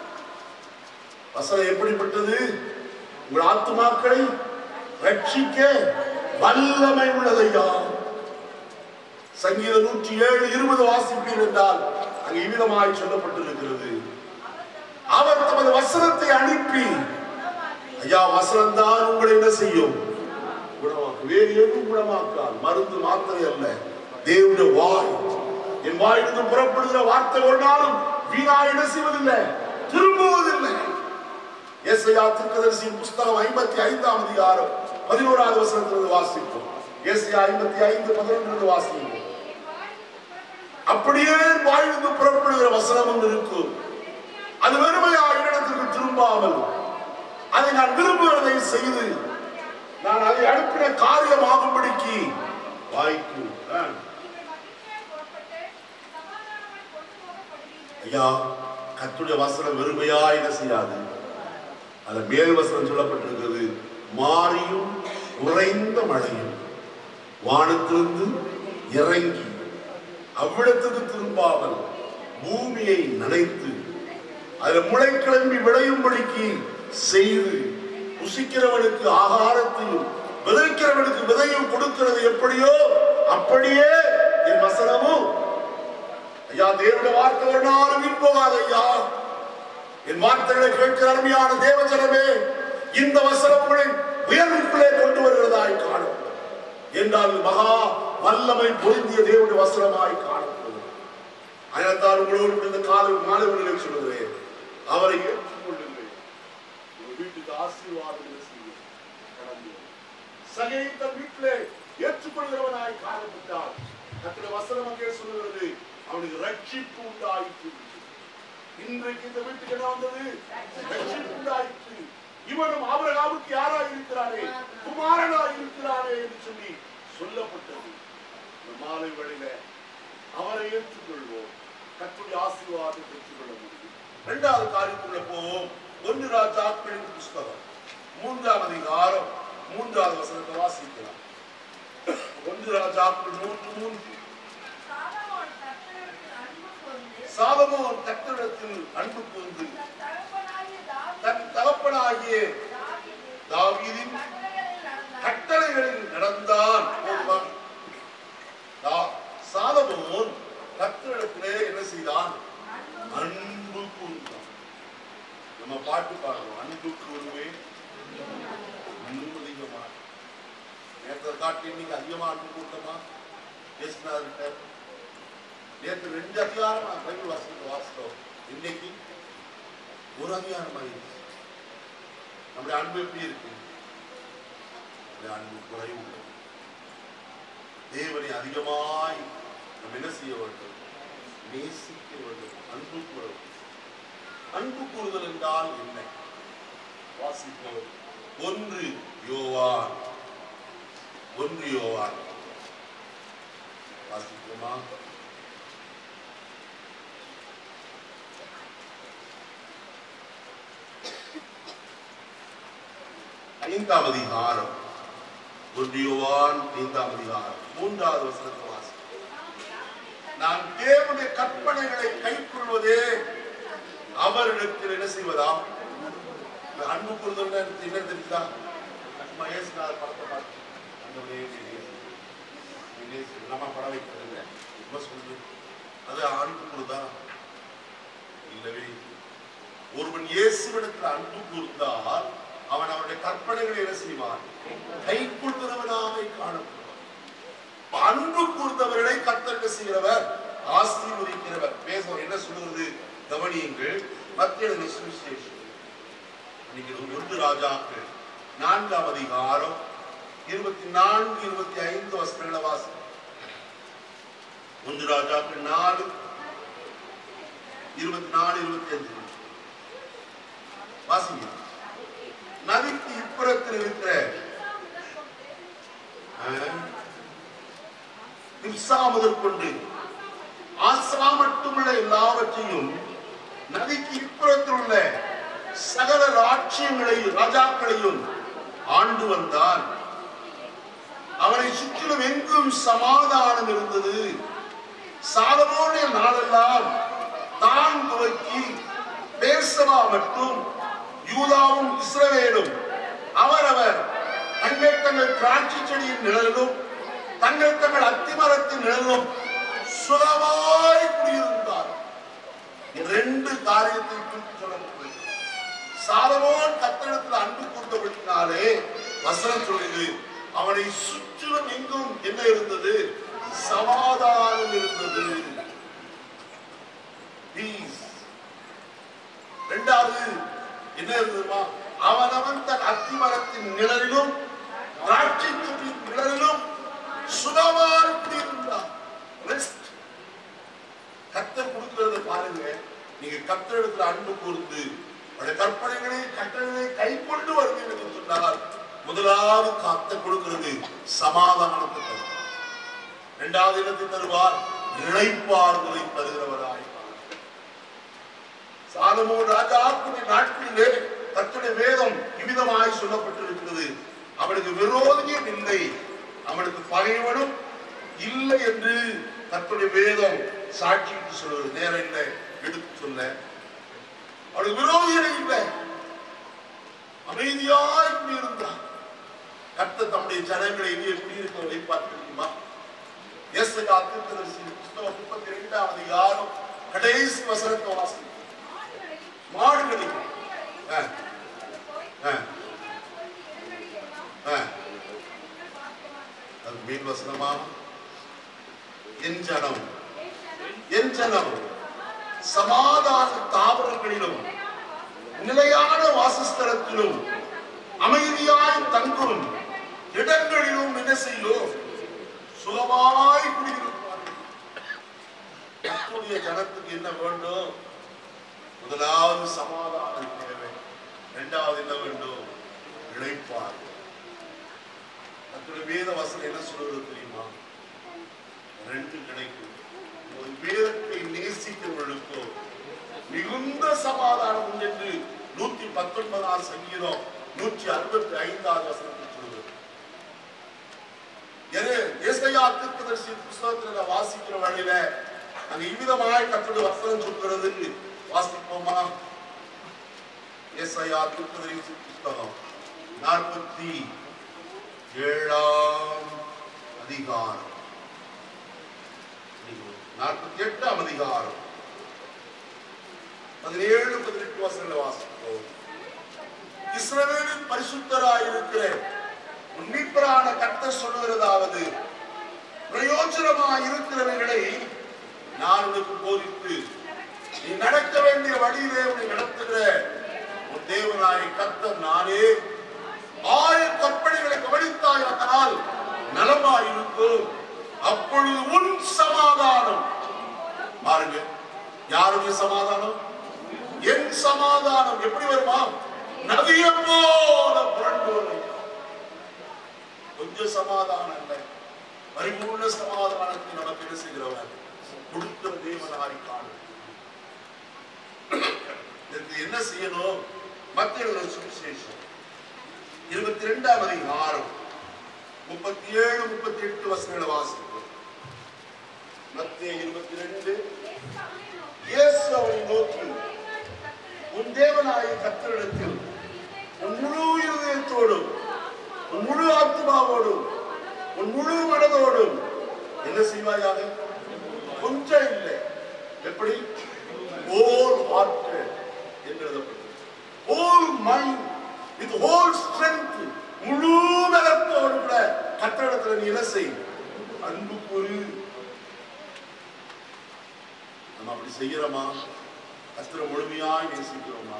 வசனம் எப்படிப்பட்டது உங்கள் ஆத்துமாக்களை ரட்சிக்க வல்லமை உள்ளதையா சங்கீதம் நூற்றி ஏழு இருபது வாசிப்பீர் என்றால் அங்கு இவ்விதமாய் சொல்லப்பட்டிருக்கிறது அவர் தமது வசனத்தை அனுப்பி ஐயா வசனம் தான் உங்களை என்ன செய்யும் குணமாக்கும் வேறு எதுவும் குணமாக்கால் மருந்து மாத்திரை அல்ல தேவனுடைய வாய் என் வாயிலிருந்து புறப்படுகிற வார்த்தை ஒரு நாளும் வீணா என்ன செய்வதில்லை திரும்புவதில்லை ஏசையா திருக்கதரிசியின் புஸ்தகம் ஐம்பத்தி ஐந்தாம் அதிகாரம் பதினோராவது வசனத்திலிருந்து வாசிப்போம் ஏசையா ஐம்பத்தி ஐந்து பதினொன்றிலிருந்து வாசிப்போம் அப்படியே வாயிலிருந்து புறப்படுகிற வசனம் ஒன்று இருக்கும் அது வெறுமையா இடத்திற்கு திரும்பாமல் அதை நான் விரும்புகிறதை செய்து நான் அதை அனுப்பின காரியமாகும்படிக்கு வாய்க்கு ஆ. ஐயா கத்துடைய வசனம் வெறுமையா என்ன செய்யாது அது மேல் வசனம் சொல்லப்பட்டிருக்கிறது மாறியும் உறைந்த மழையும் வானத்திலிருந்து இறங்கி அவ்விடத்துக்கு திரும்பாமல் பூமியை நனைத்து அதில் முளை கிளம்பி விளையும்படிக்கு செய்து புசிக்கிறவனுக்கு ஆகாரத்தையும் விதைக்கிறவனுக்கு விதையும் கொடுக்கிறது எப்படியோ அப்படியே என் வசனமும் ஐயா தேவனுடைய வார்த்தை ஒரு நாளும் வீண் போகாது ஐயா என் வார்த்தைகளை கேட்கிற அருமையான தேவஜனமே இந்த வசனம் உங்களை உயர்வுக்குள்ளே கொண்டு வருகிறதாய் காணும் என்றால் இது மகா வல்லமை பொருந்திய தேவனுடைய வசனமாய் காணப்படுது அதனால்தான் உங்களோடு இந்த காலை மாலை வேளையிலே சொல்லுகிறேன் அவரை ஏற்றுக்கொள்ளுங்கள் உங்கள் வீட்டுக்கு ஆசீர்வாதம் செய்யும் கடந்து வரும். சகை தன் வீட்டிலே ஏற்றுக்கொள்கிறவனாய் காணப்பட்டார் கத்திர வசனம் அங்கே சொல்லுகிறது அவனுக்கு ரட்சிப்பு உண்டாயிற்று இன்றைக்கு இந்த வீட்டுக்கு என்ன வந்தது ரட்சிப்பு உண்டாயிற்று இவனும் ஆபிரகாமுக்கு யாராய் இருக்கிறாரே குமாரனாய் இருக்கிறாரே என்று சொல்லி சொல்லப்பட்டது இந்த மாலை வேளையில அவரை ஏற்றுக்கொள்வோம் கத்துடைய ஆசீர்வாதத்தை பெற்றுக்கொள்ள முடியும் இரண்டாவது காரியத்துக்குள்ள போவோம் ஒன்று ராஜாக்களின் புஸ்தகம் மூன்றாம் அதிகாரம் மூன்றாவது வசனத்தை வாசிக்கலாம் ஒன்று ராஜாக்கள் மூன்று மூன்று சாலமோன் கர்த்தரிடத்தில் அன்பு கூர்ந்து, சாலமோன் கர்த்தரிடத்தில் அன்பு கூர்ந்து தன் தகப்பனாகிய தாவீது தன் தகப்பனாகிய தாவீது தாவீதின் கட்டளையை காட்டி இன்னைக்கு அதிகமா அன்பு கூட்டமா பேசினார்கிட்ட நேற்று ரெண்டு அதிகாரம் நான் பைபிள் வாசித்து வாசித்தோம் இன்னைக்கு ஒரு அதிகாரம் ஆயிடுச்சு நம்முடைய அன்பு எப்படி இருக்கு நம்முடைய அன்பு குறைவு உள்ளது. தேவனை அதிகமாய் நம்ம என்ன செய்ய வேண்டும் நேசிக்க வேண்டும் அன்பு கூற வேண்டும். அன்பு கூறுதல் என்றால் என்ன வாசிப்போம் ஒன்று யோவான் ஒன்று யோவான் வாசிப்போமா ஐந்தாம் அதிகாரம் ஒன்று யோவான் ஐந்தாம் அதிகாரம் மூன்றாவது வசனத்தை வாசிப்போம் நான் தேவனுடைய கற்பனைகளை கைக்கொள்வதே அவரிடத்தில் என்ன செய்வதா இந்த அன்பு கூறுதல் என்ன தெரியுதா சும்மா ஏசுனார் படத்தை பார்த்து ஆண்டவரே, நீ நேசி. நீ நேசி. நம்ம படம் வைக்கிறது இல்லை ரொம்ப சொல்லு அது அன்பு கூறுதா இல்லவே இல்லை. ஒருவன் இயேசுவிடத்தில் அன்பு கூர்ந்தால் அவன் அவனுடைய கற்பனைகளை என்ன செய்வான் கைக்கொள்கிறவனாக காணப்படுவான் அன்பு கூர்ந்தவர்களை கத்தற்கு செய்கிறவர் ஆசீர்வதிக்கிறவர் பேசுவார் என்ன சொல்லுகிறது கவனியுங்கள் மத்திய சுவிசேஷம் இன்னைக்கு இது ஒன்று ராஜாக்கள் நான்காம் அதிகாரம் இருபத்தி நான்கு இருபத்தி ஐந்து வசனங்களை வாசி ஒன்று ராஜாக்கள் நாலு இருபத்தி நாலு இருபத்தி அஞ்சு வாசிங்க நதிக்கு இப்புறத்தில் இருக்கிற திப்சா முதற்கொண்டு ஆசா மட்டுமுள்ள எல்லாவற்றையும் நதிக்கு இப்புறத்தில் உள்ள சகல ராட்சியங்களையும் ராஜாக்களையும் ஆண்டு வந்தான் அவனை சுற்றிலும் எங்கும் சமாதானம் இருந்தது சாலமோனுடைய நாளெல்லாம் தான் துவக்கி பேர்சவா மட்டும் யூதாவும் இஸ்ரவேலும் அவரவர் தங்கள் தங்கள் திராட்சை செடியின் நிழலிலும் தங்கள் தங்கள் அத்திமரத்தின் நிழலிலும் சுகமாய் குடியிருந்தார் இந்த ரெண்டு காரியத்தை குறித்து சொல்லப்படுகிறது சாலமோன் கத்தரிடத்தில் அன்பு கூர்ந்தபடினாலே வசனம் சொல்லுது அவனை சுற்றிலும் எங்கும் என்ன இருந்தது சமாதானம் இருந்தது Peace. இரண்டாவது என்ன இருந்ததுமா அவனவன் தன் அத்திமரத்தின் நிழலிலும் திராட்சை செடியின் நிழலிலும் சுகமாக குடியிருந்தான் ரெஸ்ட் கத்தர் கொடுக்கிறத பாருங்க நீங்க கத்தரிடத்துல அன்பு கூர்ந்து அவருடைய கற்பனைகளை கட்டளைகளை கை கொண்டு வருவீங்க என்று சொன்னால் முதலாவது கத்தர் கொடுக்கிறது சமாதானத்தை தரும் இரண்டாவது இடத்தை தருவார் இழைப்பாறுதலை தருகிறவராய் சாலமோன் ராஜாக்குடைய நாட்களிலே கர்த்தருடைய வேதம் இவ்விதமாய் சொல்லப்பட்டிருக்கிறது அவனுக்கு விரோதியும் இல்லை அவனுக்கு பகைவனும் இல்லை என்று கர்த்தருடைய வேதம் சாட்சிட்டு சொல்வது நேரம் இல்லை எடுத்து சொல்ல அவனுக்கு விரோதிகளே இல்லை அமைதியாய் இருந்தான் கர்த்தர் தம்முடைய ஜனங்களை இனி எப்படி இருக்க வைப்பார் தெரியுமா ஏசகா தீர்க்கதரிசி புஸ்தகம் முப்பத்தி இரண்டாம் அதிகாரம் கடைசி வசனத்தை வாசி மாடுகளில் ஆ, ஆ, ஆ. அது மீன் வசனமா என் ஜனம் என் ஜனம் சமாதான தாவரங்களிலும் நிலையான வாசஸ்தலத்திலும் அமைதியாய் தங்கும் இடங்களிலும் என்ன செய்யும் சுகமாய் குடியிருப்பார்கள் கர்த்தருடைய ஜனத்துக்கு என்ன வேண்டும் முதலாவது சமாதானம் தேவை இரண்டாவது என்ன வேண்டும் இழைப்பார் கர்த்தருடைய வேத வசனம் என்ன சொல்றது தெரியுமா ரெண்டு கிடைக்கும் ஒரு வேதத்தை நேசிக்கிறவர்களுக்கோ மிகுந்த சமாதானம் உண்டு என்று நூத்தி பத்தொன்பதாம் சங்கீதம் நூற்றி அறுபத்தி ஐந்தாவது வசனத்தில் சொல்கிறது எது ஏசையா தீர்க்கதரிசி புஸ்தகத்துல நான் வாசிக்கிற வழியில அங்க இவ்விதமாய் கத்தோட வசனம் சொல்கிறது வாசிப்போமா ஏசையா தீர்க்கதரிசி புஸ்தகம் நாற்பத்தி ஏழாம் அதிகாரம் நாற்பத்தி எட்டாம் அதிகாரம் பதினேழு பதினெட்டு வசனங்களை வாசிப்போம் இஸ்ரவேலின் பரிசுத்தராயிருக்கிற மீட்பரான கர்த்தர் சொல்லுகிறதாவது பிரயோஜனமா இருக்கிறவர்களை நான் உனக்கு போதித்து நீ நடக்க வேண்டிய வழியிலே உன்னை நடத்துகிற உன் தேவனாய் கர்த்தர் நானே ஆயிரம் கற்பனைகளை கவனித்தாயானால் நலமாயிருக்கும் அப்பொழுது உன் சமாதானம் பாருங்க யாருடைய சமாதானம் என் சமாதானம் எப்படி வருமா நதியை போல புரண்டு வரும் கொஞ்சம் சமாதானம் இல்லை பரிபூர்ண சமாதானத்தை நமக்கு என்ன செய்கிறவர் கொடுத்த தேவனாய் காணும் இதற்கு என்ன செய்யணும் மத்திய சுவிசேஷம் இருபத்தி ரெண்டாம் அதிகாரம் முப்பத்தி ஏழு முப்பத்தி எட்டு வசனங்களை வாசிப்போம் மத்திய இருபத்தி ரெண்டு இயேசு அவனை நோக்கி உன் தேவனாய கத்தரிடத்தில் உன் முழு இருதயத்தோடும் உன் முழு ஆத்மாவோடும் உன் முழு மனதோடும் என்ன செய்வாயாக கொஞ்சம் இல்லை எப்படி ஹோல் ஹார்ட் என்று எழுதப்பட்டது whole mind with whole strength முழு பலத்தோடு கூட கட்டடத்துல நீ என்ன செய் அன்பு கூறு நம்ம அப்படி செய்யறோமா கத்தரை முழுமையாய் நேசிக்கிறோமா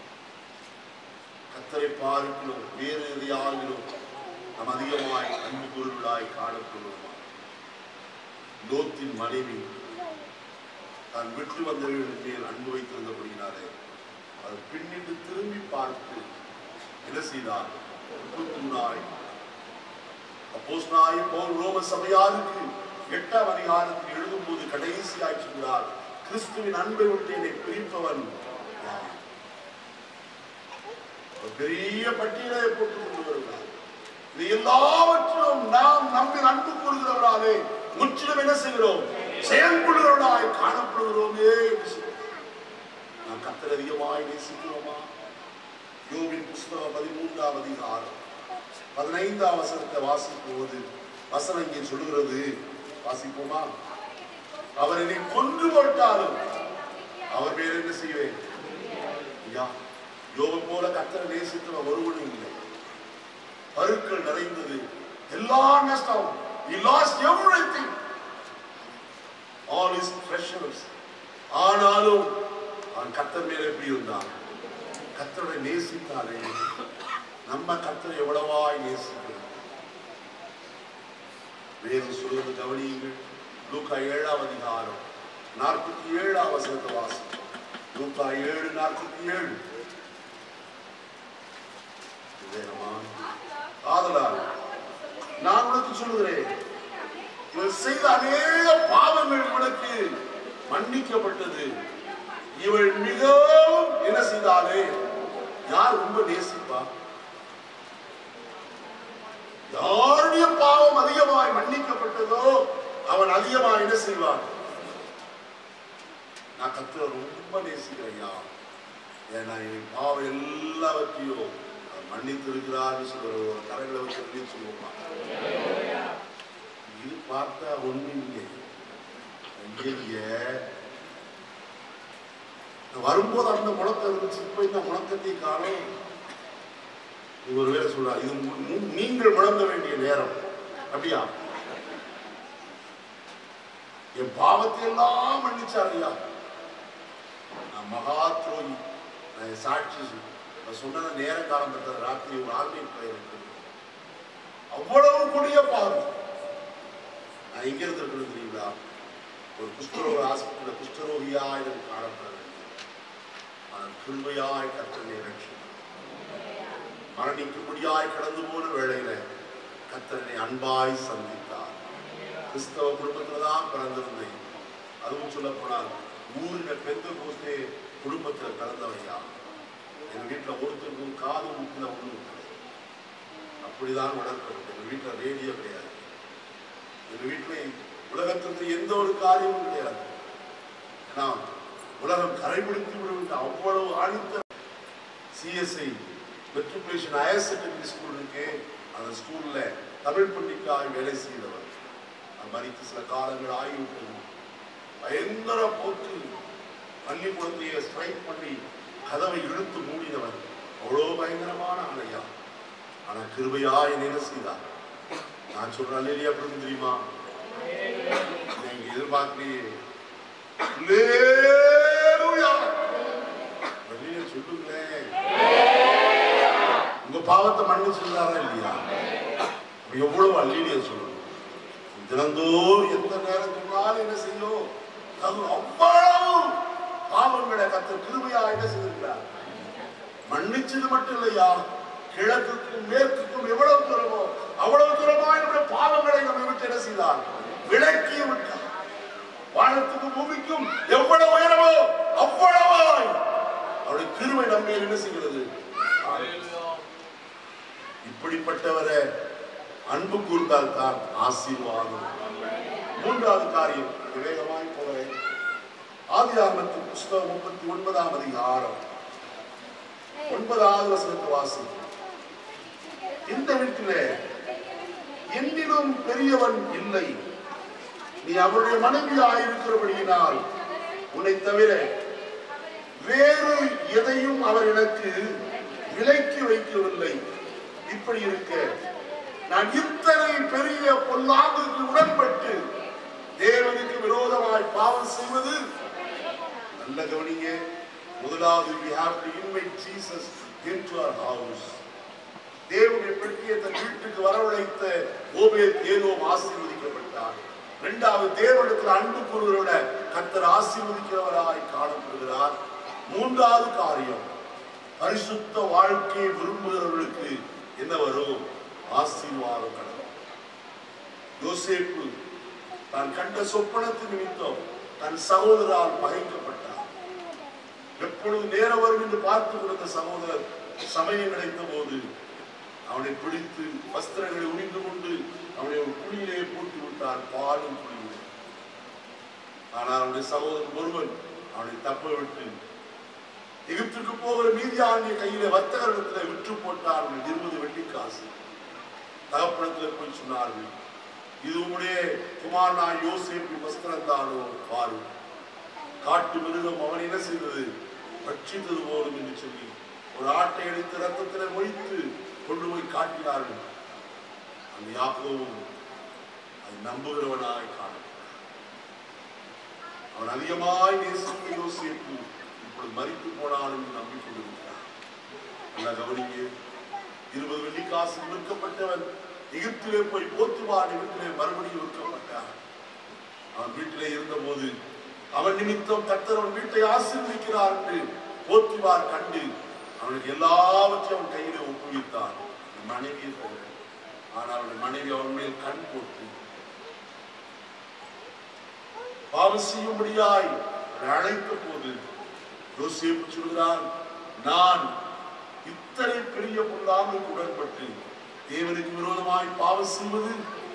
கத்தரை பார்க்கிறோம் வேறு எதையாகிலும் நாம் அதிகமாய் அன்பு பொருளாய் காணப்படுவோமா லோத்தின் மனைவி தான் விட்டு வந்தவர்களின் மேல் அன்பு வைத்திருந்தபடியினாலே அவர் பின்னிட்டு திரும்பி பார்த்து என்ன செய்தார் உப்புத்தூணாய் அப்போஸ்தலனாகிய பவுல் ரோம சபையாருக்கு எட்டாம் அதிகாரத்தில் எழுதும்போது கடைசியாய் சொல்கிறார் கிறிஸ்துவின் அன்பை விட்டு என்னை பிரிப்பவன் யார்? ஒரு பெரிய பட்டியலை போட்டு கொண்டு வருகிறார் இது எல்லாவற்றிலும் நாம் நம்மில் அன்பு கூறுகிறவராலே முற்றிலும் என்ன செய்கிறோம் செயல்படுகிறவர்களாய் காணப்படுகிறோமே என்று சொல்கிறார். நாம் கத்தர் அதிகமாய் நேசிக்கிறோமா யோபின் புஸ்தகம் பதிமூன்றாம் அதிகாரம் பதினைந்தாம் வசனத்தை வாசிக்கும் போது வசனம் இங்கே சொல்லுகிறது வாசிப்போமா அவர் என்னை கொன்று போட்டாலும் அவர் பேர் என்ன செய்வேன் ஐயா யோபு போல கத்தரை நேசித்தவன் ஒருவனும் இல்லை பருக்கள் நிறைந்தது எல்லா நஷ்டம் he lost everything all his treasures ஆனாலும் அவன் கத்தர் மேல எப்படி இருந்தான் கத்தரை நேசித்தாலே நம்ம கத்தரை எவ்வளவாய் நேசிக்கிறோம் வேறு சொல்வது கவனியுங்கள் லூக்கா ஏழாம் அதிகாரம் நாற்பத்தி ஏழாம் வசனத்தை வாசி லூக்கா ஏழு நாற்பத்தி ஏழு வேணுமா ஆதலால் நான் உனக்கு சொல்லுகிறேன் இவள் செய்த அநேக பாவங்கள் இவளுக்கு மன்னிக்கப்பட்டது இவள் மிகவும் என்ன செய்தாலே யார் ரொம்ப நேசிப்பா யாருடைய பாவம் அதிகமாய் மன்னிக்கப்பட்டதோ அவன் அதிகமாய் என்ன செய்வான் நான் கத்திர ரொம்ப நேசிக்கிறேன் ஐயா ஏன்னா என் பாவம் எல்லாவற்றையும் அவர் மன்னித்திருக்கிறார்னு சொல்ற ஒரு கரங்களை வச்சு சொல்லி சொல்லுவோமா இது பார்த்தா ஒண்ணு இல்லை ஐயைய. நான் வரும்போது அந்த முழக்கம் இருந்துச்சு இப்ப இந்த முழக்கத்தை காணும் இது ஒருவேளை சொல்றா இது மு- மு- நீங்கள் முழங்க வேண்டிய நேரம் அப்படியா என் பாவத்தை எல்லாம் மன்னிச்சார் ஐயா நான் மகா துரோகி நான் என் சாட்சி சொல்~ நான் சொன்ன நேர காலம் பெற்ற ராத்திரி ஒரு ஆன்மீக பயிர் இருக்குது அவ்வளவு கொடிய பாவம் நான் எங்க இருந்து இருக்கிறது தெரியுங்களா ஒரு குஷ்டரோக ஆஸ்பத்திரியில் குஷ்டரோகியா எனக்கு காணப்பட வேண்டும் ஆனால் கிருபையாய் கற்றனை ரட்சி மரணிக்கும்படியாய் கடந்து போன வேளையில கத்தரனை அன்பாய் சந்தித்தார் கிறிஸ்தவ குடும்பத்துல தான் பிறந்திருந்தேன் அதுவும் சொல்ல போனால் ஊரின பெந்த கோஸ்தே குடும்பத்துல பிறந்தவையா எங்க வீட்டுல ஒருத்தருக்கும் காது முக்கில ஒண்ணும் கிடையாது அப்படிதான் வளர்க்கப்பட்டது எங்க வீட்டுல ரேடியோ கிடையாது எங்க வீட்டுல உலகத்திற்கு எந்த ஒரு காரியமும் கிடையாது ஏன்னா உலகம் கரைபிடித்து விடுவிட்டு அவ்வளவு ஆழ்த்த CSI matriculation higher secondary school இருக்கு அந்த ஸ்கூல்ல தமிழ் பண்டிக்காய் வேலை செய்தவர் அது மறித்து சில காலங்கள் ஆகிவிட்டது பயங்கர போக்கு பள்ளிக்கூடத்தையே ஸ்ட்ரைக் பண்ணி கதவை இழுத்து மூடினவர் அவ்வளோ பயங்கரமான ஆளையா ஆனா கிருபையா என்னை என்ன செய்தார் நான் சொல்றேன் இல்லையா அப்படின்னு தெரியுமா நீங்க எதிர்பார்க்கலையே அல்லேலூயா. வெளியே சொல்லுங்களேன் உங்க பாவத்தை மன்னிச்சிருந்தாரா இல்லையா அப்ப எவ்வளவு அல்லிலிய சொல்லணும் தினந்தோறும் எந்த நேரம் சொன்னாலும் என்ன செய்யும் அது அவ்வளவு பாவங்களை கத்த கிருபையா என்ன செய்திருக்கிறார் மன்னிச்சது மட்டும் இல்லையா கிழக்குக்கும் மேற்குக்கும் எவ்வளவு தூரமோ அவ்வளவு தூரமாய் நம்முடைய பாவங்களை நம்மை விட்டு என்ன செய்தார் விளக்கி விட்டார் வானத்துக்கும் பூமிக்கும் எவ்வளவு உயரமோ அவ்வளவாய் அவருடைய கிருபை நம்மை என்ன செய்கிறது இப்படிப்பட்டவரை அன்பு கூர்ந்தால் தான் ஆசீர்வாதம் மூன்றாவது காரியம் விவேகமாய் போகிறேன் ஆதி ஆகமத்தின் புஸ்தகம் முப்பத்தி ஒன்பதாம் அதிகாரம் ஒன்பதாவது வசனத்தை வாசி இந்த வீட்டிலே என்னிலும் பெரியவன் இல்லை நீ அவருடைய மனைவியாயிருக்கிறபடியினால் உன்னை தவிர வேறு எதையும் அவர் எனக்கு விலக்கி வைக்கவில்லை இப்படி இருக்க நான் இத்தனை பெரிய பொல்லாங்குக்கு உடன்பட்டு தேவனுக்கு விரோதமாய் பாவம் செய்வது நல்ல கவனிங்க முதலாவது we have to invite Jesus into our house தேவனுடைய பெட்டியை தன் வீட்டுக்கு வரவழைத்த ஓபேத் ஏதோம் ஆசீர்வதிக்கப்பட்டார் இரண்டாவது தேவனிடத்தில் அன்பு கூறுகிறவட கத்தர் ஆசீர்வதிக்கிறவராய் காணப்படுகிறார் மூன்றாவது காரியம் பரிசுத்த வாழ்க்கையை விரும்புகிறவர்களுக்கு என்ன வரும் ஆசீர்வாதம் கடவுள் யோசேப்பு தான் கண்ட சொப்பனத்து நிமித்தம் தன் சகோதரால் பகைக்கப்பட்டார் எப்பொழுது நேரம் வரும் என்று பார்த்து கொடுத்த சகோதரர் சமயம் கிடைத்த போது அவனை பிடித்து வஸ்திரங்களை உணிந்து கொண்டு அவனை ஒரு குழியிலே போட்டு விட்டார் பாலும் குழியிலே ஆனால் அவனுடைய சகோதரன் ஒருவன் அவனை தப்ப விட்டு எகிப்துக்கு போகிற மீதியாண்டிய கையில வர்த்தகரிடத்துல விற்று போட்டார்கள் இருபது வெள்ளி காசு தகப்படத்துல போய் சொன்னார்கள் இது உம்முடைய குமாரனா யோசேப்பு வஸ்திரம் தானோ பாரு காட்டு மிருகம் அவன் என்ன செய்தது பட்சித்தது போலும் என்று சொல்லி ஒரு ஆட்டை எடுத்து ரத்தத்திலே மொழித்து கொண்டு போய் காட்டினார்கள் அந்த யாக்கோவும் அது நம்புகிறவனாய் காண அவன் அதிகமாய் நேசித்த யோசேப்பு இப்பொழுது மறித்து போனாலும் என்று நம்பிக்கொண்டிருக்கிறார் நல்லா கவனிங்க இருபது வெள்ளிக்காசு விற்கப்பட்டவன் எகிப்திலே போய் போத்துவான் வீட்டிலே மறுபடியும் விற்கப்பட்டான் அவன் வீட்டிலே இருந்தபோது அவன் நிமித்தம் கர்த்தர் அவன் வீட்டை ஆசீர்வதிக்கிறார் என்று போத்துவார் கண்டு அவனுக்கு எல்லாவற்றையும் அவன் கையிலே ஒப்புவித்தான் மனைவியை தவிர ஆனால் அவனுடைய மனைவி அவன் மேல் கண் போட்டு பாவம் செய்யும்படியாய் அவனை அழைத்த போது யோசேப்பு சொல்கிறான் நான் இத்தனை பெரிய பொல்லாமல் உடன்பட்டு தேவனுக்கு விரோதமாய் பாவம் செய்வது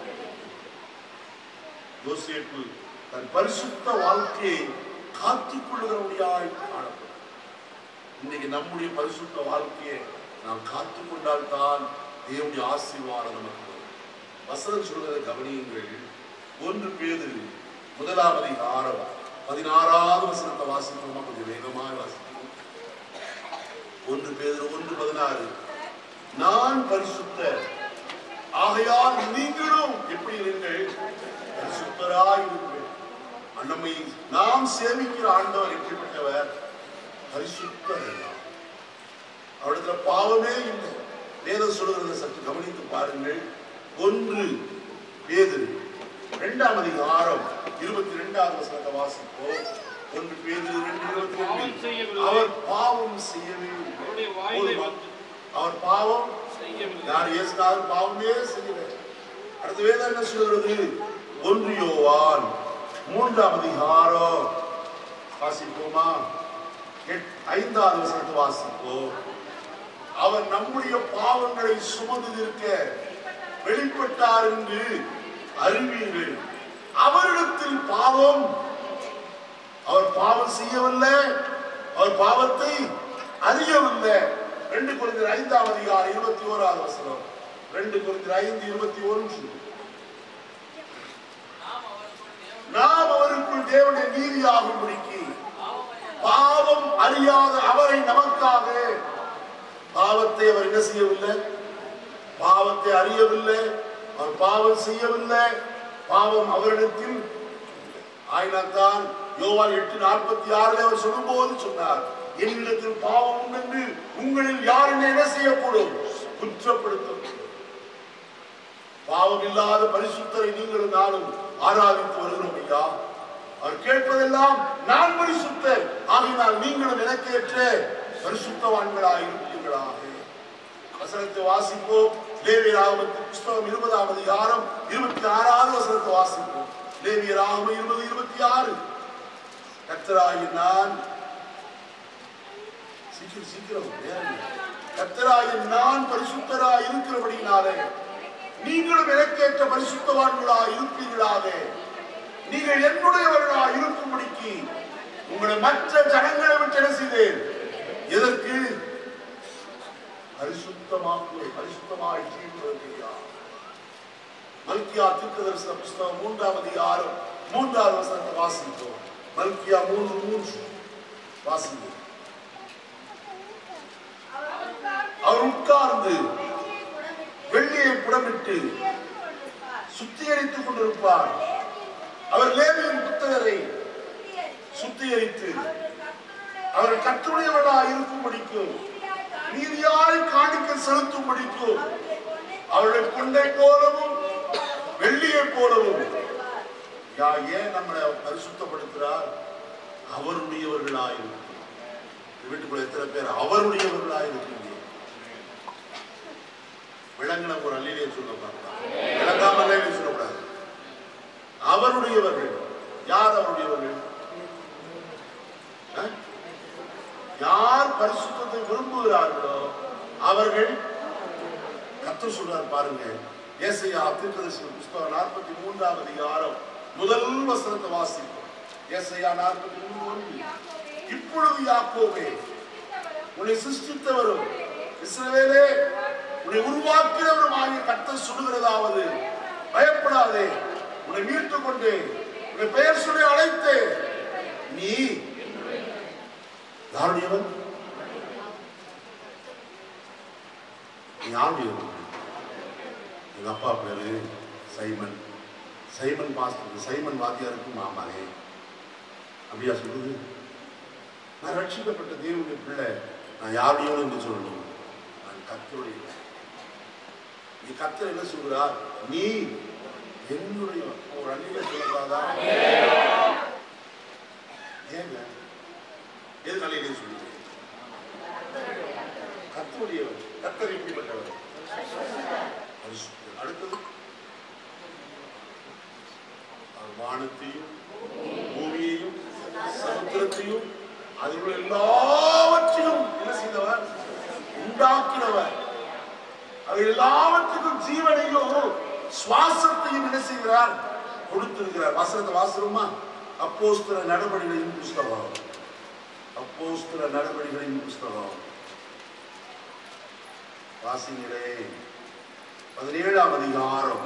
யோசேப்பு தன் பரிசுத்த வாழ்க்கையை காத்துக் கொள்ளுகிறவடியாய் காணப்படும் இன்னைக்கு நம்முடைய பரிசுத்த வாழ்க்கையை நாம் காத்துக் கொண்டால் தான் தேவனுடைய ஆசீர்வாதம் நமக்கு வரும். வசனம் சொல்வதை கவனியுங்கள் ஒன்று பேது முதலாவது ஆறாவது பதினாறாவது வசனத்தை வாசிப்போமா கொஞ்சம் வேகமாக வாசிப்போம் ஒன்று பேது ஒன்று பதினாறு நான் பரிசுத்த ஆகையால் நீங்களும் எப்படி இருங்கள் பரிசுத்தராய் இருங்கள் நம்மை நாம் சேமிக்கிற ஆண்டவர் எப்படிப்பட்டவர் பரிசுத்தர் எல்லாம். அவரிடத்துல பாவமே இல்லை வேதம் சொல்கிறத சற்று கவனித்து பாருங்கள் ஒன்று பேதுரு இரண்டாம் அதிகாரம் இருபத்தி இரண்டாவது வசனத்தை வாசிப்போம் ஒன்று பேதுரு ரெண்டு இருபத்தி பாவம் ரெண்டு செய்யவில்லை. அவர் பாவம் செய்யவே இல்லை. அவருடைய வாயிலே போதுமா? வந்து அவர் பாவம் செய்யவில்லை யார் இயேசுநாதர் பாவமே செய்யல அடுத்த வேதம் என்ன சொல்கிறது ஒன்று யோவான் மூன்றாம் அதிகாரம் வாசிப்போமா எட்- ஐந்தாவது வசனத்தை வாசிப்போம் அவர் நம்முடைய பாவங்களை சுமந்து நிற்க வெளிப்பட்டார் என்று அறிவீர்கள் அவரிடத்தில் பாவம் அவர் பாவம் செய்யவில்லை அவர் பாவத்தை அறியவில்லை ரெண்டு குறைந்த ஐந்தாம் அதிகாரம் இருபத்தி ஓராவது வசனம் ரெண்டு குறைந்த ஐந்து இருபத்தி ஒன்று நாம் அவருக்குள் தேவனுடைய நீதியாகும்படிக்கு பாவம் அறியாத அவரை நமக்காக பாவத்தை அவர் என்ன செய்யவில்லை பாவத்தை அறியவில்லை அவர் பாவம் செய்யவில்லை பாவம் அவரிடத்தில் ஆயினத்தான் யோவான் எட்டு நாற்பத்தி ஆறுல அவர் சொல்லும்போது சொன்னார் என்னிடத்தில் பாவம் உண்டென்று உங்களில் யார் என்னை என்ன செய்யக்கூடும் குற்றப்படுத்தக்கூடும் பாவம் இல்லாத பரிசுத்தரை நீங்களும் நானும் ஆராதித்து வருகிறோம் ஐயா அவர் கேட்பதெல்லாம் நான் பரிசுத்தர் ஆகினால் நீங்களும் எனக்கேற்ற பரிசுத்தவான்களாய் இருப்பீர்களாக வசனத்தை வாசிப்போம் லேவிய ராகமத்தின் புஸ்தகம் இருபதாம் அதிகாரம் இருபத்தி ஆறாவது வசனத்தை வாசிப்போம் லேவிய ராகமம் இருபது இருபத்தி ஆறு கத்தராகி நான் சீக்கிரம் சீக்கிரம் நேரம் இல்லை. கர்த்தராகிய நான் பரிசுத்தராய் இருக்கிறபடினாலே நீங்களும் எனக்கேற்ற பரிசுத்தவான்களாய் இருப்பீர்களாக நீங்கள் என்னுடையவர்களாய் இருக்கும்படிக்கு உங்களை மற்ற ஜனங்களை விட்டு என்ன செய்தேன் எதற்கு பரிசுத்தமாக்குவது பரிசுத்தமாய் ஜீவிப்பதற்கையா மல்கியா தீர்க்கதரிசன புஸ்தகம் மூன்றாம் அதிகாரம் மூன்றாவது வசனத்தை வாசிப்போம் மல்கியா மூன்று மூன்று வாசிப்போம் அவர் உட்கார்ந்து வெள்ளியை புடமிட்டு சுத்திகரித்துக் கொண்டிருப்பார் அவர் லேவியின் புத்தகரை சுத்திகரித்து அவர் கற்றுடையவர்களாய் இருக்கும்படிக்கும் நீதியாய் காணிக்க செலுத்தும்படிக்கும் அவருடைய கொண்டை போலவும் வெள்ளியை போலவும் யா ஏன் நம்மளை பரிசுத்தப்படுத்துறார் அவருடையவர்களாய் இருக்கும் வீட்டுக்குள்ள எத்தனை பேர் அவருடையவர்களாய் இருக்கீங்க விளங்கின ஒரு அல்லிலே சொல்ல பார்த்தா விளங்காமலே சொல்லக்கூடாது அவருடையவர்கள் யார் அவருடையவர்கள் அஹ்? யார் பரிசுத்தத்தை விரும்புகிறார்களோ அவர்கள் கத்து சொல்றார் பாருங்க ஏசையா தீர்க்கதரிசன புஸ்தகம் நாற்பத்தி மூன்றாம் அதிகாரம் முதல் வசனத்தை வாசிப்போம் ஏசையா நாற்பத்தி மூன்று ஒன்று. இப்பொழுது யாக்கோவே உன்னை சிருஷ்டித்தவரும் இஸ்ரவேலே உன்னை உருவாக்கினவரும் ஆகிய கர்த்தர் சொல்லுகிறதாவது பயப்படாதே உன்னை மீட்டுக் கொண்டு உன்னை பெயர் சொல்லி அழைத்து நீ யாருடையவன் நீ யாருடையவன் எங்க அப்பா பேரு சைமன் சைமன் பாஸ்டர் சைமன் வாத்தியாருக்கு மாமானே அப்படியா சொல்லுது நான் ரட்சிக்கப்பட்ட தேவனுடைய பிள்ளை நான் யாருடையவன் என்று சொல்லணும் நான் கத்தருடைய நீ கத்தர் என்ன சொல்கிறார் நீ என்னுடைய ஒரு அன்னில சொல்லக்கூடாதா ஏங்க எது தலையிலே சொல்லுங்க கத்தருடையவர் கத்தர் எப்படிப்பட்டவர் பரிசுத்தர். அடுத்தது அவர் வானத்தையும் பூமியையும் சமுத்திரத்தையும் அதில் உள்ள எல்லாவற்றையும் என்ன செய்தவர் உண்டாக்கினவர் அது எல்லாவற்றுக்கும் ஜீவனையும் சுவாசத்தையும் என்ன செய்கிறார் கொடுத்திருக்கிறார் வசனத்தை வாசனமா அப்போஸ்தல நடவடிக்கைகளின் புஸ்தகம் அப்போஸ்தல நடவடிக்கைகளின் புஸ்தகம் வாசிங்களே பதினேழாம் அதிகாரம்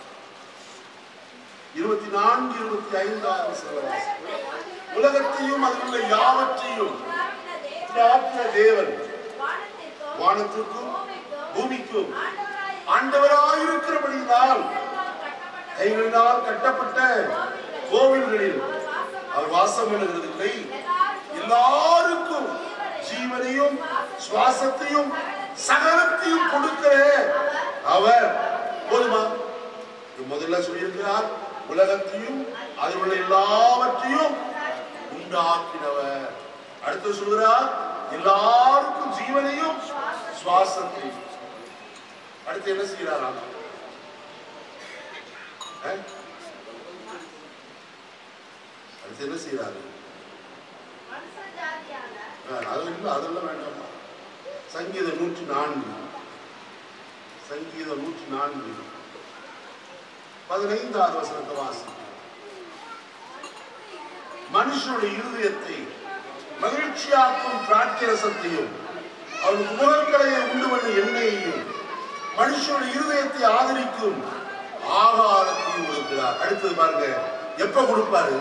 இருபத்தி நான்கு இருபத்தி ஐந்தாம் வசனம் வாசிக்கிறோம். உலகத்தையும் அதில் உள்ள யாவற்றையும் உண்டாக்கின தேவன் வானத்திற்கும் பூமிக்கும் ஆண்டவராயிருக்கிறபடியினால் கைகளினால் கட்டப்பட்ட கோவில்களில் அவர் வாசம் பண்ணுகிறதில்லை எல்லாருக்கும் ஜீவனையும் சுவாசத்தையும் சகலத்தையும் கொடுக்கிற அவர் போதுமா இது முதல்ல சொல்லியிருக்கிறார் உலகத்தையும் அதில் உள்ள எல்லாவற்றையும் உண்டாக்கினவர் அடுத்து சொல்கிறார் எல்லாருக்கும் ஜீவனையும் சுவாசத்தையும் அடுத்து என்ன செய்கிறாராம் அஹ்? அடுத்து என்ன செய்கிறாரு அஹ், அது இல்லை அதெல்லாம் வேண்டாம் சங்கீதம் நூற்றி நான்கு சங்கீதம் நூற்றி நான்கு பதினைந்தாவது வசனத்தை வாசி மனுஷனுடைய இருதயத்தை மகிழ்ச்சியாக்கும் திராட்சரசத்தையும் அவனுக்கு முகக்கடையை உண்டு பண்ண எண்ணெயையும் மனுஷனுடைய இருதயத்தை ஆதரிக்கும் ஆகாரத்தையும் கொடுக்கிறார் அடுத்தது பாருங்க எப்ப கொடுப்பாரு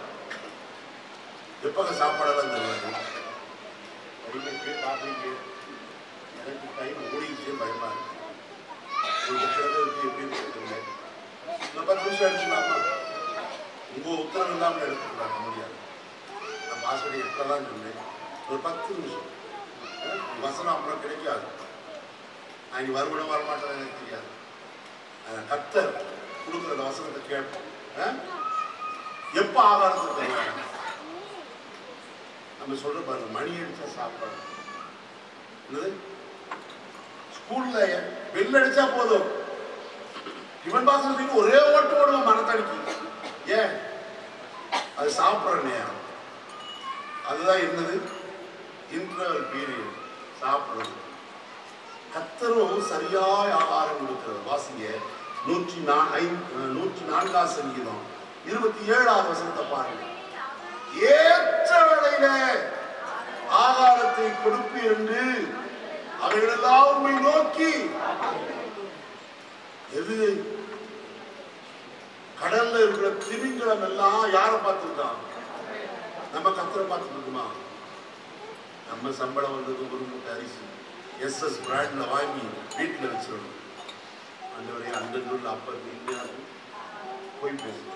எப்பங்க சாப்பாடெல்லாம் தருவாரு படிக்க பாப்பீங்க எனக்கு டைம் ஓடிக்கிட்டே பயமா இருக்கு உங்களுக்கு கிடக்கிறதுக்கு எப்படி இருக்குங்க நான் பத்து நிமிஷம் எடுத்துக்கலாமா உங்க உத்தரவு இல்லாமல் எடுத்துக்கலாம் முடியாது நான் பாஸ்வேர்டு எடுக்கலாம் சொன்னேன் ஒரு பத்து நிமிஷம் அஹ், வசனம் அப்புறம் கிடைக்காது நான் இனி வருமானம் வரமாட்டேன் எனக்கு தெரியாது அஹ், கர்த்தர் கொடுக்குற அந்த வசனத்தை கேட்போம் அஹ்? எப்ப ஆகாரத்தை தருவாங்க நம்ம சொல்ற பாருங்க மணி அடிச்சா சாப்பிடணும் என்னது ஸ்கூல்ல பெல் அடிச்சா போதும் இவன் பாசத்துக்கு ஒரே ஓட்டு ஓடுவோம் மரத்தடிக்கு ஏன் அது சாப்பிடுற நேரம் அதுதான் என்னது இன்டர்வல் பீரியட் சாப்பிடுறது கத்தரும் சரியாய் ஆகாரம் கொடுக்கிறது வாசிங்க நூற்றி நா ஐந்து நூற்றி நான்காம் சங்கீதம் இருபத்தி ஏழாவது வசனத்தை பாருங்க ஏற்ற வேளையில ஆகாரத்தை கொடுப்பு என்று அவைகளெல்லாம் உண்மை நோக்கி எது கடல்ல இருக்கிற திமிங்கலம் எல்லாம் யாரை பார்த்துருக்கான் நம்ம கத்தரை பார்த்துட்டு இருக்குமா நம்ம சம்பளம் வந்தது ஒரு மூட்டை அரிசி எஸ்எஸ் பிராண்ட்ல வாங்கி வீட்டில் வச்சிடணும் அந்தவரை அந்த நூல் அப்ப இந்தியாவுக்கு போய் பேசணும்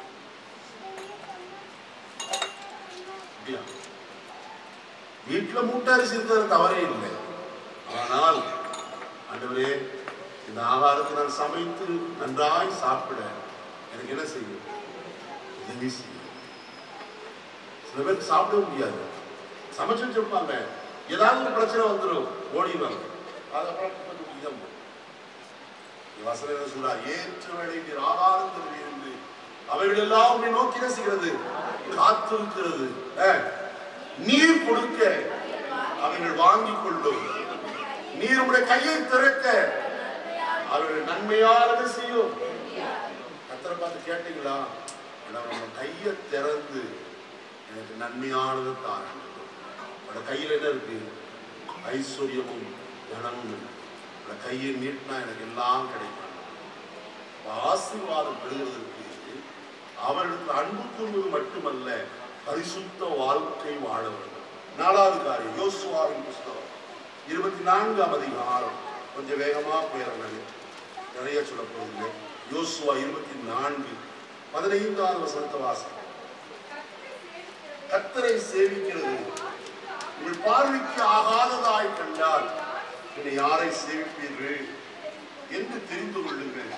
இல்லையா? வீட்டுல மூட்டை அரிசி இருக்கிறது தவறே இல்லை ஆனால் ஆண்டவரே இந்த ஆகாரத்தை நான் சமைத்து நன்றாய் சாப்பிட எனக்கு என்ன செய்யும் உதவி செய்யும் சில பேருக்கு சாப்பிட முடியாது சமைச்சு வச்சிருப்பாங்க ஏதாவது ஒரு பிரச்சனை வந்துடும் ஓடிடுவாங்க அது அப்புறம் குப்பை தூக்கி தான் போகும். இந்த வசனம் என்ன சொல்றா ஏற்ற வேலை நீர் ஆகாரம் இருந்து அவைகள் எல்லாம் உன்னை நோக்கி என்ன செய்கிறது காத்திருக்கிறது அஹ், நீர் கொடுக்க அவைகள் வாங்கிக் கொள்ளும் நீர் உடைய கையை திறக்க அவர்கள் நன்மையானது செய்யும் கத்தரை பார்த்து கேட்டீங்களா ஆனா நம்ம கையை திறந்து எனக்கு நன்மையானது தான் அவட கையில என்ன இருக்கு ஐஸ்வர்யமும் கனமும் இருக்கு அவட கையை நீட்டினா எனக்கு எல்லாம் கிடைக்கும் அப்ப ஆசீர்வாதம் பெறுவதற்கு அவர்களுக்கு அன்பு கூறுவது மட்டுமல்ல பரிசுத்த வாழ்க்கை வாழ வேண்டும் நாலாவது காரியம் யோசுவாவின் புஸ்தகம் இருபத்தி நான்காம் அதிகாரம் கொஞ்சம் வேகமா போயிடுறாங்க நிறைய சொல்ல போகுது யோசுவா இருபத்தி நான்கு பதினைந்தாவது வசனத்தை வாசம் கத்தரை சேவிக்கிறது உங்கள் பார்வைக்கு ஆகாததாய் கண்டால் என்னை யாரை சேவிப்பீர்கள் என்று தெரிந்து கொள்ளுங்கள்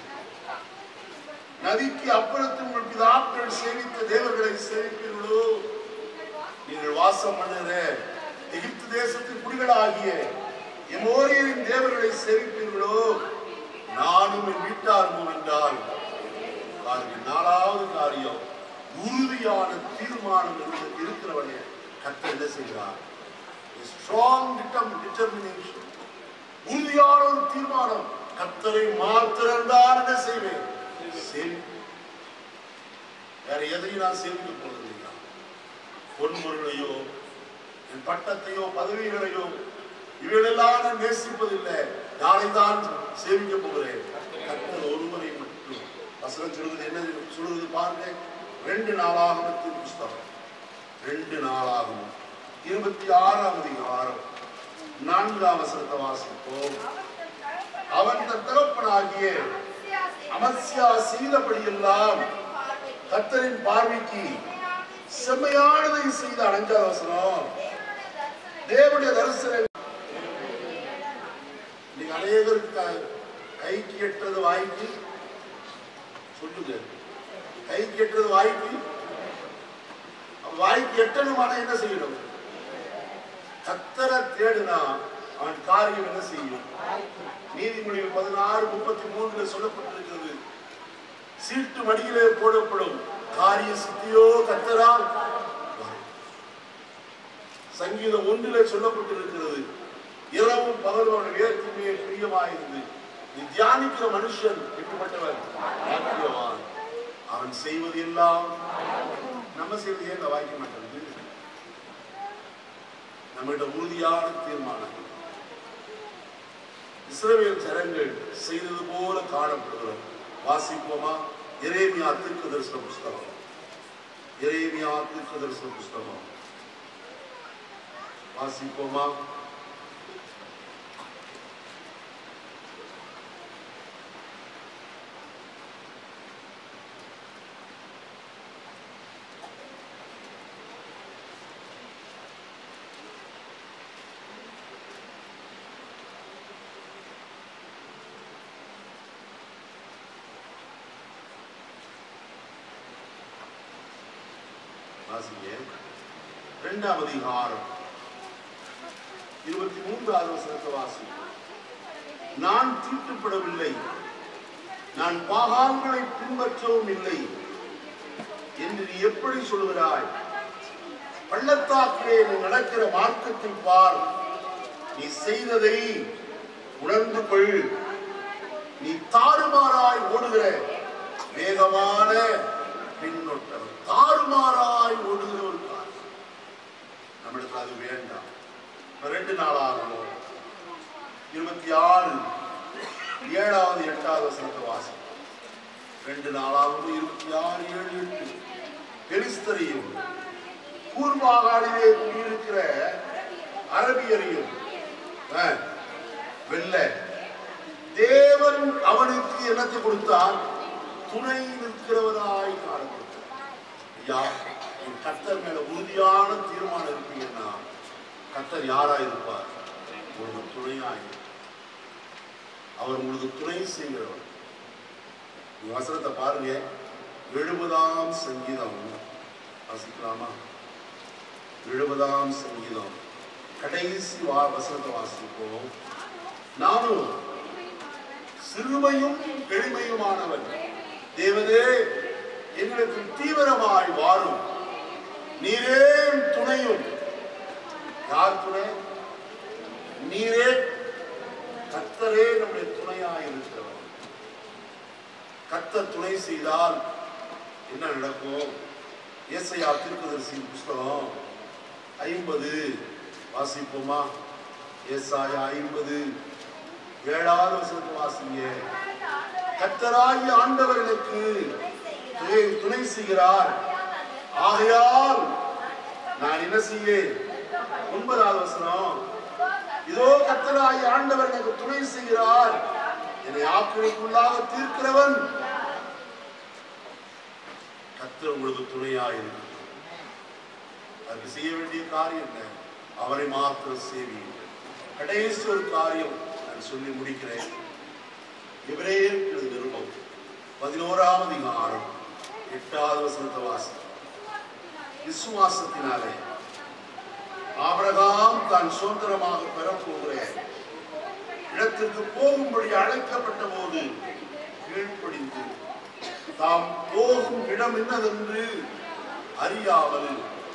நதிக்கு அப்புறத்து உங்கள் பிதாக்கள் சேவித்த தேவர்களை சேவிப்பீர்களோ நீங்கள் வாசம் பண்ணுகிற எகிப்து தேசத்தின் குடிகளாகிய எமோரியரின் தேவர்களை சேவிப்பீர்களோ நானும் என் வீட்டாரும் என்றால் பாருங்க நாலாவது காரியம் உறுதியான தீர்மானம் இருந்து இருக்கிறவனே கத்த என்ன செய்கிறார் ஸ்ட்ராங் டிட்டர்மினேஷன் உறுதியான ஒரு தீர்மானம் கத்தரை மாத்திரம்தான் என்ன செய்வேன் சேவி வேற எதையும் நான் சேமிக்க போறது இல்லையா பொன்முறையோ என் பட்டத்தையோ பதவிகளையோ இவைகளெல்லாம் நான் நேசிப்பதில்லை யாரை தான் சேமிக்க போகிறேன் கத்தர் ஒருவரை மட்டும் வசனம் சொல்வது என்ன சொல்வது பாருங்க ரெண்டு நாளாகமத்தின் புஸ்தகம் ரெண்டு நாளாகும் இருபத்தி ஆறாம் அதிகாரம் நான்காம் வசனத்தை வாசிப்போம் அவன் தன் தகப்பனாகிய அமத்சியா செய்தபடியெல்லாம் கத்தரின் பார்வைக்கு செம்மையானதை செய்த அடைஞ்சாத வசனம் தேவனுடைய தரிசனம் இன்னைக்கு அநேகருக்கு க- கைக்கு எட்டுறது வாய்க்கு சொல்லுங்க கைக்கு எட்டுறது வாய்க்கு அப்ப வாய்க்கு எட்டணுமான என்ன செய்யணும் கத்தரை தேடுனா அவன் காரியம் என்ன செய்யும் நீதிமொழிகள் பதினாறு முப்பத்தி மூணுல சொல்லப்பட்டிருக்கிறது சீட்டு மடியிலே போடப்படும் காரிய சித்தியோ கத்தரால் வரும். சங்கீதம் ஒன்றிலே சொல்லப்பட்டிருக்கிறது இரவும் பகலும் அவன் வேர்த்திமே பிரியமாயிருந்து நீ தியானிக்கிற மனுஷன் எப்படிப்பட்டவன் பாக்கியவான் அவன் செய்வது எல்லாம் நம்ம செய்வது ஏன் வாய்க்க மாட்டேங்குது நம்மகிட்ட உறுதியான தீர்மானம் இஸ்ரவேல் ஜனங்கள் செய்தது போல காணப்படுகிறோம் வாசிப்போமா எரேமியா தீர்க்க தரிசன புஸ்தகம் எரேமியா தீர்க்க தரிசன புஸ்தகம் வாசிப்போமா வாசிங்க இரண்டாம் அதிகாரம் இருபத்தி மூன்றாவது வசனத்தை வாசி நான் தீட்டுப்படவில்லை நான் பாகால்களை பின்பற்றவும் இல்லை என்று நீ எப்படி சொல்கிறாய் பள்ளத்தாக்கிலே நீ நடக்கிற மார்க்கத்தை பார் நீ செய்ததை உணர்ந்து கொள் நீ தாறுமாறாய் ஓடுகிற வேகமான பின்னோட்டம் தாறுமாறாய் ஓடுகிற ஒரு கார் நம்மளுக்கு அது வேண்டாம் இப்ப ரெண்டு நாள் ஆகணும் இருபத்தி ஆறு ஏழாவது எட்டாவது வசனத்தை வாசி ரெண்டு நாளாகவும் இருபத்தி ஆறு ஏழு எட்டு பெலிஸ்தரையும் கூர்மாகாளிலே குடியிருக்கிற அரபியரையும் ஆ, வெல்ல தேவன் அவனுக்கு என்னத்தை கொடுத்தார் துணை நிற்கிறவராய் காணப்படுத்தார் ஐயா நீ கர்த்தர் மேல உறுதியான தீர்மானம் இருப்பீங்கன்னா கர்த்தர் யாரா இருப்பார் உங்களுக்கு துணையாய் இருப்பார். அவர் உங்களுக்கு துணை செய்கிறவர் இந்த வசனத்தை பாருங்க எழுபதாம் சங்கீதம் வாசிக்கலாமா எழுபதாம் சங்கீதம் கடைசி வா வசனத்தை வாசிப்போம் நானும் சிறுமையும் எளிமையுமானவன் தேவனே எங்களுக்கு தீவிரமாய் வாரும் நீரே என் துணையும் யார் துணை நீரே கர்த்தரே நம்முடைய துணையாய் இருக்கிறவர் கர்த்தர் துணை செய்தால் என்ன நடக்கும் ஏசையா திருப்பதரிசியின் புஸ்தகம் ஐம்பது வாசிப்போமா ஏசாயா ஐம்பது ஏழாவது வசனத்தை வாசிங்க கர்த்தராகி ஆண்டவர் எனக்கு துணை- துணை செய்கிறார் ஆகையால் நான் என்ன செய்வேன் ஒன்பதாவது வசனம் இதோ கர்த்தராகி ஆண்டவர் எனக்கு துணை செய்கிறார் என்னை ஆக்கிரமிக்குள்ளாக தீர்க்கிறவன் கர்த்தர் உங்களுக்கு துணையாக இருக்கிறார் அதுக்கு செய்ய வேண்டிய காரியம் என்ன அவரை மாத்திரம் சேவியுங்கள் கடைசி ஒரு காரியம் நான் சொல்லி முடிக்கிறேன் எபிரேயருக்கு நிருபம் பதினோராம் அதிகாரம் எட்டாவது வசனத்தை வாசி விசுவாசத்தினாலே ஆபிரகாம் தான் சுதந்திரமாக பெறப்போகிற இடத்திற்கு போகும்படி அழைக்கப்பட்ட போது கீழ்ப்படிந்து தாம் போகும் இடம் என்னதென்று அறியாமல்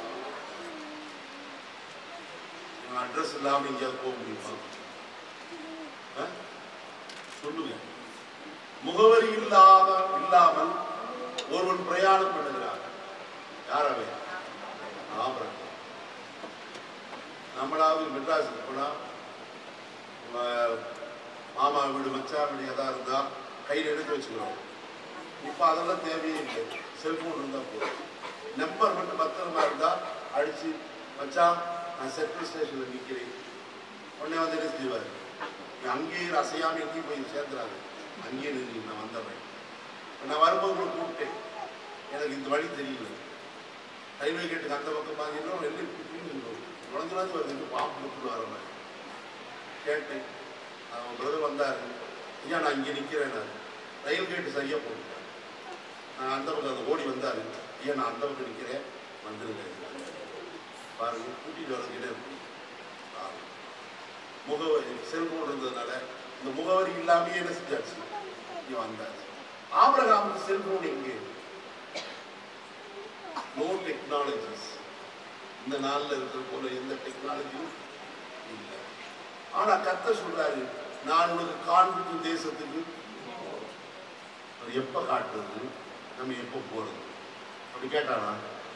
அட்ரஸ் இல்லாம எங்கேயாவது போக முடியுமா ஆ? சொல்லுங்க முகவரி இல்லாத இல்லாமல் ஒருவன் பிரயாணம் பண்ணுகிறார் யார் அவன் ஆபரகம் நம்மளாவது மெட்ராஸுக்கு போனா நம்ம மாமா வீடு மச்சா வீடு எதா இருந்தா கையில் எடுத்து வச்சுக்கிறோம் இப்போ அதெல்லாம் தேவையே இல்லை செல்போன் இருந்தா போதும் நம்பர் மட்டும் பத்திரமா இருந்தா அடிச்சு மச்சான் நான் சென்ட்ரல் ஸ்டேஷன்ல நிக்கிறேன் உடனே வந்து என்ன செய்வார் நீ அங்கேயே இரு, அசையாம எங்கேயும் போய் சேர்ந்துறாரு அங்கேயே நின்று நான் வந்துடுறேன் இப்ப நான் வரும்போது கூட கூப்பிட்டேன் எனக்கு இந்த வழி தெரியல ரயில்வே கேட்டுக்கு அந்த பக்கம் பார்த்தீங்கன்னா வெளியே நுழைஞ்சு நுழைஞ்சு வருது இன்னும் பாம்பு கொடுத்துட்டு வர மாதிரி கேட்டேன் அவன் பிரதர் வந்தார் ஐயா நான் இங்கே நிற்கிறேன் நான் ரயில் கேட்டு சரியாக போட்டேன் நான் அந்த பக்கம் அந்த ஓடி வந்தார் ஐயா நான் அந்த பக்கம் நிற்கிறேன் வந்துருங்க பாருங்க கூட்டிட்டு வரதுக்கிட்டே இருக்கு பாருங்க. முகவரி செல்போன் இருந்ததுனால இந்த முகவரி இல்லாமயே என்ன செஞ்சாச்சு இங்க வந்தாச்சு ஆபிரகாமுக்கு செல்போன் எங்கே நோ டெக்னாலஜிஸ் இந்த நாள்ல இருக்கிற போல எந்த டெக்னாலஜியும் இல்லை ஆனா கத்த சொல்றாரு நான் உனக்கு காண்பிக்கும் தேசத்துக்கு அவர் எப்ப காட்டுறது நம்ம எப்ப போறது அப்படி கேட்டானா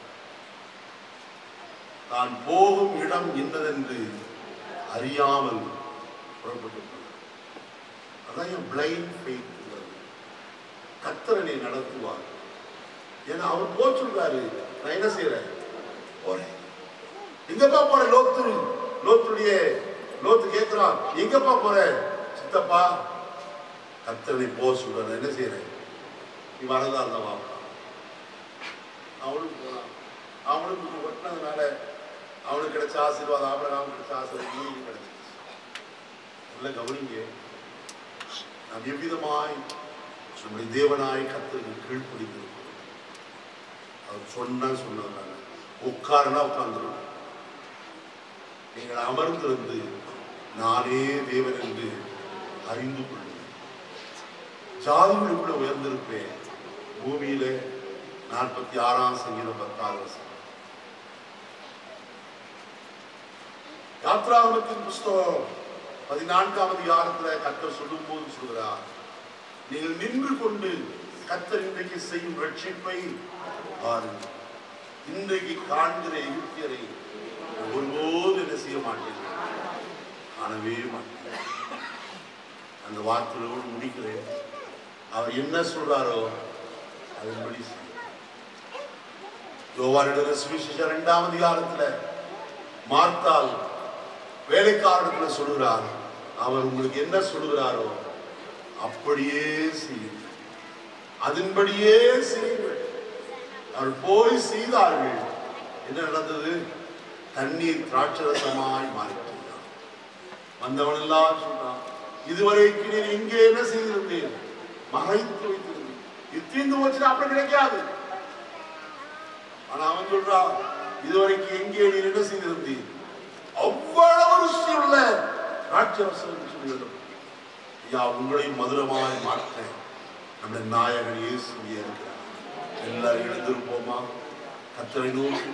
தான் போகும் இடம் என்னதென்று அறியாமல் புறப்பட்டு போனார். அதான் என் பிளைண்ட் ஃபெய்த் கத்தரனை நடத்துவார் ஏன்னா அவர் போக சொல்றாரு நான் என்ன செய்யறேன் போறேன் எங்கப்பா போற லோத்து லோத்துடைய லோத்து கேட்கிறான் எங்கப்பா போற சித்தப்பா கத்தனை போக சொல்ற நான் என்ன செய்யறேன் நீ வரதா இருந்தா வா அவனும் போனான் அவனுக்கு இப்படி ஒட்டினதுனால அவனுக்கு கிடைச்ச ஆசீர்வாதம் ஆபிரகாம் கிடைச்ச ஆசீர்வாதம் இவனுக்கு கிடைச்சிச்சு நல்ல கவனிங்க நாம் எவ்விதமாய் நம்முடைய தேவனாய் கத்தருக்கு கீழ்ப்படிந்திருக்கிறோம் அவர் சொன்னா சொன்னதுனால உட்காருனா உட்கார்ந்துடும் நீங்கள் அமர்ந்திருந்து நானே தேவன் என்று அறிந்து கொள்ளுங்கள் ஜாதிகளுக்குள்ள உயர்ந்திருப்பேன் பூமியில நாற்பத்தி ஆறாம் சங்கீதம் பத்தாவது வசனம் யாத்ராகமத்தின் புஸ்தகம் பதினான்காம் அதிகாரத்துல கர்த்தர் சொல்லும் போது சொல்கிறார் நீங்கள் நின்று கொண்டு கர்த்தர் இன்றைக்கு செய்யும் ரட்சிப்பை பாருங்கள் இன்றைக்கு காண்கிற எகிப்தியரை ஒருபோது என்ன செய்ய மாட்டீர்கள் காணவே மாட்டீர்கள் அந்த வார்த்தையோடு முடிக்கிறேன் அவர் என்ன சொல்றாரோ அதன்படி செய்யுங்கள். யோவானிடல சுவிசேஷம் இரண்டாம் அதிகாரத்துல மார்த்தால் வேலைக்காரத்துல சொல்கிறார் அவர் உங்களுக்கு என்ன சொல்கிறாரோ அப்படியே செய்யுங்கள் அதன்படியே செய்யுங்கள் அவர் போய் செய்தார்கள் என்ன நடந்தது தண்ணீர் திராட்சரசமாய் மாறிட்டார் வந்தவன் எல்லாம் சொல்றான் இதுவரைக்கு நீர் இங்கே என்ன செய்திருந்தீர் மறைத்து வைத்திருந்தீர் இது தீர்ந்து போச்சுன்னா அப்புறம் கிடைக்காது ஆனா அவன் சொல்றான் இதுவரைக்கும் எங்கே நீர் என்ன செய்திருந்தீர் அவ்வளவு ருசி உள்ள திராட்சரசம் என்று சொல்லிவிடும் ஐயா உங்களை மதுரமாய் மாற்ற நம்முடைய நாயகன் இயேசு இங்கே இருக்கிறார் எல்லாரும் எழுந்திருப்போமா கத்தரை நோக்கி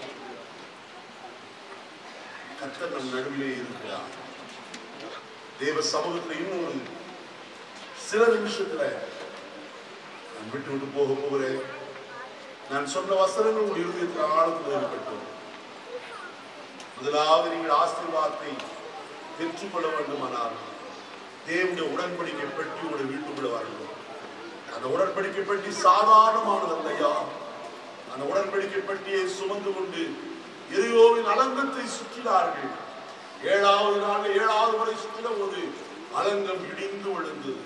கத்தர் நம் நடுவிலே இருக்கிறார் தேவ சமூகத்தில் இன்னொரு சில நிமிஷத்துல நான் விட்டு விட்டு போக போகிறேன் நான் சொன்ன வசனங்கள் உங்கள் இருதயத்தில் ஆழத்தில் இருக்கட்டும் முதலாவது நீங்கள் ஆசீர்வாதத்தை பெற்றுக்கொள்ள வேண்டுமானால் தேவனுடைய உடன்படிக்கை பெட்டி உங்களுடைய வீட்டுக்குள்ள வரணும் அந்த உடன்படிக்கை பெட்டி சாதாரணமானது ஐயா அந்த உடன்படிக்கை பெட்டியை சுமந்து கொண்டு எரியோவின் அலங்கத்தை சுற்றினார்கள் ஏழாவது நாள் ஏழாவது முறை சுற்றின போது அலங்கம் இடிந்து விழுந்தது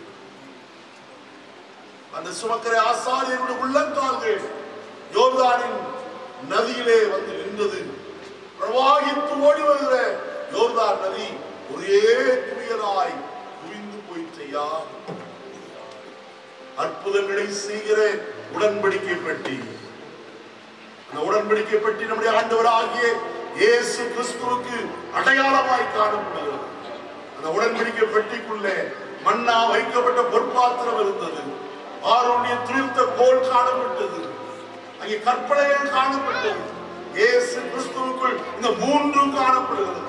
அந்த சுமக்கரை ஆசாரியருடைய உள்ளங்கால்கள் யோர்தானின் நதியிலே வந்து நின்றது பிரவாகித்து ஓடி வருகிற யோர்தான் நதி ஒரே துயராய் குவிந்து போயிற்றையா அற்புதங்களை செய்கிற உடன்படிக்கை பெட்டி அந்த உடன்படிக்கை பெட்டி நம்முடைய ஆண்டவராகிய இயேசு கிறிஸ்துவுக்கு அடையாளமாய் காணப்படுகிறது அந்த உடன்படிக்கை பெட்டிக்குள்ளே மண்ணா வைக்கப்பட்ட பொற்பாத்திரம் இருந்தது ஆரோனிய துளிர்த்த கோல் காணப்பட்டது அங்கே கற்பனைகள் காணப்பட்டது இயேசு கிறிஸ்துவுக்குள் இந்த மூன்றும் காணப்படுகிறது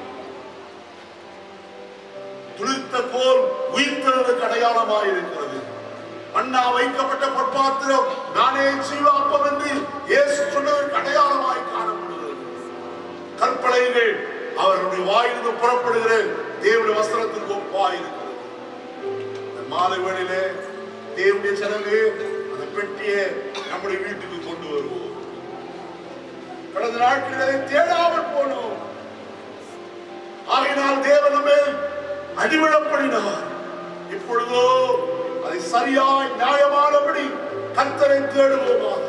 துளிர்த்த கோல் உயிர்த்தெழுதலுக்கு அடையாளமாய் இருக்கிறது மண்ணா வைக்கப்பட்ட பொற்பாத்திரம் நானே ஜீவாப்பம் என்று இயேசு சொன்னதற்கு அடையாளமாய் காணப்படுகிறது கற்பனைகள் அவருடைய வாயிலிருந்து புறப்படுகிற தேவனுடைய வஸ்திரத்திற்கு ஒப்பாய் இருக்கிறது இந்த மாலை வேளையிலே தேவனுடைய செலவு அந்த பெட்டியை நம்முடைய வீட்டுக்கு கொண்டு வருவோம் கடந்த நாட்களில் அதை தேடாமல் போனோம் ஆகையினால் தேவன் மேல் அடிவிழப்படினார் இப்பொழுதோ அதை சரியாய் நியாயமானபடி கர்த்தரை தேடுவோமாக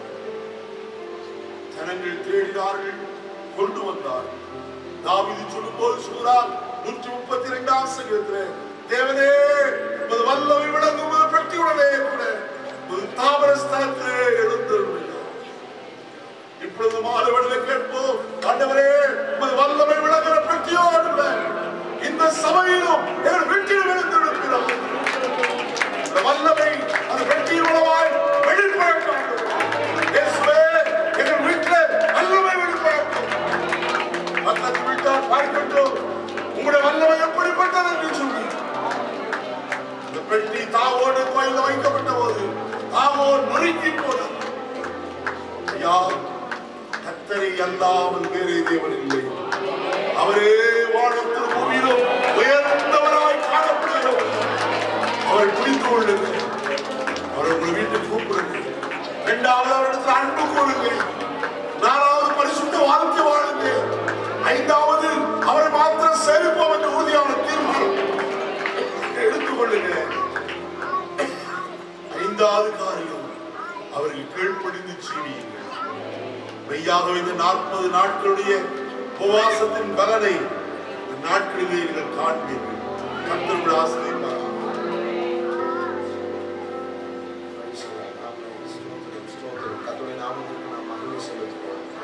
ஜனங்கள் தேடினார்கள் கொண்டு வந்தார்கள் தாவீது சொல்லும் போது சொல்கிறார் நூற்றி முப்பத்தி இரண்டாம் சங்கத்தில் தேவனே உமது வல்லமை விளங்கும் உமது பெட்டியுடனே கூட ஒரு தாமர ஸ்தலத்திலே எழுந்திருந்தார் இப்பொழுது மாறுவடிலை கேட்போம் ஆண்டவரே உமது வல்லமை விளங்குகிற பெட்டியோடு கூட இந்த சபையிலும் எங்கள் வீட்டிலும் எழுந்திருக்கிறார் இந்த வல்லமை அந்த வெற்றியின் மூலமாய் வெளிப்படட்டும் இயேசுவே எங்கள் வீட்டில் வல்லமை வெளிப்படட்டும் பக்கத்து வீட்டார் பார்க்கட்டும் உங்களுடைய வல்லமை எப்படிப்பட்டது என்று சொல்லி இந்த பெட்டி தாவோடு கோயிலில் வைக்கப்பட்ட போது தாவோ நொறுக்கி போனது ஐயா கத்தரை அல்லாமல் வேறே தேவன் இல்லை அவரே வானத்தில் பூமியிலும் உயர்ந்தவராய் காணப்படுகிறோம் அவரை பிடித்து கொள்ளுங்க அவரை உங்கள் வீட்டுக்கு கூப்பிடுங்க இரண்டாவது அவரிடத்தில் அன்பு கூறுங்க நாலாவது பரிசுத்த வாழ்க்கை வாழுங்க ஐந்தாவது அவரை மாத்திரம் சேமிப்போம் என்ற உறுதியான தீர்மானம் எடுத்துக்கொள்ளுங்க ஐந்தாவது காரியம் அவர்கள் கீழ்ப்படிந்து ஜீவியுங்கள் மெய்யாகவே இந்த நாற்பது நாட்களுடைய உபவாசத்தின் பலனை இந்த நாட்களிலே நீங்கள் காண்பீர்கள் கர்த்தருடைய ஆசிரியர் கர்த்தருடைய நாமத்துக்கு நாம் மகிமை செலுத்துகிறோம்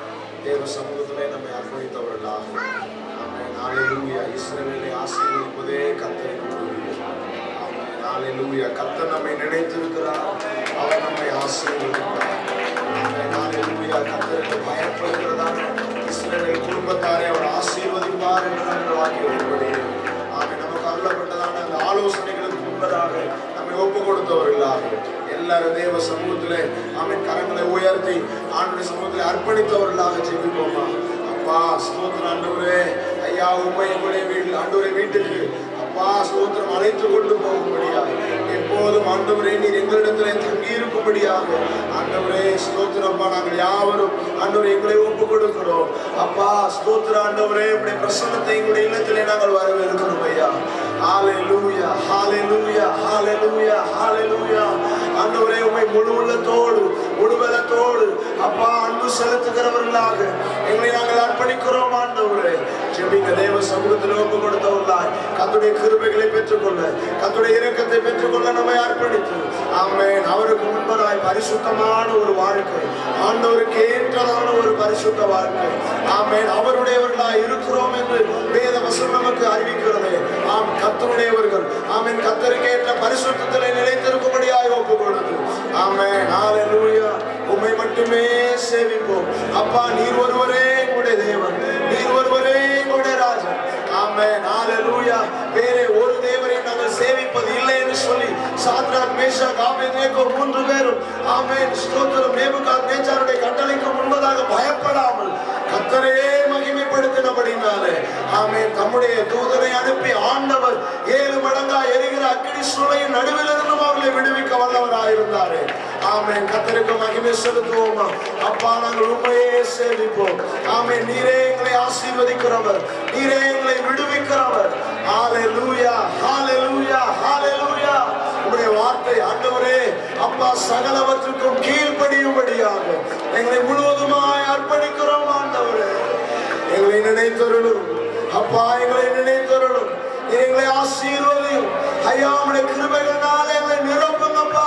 தேவ சமூகத்திலே நம்மை அர்ப்பணித்தவர்களாக ஆமென் ஹalleluya இஸ்ரவேலை ஆசீர்வதிப்பதே கர்த்தரின் ஊழியம் ஆமென் ஹalleluya கர்த்தர் நம்மை நினைத்திருக்கிறார் அவர் நம்மை ஆசீர்வதிப்பார் ஆமென் ஹalleluya கர்த்தருக்கு பயப்படுகிறதான இஸ்ரவேல் குடும்பத்தாரை அவர் ஆசீர்வதிப்பார் என்று நம்ம வாக்கியத்தின்படி ஆமென் நமக்கு அருளப்பட்டதான அந்த ஆலோசனைகளுக்கு முன்பதாக நம்மை ஒப்பு கொடுத்தவர்களாக எல்லாரும் தேவ சமூகத்திலே ஆமென் கரங்களை உயர்த்தி ஆண்டுடைய சமூகத்திலே அர்ப்பணித்தவர்களாக ஜெபிப்போமா அப்பா ஸ்தோத்திரம் ஆண்டவரே ஐயா உண்மை எங்களுடைய வீடு ஆண்டவரை வீட்டுக்கு அப்பா ஸ்தோத்திரம் அழைத்து கொண்டு போகும்படியாக எப்போதும் ஆண்டவரே நீர் எங்களிடத்திலே தங்கி இருக்கும்படியாக ஆண்டவரே ஸ்தோத்திரப்பா நாங்கள் யாவரும் ஆண்டவரே எங்களை ஒப்பு கொடுக்கிறோம் அப்பா ஸ்தோத்திர ஆண்டவரே உடைய பிரசன்னத்தை எங்களுடைய இல்லத்திலே நாங்கள் வரவேற்கிறோம் ஐயா ஹalleluya ஹalleluya ஹalleluya ஹalleluya ஆண்டவரே உம்மை முழு உள்ளத்தோடு முழு பலத்தோடு அப்பா அன்பு செலுத்துகிறவர்களாக எங்களை நாங்கள் அர்ப்பணிக்கிறோம் ஆண்டவரே ஜெபிக்க தேவ சமூகத்தில் ஒப்பு கொடுத்தவர்களாய் கத்துடைய கிருபைகளை பெற்றுக்கொள்ள கத்துடைய இரக்கத்தை பெற்றுக்கொள்ள நம்மை அர்ப்பணித்து ஆமென் அவருக்கு முன்பதாய் பரிசுத்தமான ஒரு வாழ்க்கை ஆண்டவருக்கு ஏற்றதான ஒரு பரிசுத்த வாழ்க்கை ஆமென் அவருடையவர்களாய் இருக்கிறோம் என்று வேத வசனம் நமக்கு அறிவிக்கிறது ஆம் கத்தருடையவர்கள் ஆமென் கத்தருக்கு ஏற்ற பரிசுத்தத்திலே நிலைத்திருக்கும்படியாய் ஒப்பு கொடுத்து ஆமென் ஹalleluya உம்மை மட்டுமே சேவிப்போம் அப்பா நீர் ஒருவரே எங்களுடைய தேவன் நீர் ஒருவரே எங்களுடைய ராஜன் ஆமென் ஹalleluya வேறே ஒரு தேவரை நாங்கள் சேவிப்பது இல்லை என்று சொல்லி சாத்ராக் மேஷாக் ஆபேத்நேகோ மூன்று பேரும் ஆமென் ஸ்தோத்திரம் நேபுகாத் நேச்சாருடைய கட்டளைக்கு முன்பதாக பயப்படாமல் கத்தரையே மகிமைப்படுத்தினபடினாலே ஆமென் தம்முடைய தூதனை அனுப்பி ஆண்டவர் ஏழு மடங்கா எரிகிற அக்கினி சூளையின் நடுவில் இருந்தும் அவர்களை விடுவிக்க வல்லவராயிருந்தாரே ஆமென் கத்தருக்கு மகிமை செலுத்துவோமா அப்பா நாங்கள் உண்மையே சேவிப்போம் ஆமென் நீரே எங்களை ஆசீர்வதிக்கிறவர் நீரே எங்களை விடுவிக்கிறவர் ஹalleluya ஹalleluya ஹalleluya உடைய வார்த்தை ஆண்டவரே அப்பா சகலவற்றுக்கும் கீழ்ப்படியும்படியாக எங்களை முழுவதுமாய் அர்ப்பணிக்கிறோம் ஆண்டவரே எங்களை நினைத்தருளும் அப்பா எங்களை நினைத்தருளும் நீர் எங்களை ஆசீர்வதியும் ஐயா உடைய கிருபைகளால எங்களை நிரப்புங்கப்பா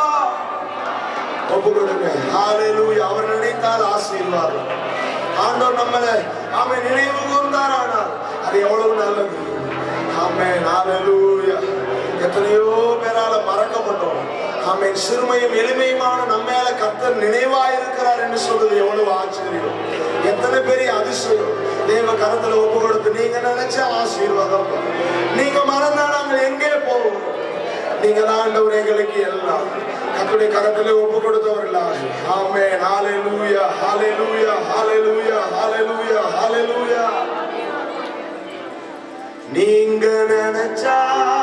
ஒப்பு கொடுங்க ஹalleluya அவர் நினைத்தால் ஆசீர்வாதம் ஆண்டவர் நம்மளை அவன் நினைவு கூர்ந்தாரானால் அது எவ்வளவு நல்லது ஆமென் ஹalleluya எத்தனையோ பேரால மறக்கப்பட்டோம் ஆமென் சிறுமையும் எளிமையுமான நம்ம மேல கர்த்தர் நினைவாயிருக்கிறார் என்று சொல்றது எவ்வளவு ஆச்சரியம் எத்தனை பெரிய அதிசயம் தேவ கரத்துல ஒப்பு கொடுத்து நீங்க நினைச்ச ஆசீர்வாதம் நீங்க மறந்தா நாங்கள் எங்கே போவோம் நீங்க தான் ஆண்டவர் எங்களுக்கு எல்லாம் கத்துடைய கரத்துல ஒப்பு கொடுத்தவர்களாக ஆமென் ஹalleluya ஹalleluya ஹalleluya ஹalleluya ஹalleluya நீங்க நினைச்சா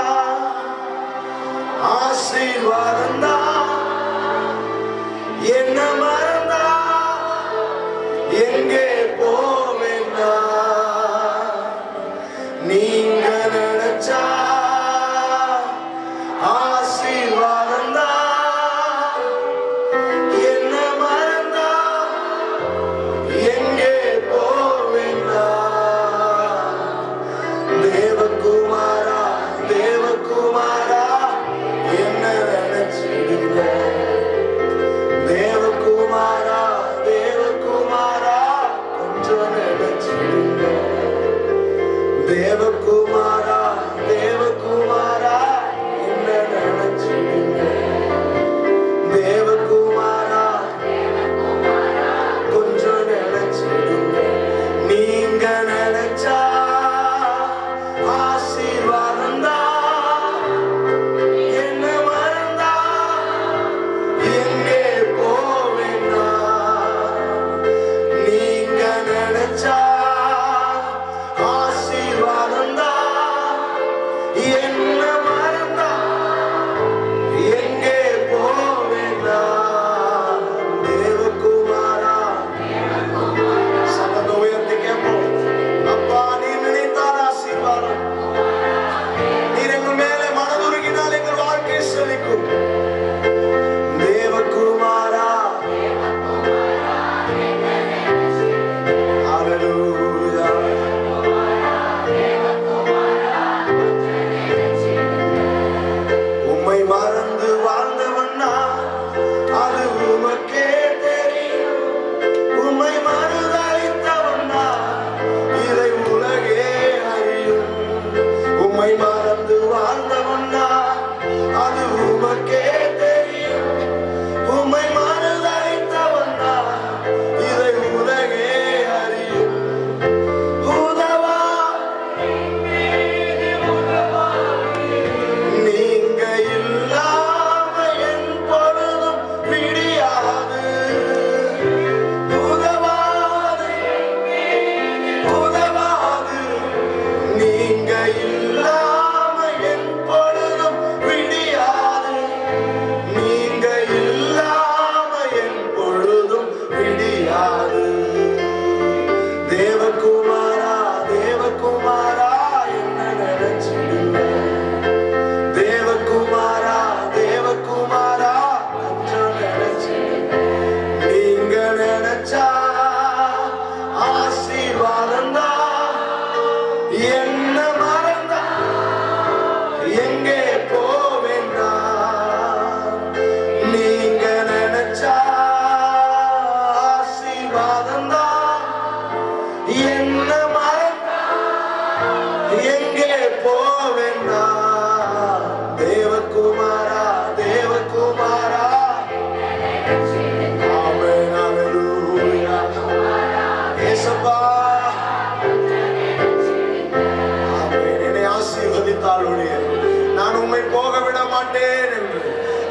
ஆசீர்வாதம் தான் என்ன மறந்தா எங்கே போவேன்னா நீங்க நினைச்சா ஆசீர்வாதம் தான் என்ன மறந்தா எங்கே போவேன்னா தேவகுமாரா தேவகுமாரா என்ன நினைச்சிடுங்க தேவகுமாரா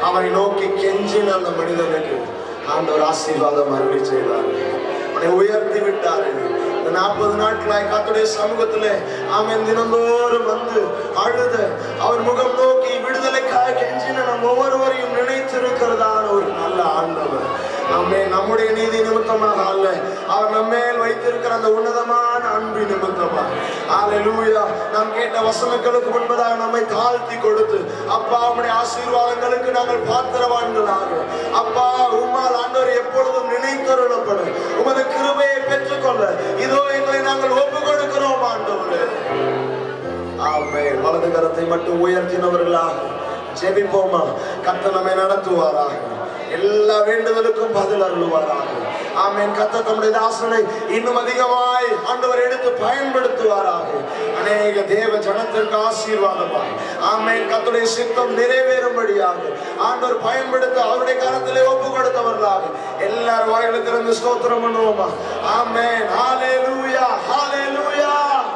அவனை நோக்கி கெஞ்சின அந்த மனிதனுக்கு ஆண்டவர் ஆசீர்வாதம் அருளி செய்தார் அவனை உயர்த்தி விட்டார் இந்த நாற்பது நாட்களாய் கத்துடைய சமூகத்திலே அவன் தினந்தோறும் வந்து அழுத அவர் முகம் நோக்கி விடுதலைக்காக கெஞ்சின நம் ஒவ்வொருவரையும் நினைத்திருக்கிறதான ஒரு நல்ல ஆண்டவர் நம்மை நம்முடைய நீதி நிமித்தமாக அல்ல அவர் நம்மேல் வைத்திருக்கிற அந்த உன்னதமான அன்பு நிமித்தமாக ஹalleluya நாம் கேட்ட வசனங்களுக்கு முன்பதாக நம்மை தாழ்த்தி கொடுத்து அப்பா உம்முடைய ஆசீர்வாதங்களுக்கு நாங்கள் பாத்திரவான்களாக அப்பா உம்மால் ஆண்டவர் எப்பொழுதும் நினைத்தருளப்பட உமது கிருபையை பெற்றுக்கொள்ள இதோ எங்களை நாங்கள் ஒப்பு கொடுக்கிறோம் ஆண்டவரே ஆமென் வலது கரத்தை மட்டும் உயர்த்தினவர்களாக ஜெபிப்போமா கத்த நம்மை நடத்துவாராக எல்லா வேண்டுதலுக்கும் பதில் அருளுவாராக ஆமென் கத்த தம்முடைய தாசனை இன்னும் அதிகமாய் ஆண்டவர் எடுத்து பயன்படுத்துவாராக அநேக தேவ ஜனத்திற்கு ஆசீர்வாதமாய் ஆமென் கத்துடைய சித்தம் நிறைவேறும்படியாக ஆண்டவர் பயன்படுத்த அவருடைய கரத்திலே ஒப்பு கொடுத்தவர்களாக எல்லாரும் வாயில திறந்து ஸ்தோத்திரம் பண்ணுவோமா ஆமென் ஹalleluya ஹalleluya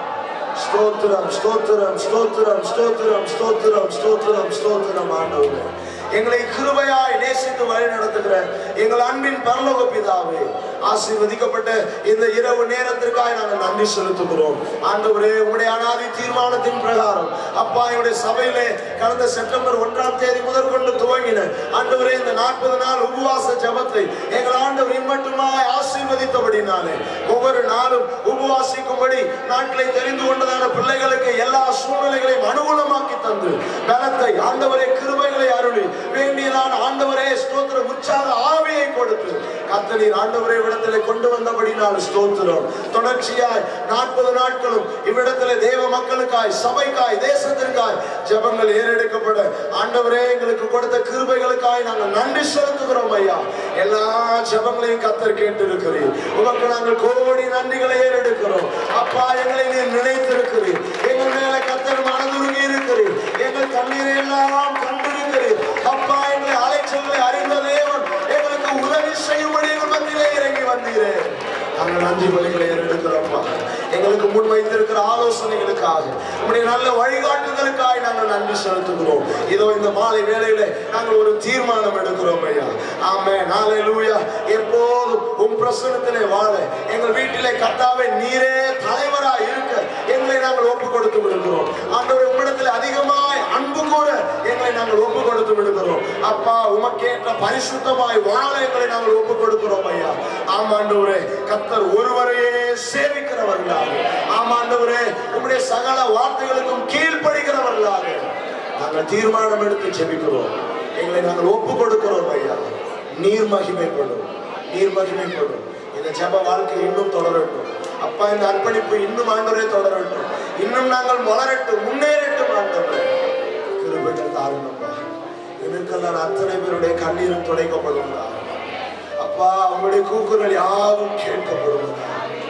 ஸ்தோத்திரம் ஸ்தோத்திரம் ஸ்தோத்திரம் ஸ்தோத்திரம் ஸ்தோத்திரம் ஸ்தோத்திரம் ஸ்தோத்திரம் ஆண்டவரே எங்களை கிருபையாய் நேசித்து வழி நடத்துகிற எங்கள் அன்பின் பரலோக பிதாவே ஆசீர்வதிக்கப்பட்ட இந்த இரவு நேரத்திற்காக நாங்கள் நன்றி செலுத்துகிறோம் ஆண்டவரே உங்களுடைய அனாதி தீர்மானத்தின் பிரகாரம் அப்பா என்னுடைய சபையிலே கடந்த செப்டம்பர் ஒன்றாம் தேதி முதற்கொண்டு துவங்கின ஆண்டவரே இந்த நாற்பது நாள் உபவாச ஜபத்தை எங்கள் ஆண்டவர் இம்மட்டுமாய் ஆசீர்வதித்தபடினாலே ஒவ்வொரு நாளும் உபவாசிக்கும்படி நாட்களை தெரிந்து கொண்டதான பிள்ளைகளுக்கு எல்லா சூழ்நிலைகளையும் அனுகூலமாக்கி தந்து பலத்தை ஆண்டவரே கிருபைகளை அருளி வேண்டியதான ஆண்டவரே ஸ்தோத்திரம் உற்சாக ஆவியை கொடுத்து கத்தனீர் ஆண்டவரே இவ்விடத்திலே கொண்டு வந்தபடினால் ஸ்தோத்திரம் தொடர்ச்சியாய் நாற்பது நாட்களும் இவ்விடத்திலே தேவ மக்களுக்காய் சபைக்காய் தேசத்திற்காய் ஜெபங்கள் ஏறெடுக்கப்பட ஆண்டவரே எங்களுக்கு கொடுத்த கிருபைகளுக்காய் நாங்கள் நன்றி செலுத்துகிறோம் ஐயா எல்லா ஜெபங்களையும் கத்தர் கேட்டிருக்கிறீர் உமக்கு நாங்கள் கோடி நன்றிகளை ஏறெடுக்கிறோம் அப்பா எங்களை நீர் நினைத்திருக்கிறீர் எங்கள் மேல கத்தர் மனதுருகி இருக்கிறீர் எங்கள் கண்ணீரை எல்லாம் கண்டிருக்கிறீர் அப்பா எங்களை அலைச்சல்களை அறிந்த தேவன் எங்களுக்கு உதவி செய்யும்படி எங்கள் மத்தியிலே இறங்கி வந்தீரே நாங்கள் நன்றி பலிகளை ஏறெடுக்கிறோம்ப்பா எங்களுக்கு முன் வைத்திருக்கிற ஆலோசனைகளுக்காக உங்களுடைய நல்ல வழிகாட்டுதலுக்காக நாங்கள் நன்றி செலுத்துகிறோம் இதோ இந்த மாலை வேளையிலே நாங்கள் ஒரு தீர்மானம் எடுக்கிறோம் ஐயா ஆமே நாளை லூயா எப்போதும் உம் பிரசனத்திலே வாழ எங்கள் வீட்டிலே கத்தாவே நீரே தலைவராய் இருக்க எங்களை நாங்கள் ஒப்பு கொடுத்து விடுகிறோம் ஆண்டவர் உம்மிடத்தில் அதிகமாய் அன்பு கூற எங்களை நாங்கள் ஒப்பு கொடுத்து விடுகிறோம் அப்பா உமக்கேற்ற பரிசுத்தமாய் வாழ எங்களை நாங்கள் ஒப்பு கொடுக்கிறோம் ஐயா ஆமாண்டவரே கத்தர் ஒருவரையே சேவிக்கிறவர்களாக ஆமாண்டவரே உம்முடைய சகல வார்த்தைகளுக்கும் கீழ்ப்படுகிறவர்களாக நாங்கள் தீர்மானம் எடுத்து ஜெபிக்கிறோம் எங்களை நாங்கள் ஒப்பு கொடுக்கிறோம் ஐயா நீர் மகிமைப்படும் நீர் மகிமைப்படும் இந்த ஜெப வாழ்க்கை இன்னும் தொடரட்டும் அப்பா இந்த அர்ப்பணிப்பு இன்னும் ஆண்டவரே தொடரட்டும் இன்னும் நாங்கள் வளரட்டும் முன்னேறட்டும் ஆண்டவரே கிருபைகள் தாருங்கப்பா இதுக்கெல்லாம் அத்தனை பேருடைய கண்ணீரும் துடைக்கப்படுவதா அப்பா உங்களுடைய கூக்குரல் யாரும் கேட்கப்படுவதா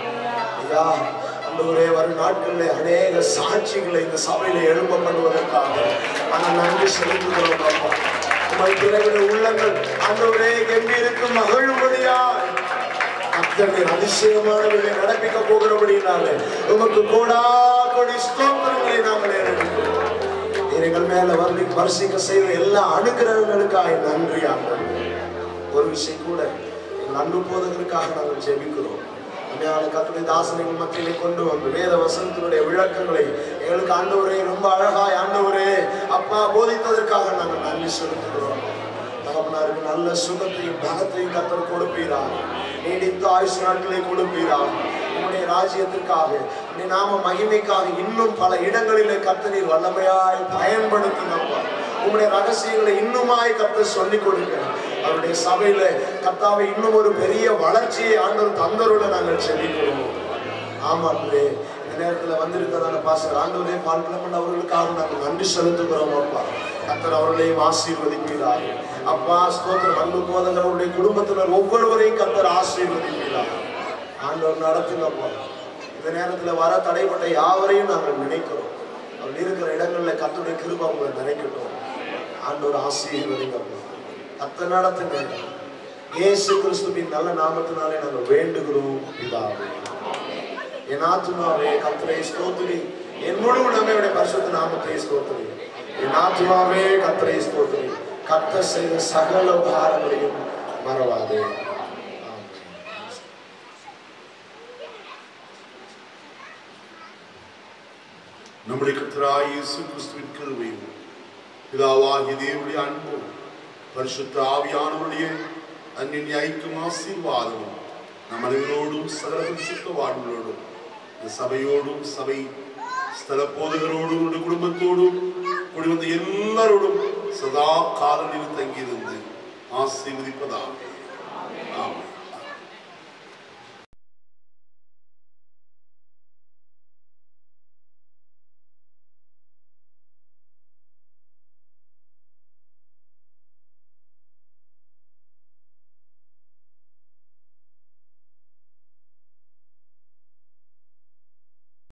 ஐயா ஆண்டவரே வரும் நாட்களில் அநேக சாட்சிகளை இந்த சபையில எழும்ப பண்ணுவதற்காக நாங்கள் நன்றி செலுத்துகிறோம் அப்பா உங்கள் பிறகுடைய உள்ளங்கள் ஆண்டவரே கம்பீருக்கு மகிழும்படியாய் கர்த்தர் அதிசயமானவர்களை நடப்பிக்க போகிறபடினாலே உமக்கு கோடா கோடி ஸ்தோத்திரங்களை நாங்கள் ஏறெடுக்கிறோம் நீர் எங்கள் மேல வர்ணி வரிசைக்க செய்த எல்லா அனுகிரகங்களுக்காக நன்றி ஆண்டவரே ஒரு விஷயம் கூட எங்கள் அன்பு போதகருக்காக நாங்கள் ஜெபிக்கிறோம் உண்மையான கத்துடைய தாசனின் மத்தியிலே கொண்டு வந்து வேத வசனத்தினுடைய விளக்கங்களை எங்களுக்கு ஆண்டவரே ரொம்ப அழகாய் ஆண்டவரே அப்பா போதித்ததற்காக நாங்கள் நன்றி செலுத்துகிறோம் தகப்பனாருக்கு நல்ல சுகத்தையும் பலத்தையும் கத்தர் கொடுப்பீராக நீடித்த ஆயுசு நாட்களை கொடுப்பீராக உம்முடைய ராஜ்யத்திற்காக உம்முடைய நாம மகிமைக்காக இன்னும் பல இடங்களிலே கத்தனீர் வல்லமையாய் பயன்படுத்தினப்பா உம்முடைய ரகசியங்களை இன்னுமாய் கத்தர் சொல்லிக் கொடுக்க அவருடைய சபையில கத்தாவை இன்னும் ஒரு பெரிய வளர்ச்சியை ஆண்டவர் தந்தருட நாங்கள் செபிக்கிறோம் ஆமாண்டே இந்த நேரத்துல வந்திருக்கிறதான பாஸ்டர் ஆண்டவரே பால் கிளம்பன் அவர்களுக்காக நாங்கள் நன்றி செலுத்துகிறோம் அப்பா கத்தர் அவர்களையும் ஆசீர்வதிக்கிறார் அப்பா ஸ்தோத்திரம் அன்பு போதங்களுடைய குடும்பத்தினர் ஒவ்வொருவரையும் கத்தர் ஆசீர்வதிக்கிறார் ஆண்டவர் நடத்துங்கப்பா இந்த நேரத்துல வர தடைப்பட்ட யாவரையும் நாங்கள் நினைக்கிறோம் அவர் இருக்கிற இடங்கள்ல கத்துடைய கிருபை அவங்களை நினைக்கட்டும் ஆண்டவர் ஆசீர்வதிங்கப்பா கத்த நடத்துங்க இயேசு கிறிஸ்துவின் நல்ல நாமத்தினாலே நாங்கள் வேண்டுகிறோம் பிதாவே என் ஆத்துமாவே கத்தரை ஸ்தோத்திரி என் முழு உடமையுடைய பரிசுத்த நாமத்தை ஸ்தோத்திரி என் ஆத்துமாவே கத்தரை ஸ்தோத்திரி கர்த்தர் செய்த சகல உபகாரங்களையும் மறவாதே ஆமென். நம்முடைய கர்த்தராகிய இயேசு கிறிஸ்துவின் கிருபையும் பிதாவாகிய தேவனுடைய அன்பும் பரிசுத்த ஆவியானவருடைய அந்நிய ஐக்கியம் ஆசீர்வாதமும் நம் அனைவரோடும் சகல பரிசுத்த வாழ்வுகளோடும் இந்த சபையோடும் சபை ஸ்தல போதகரோடும் நம்முடைய குடும்பத்தோடும் கூடி வந்த எல்லாரோடும் சதா காலனில் தங்கியிருந்து ஆசீர்வதிப்பதாக ஆமென்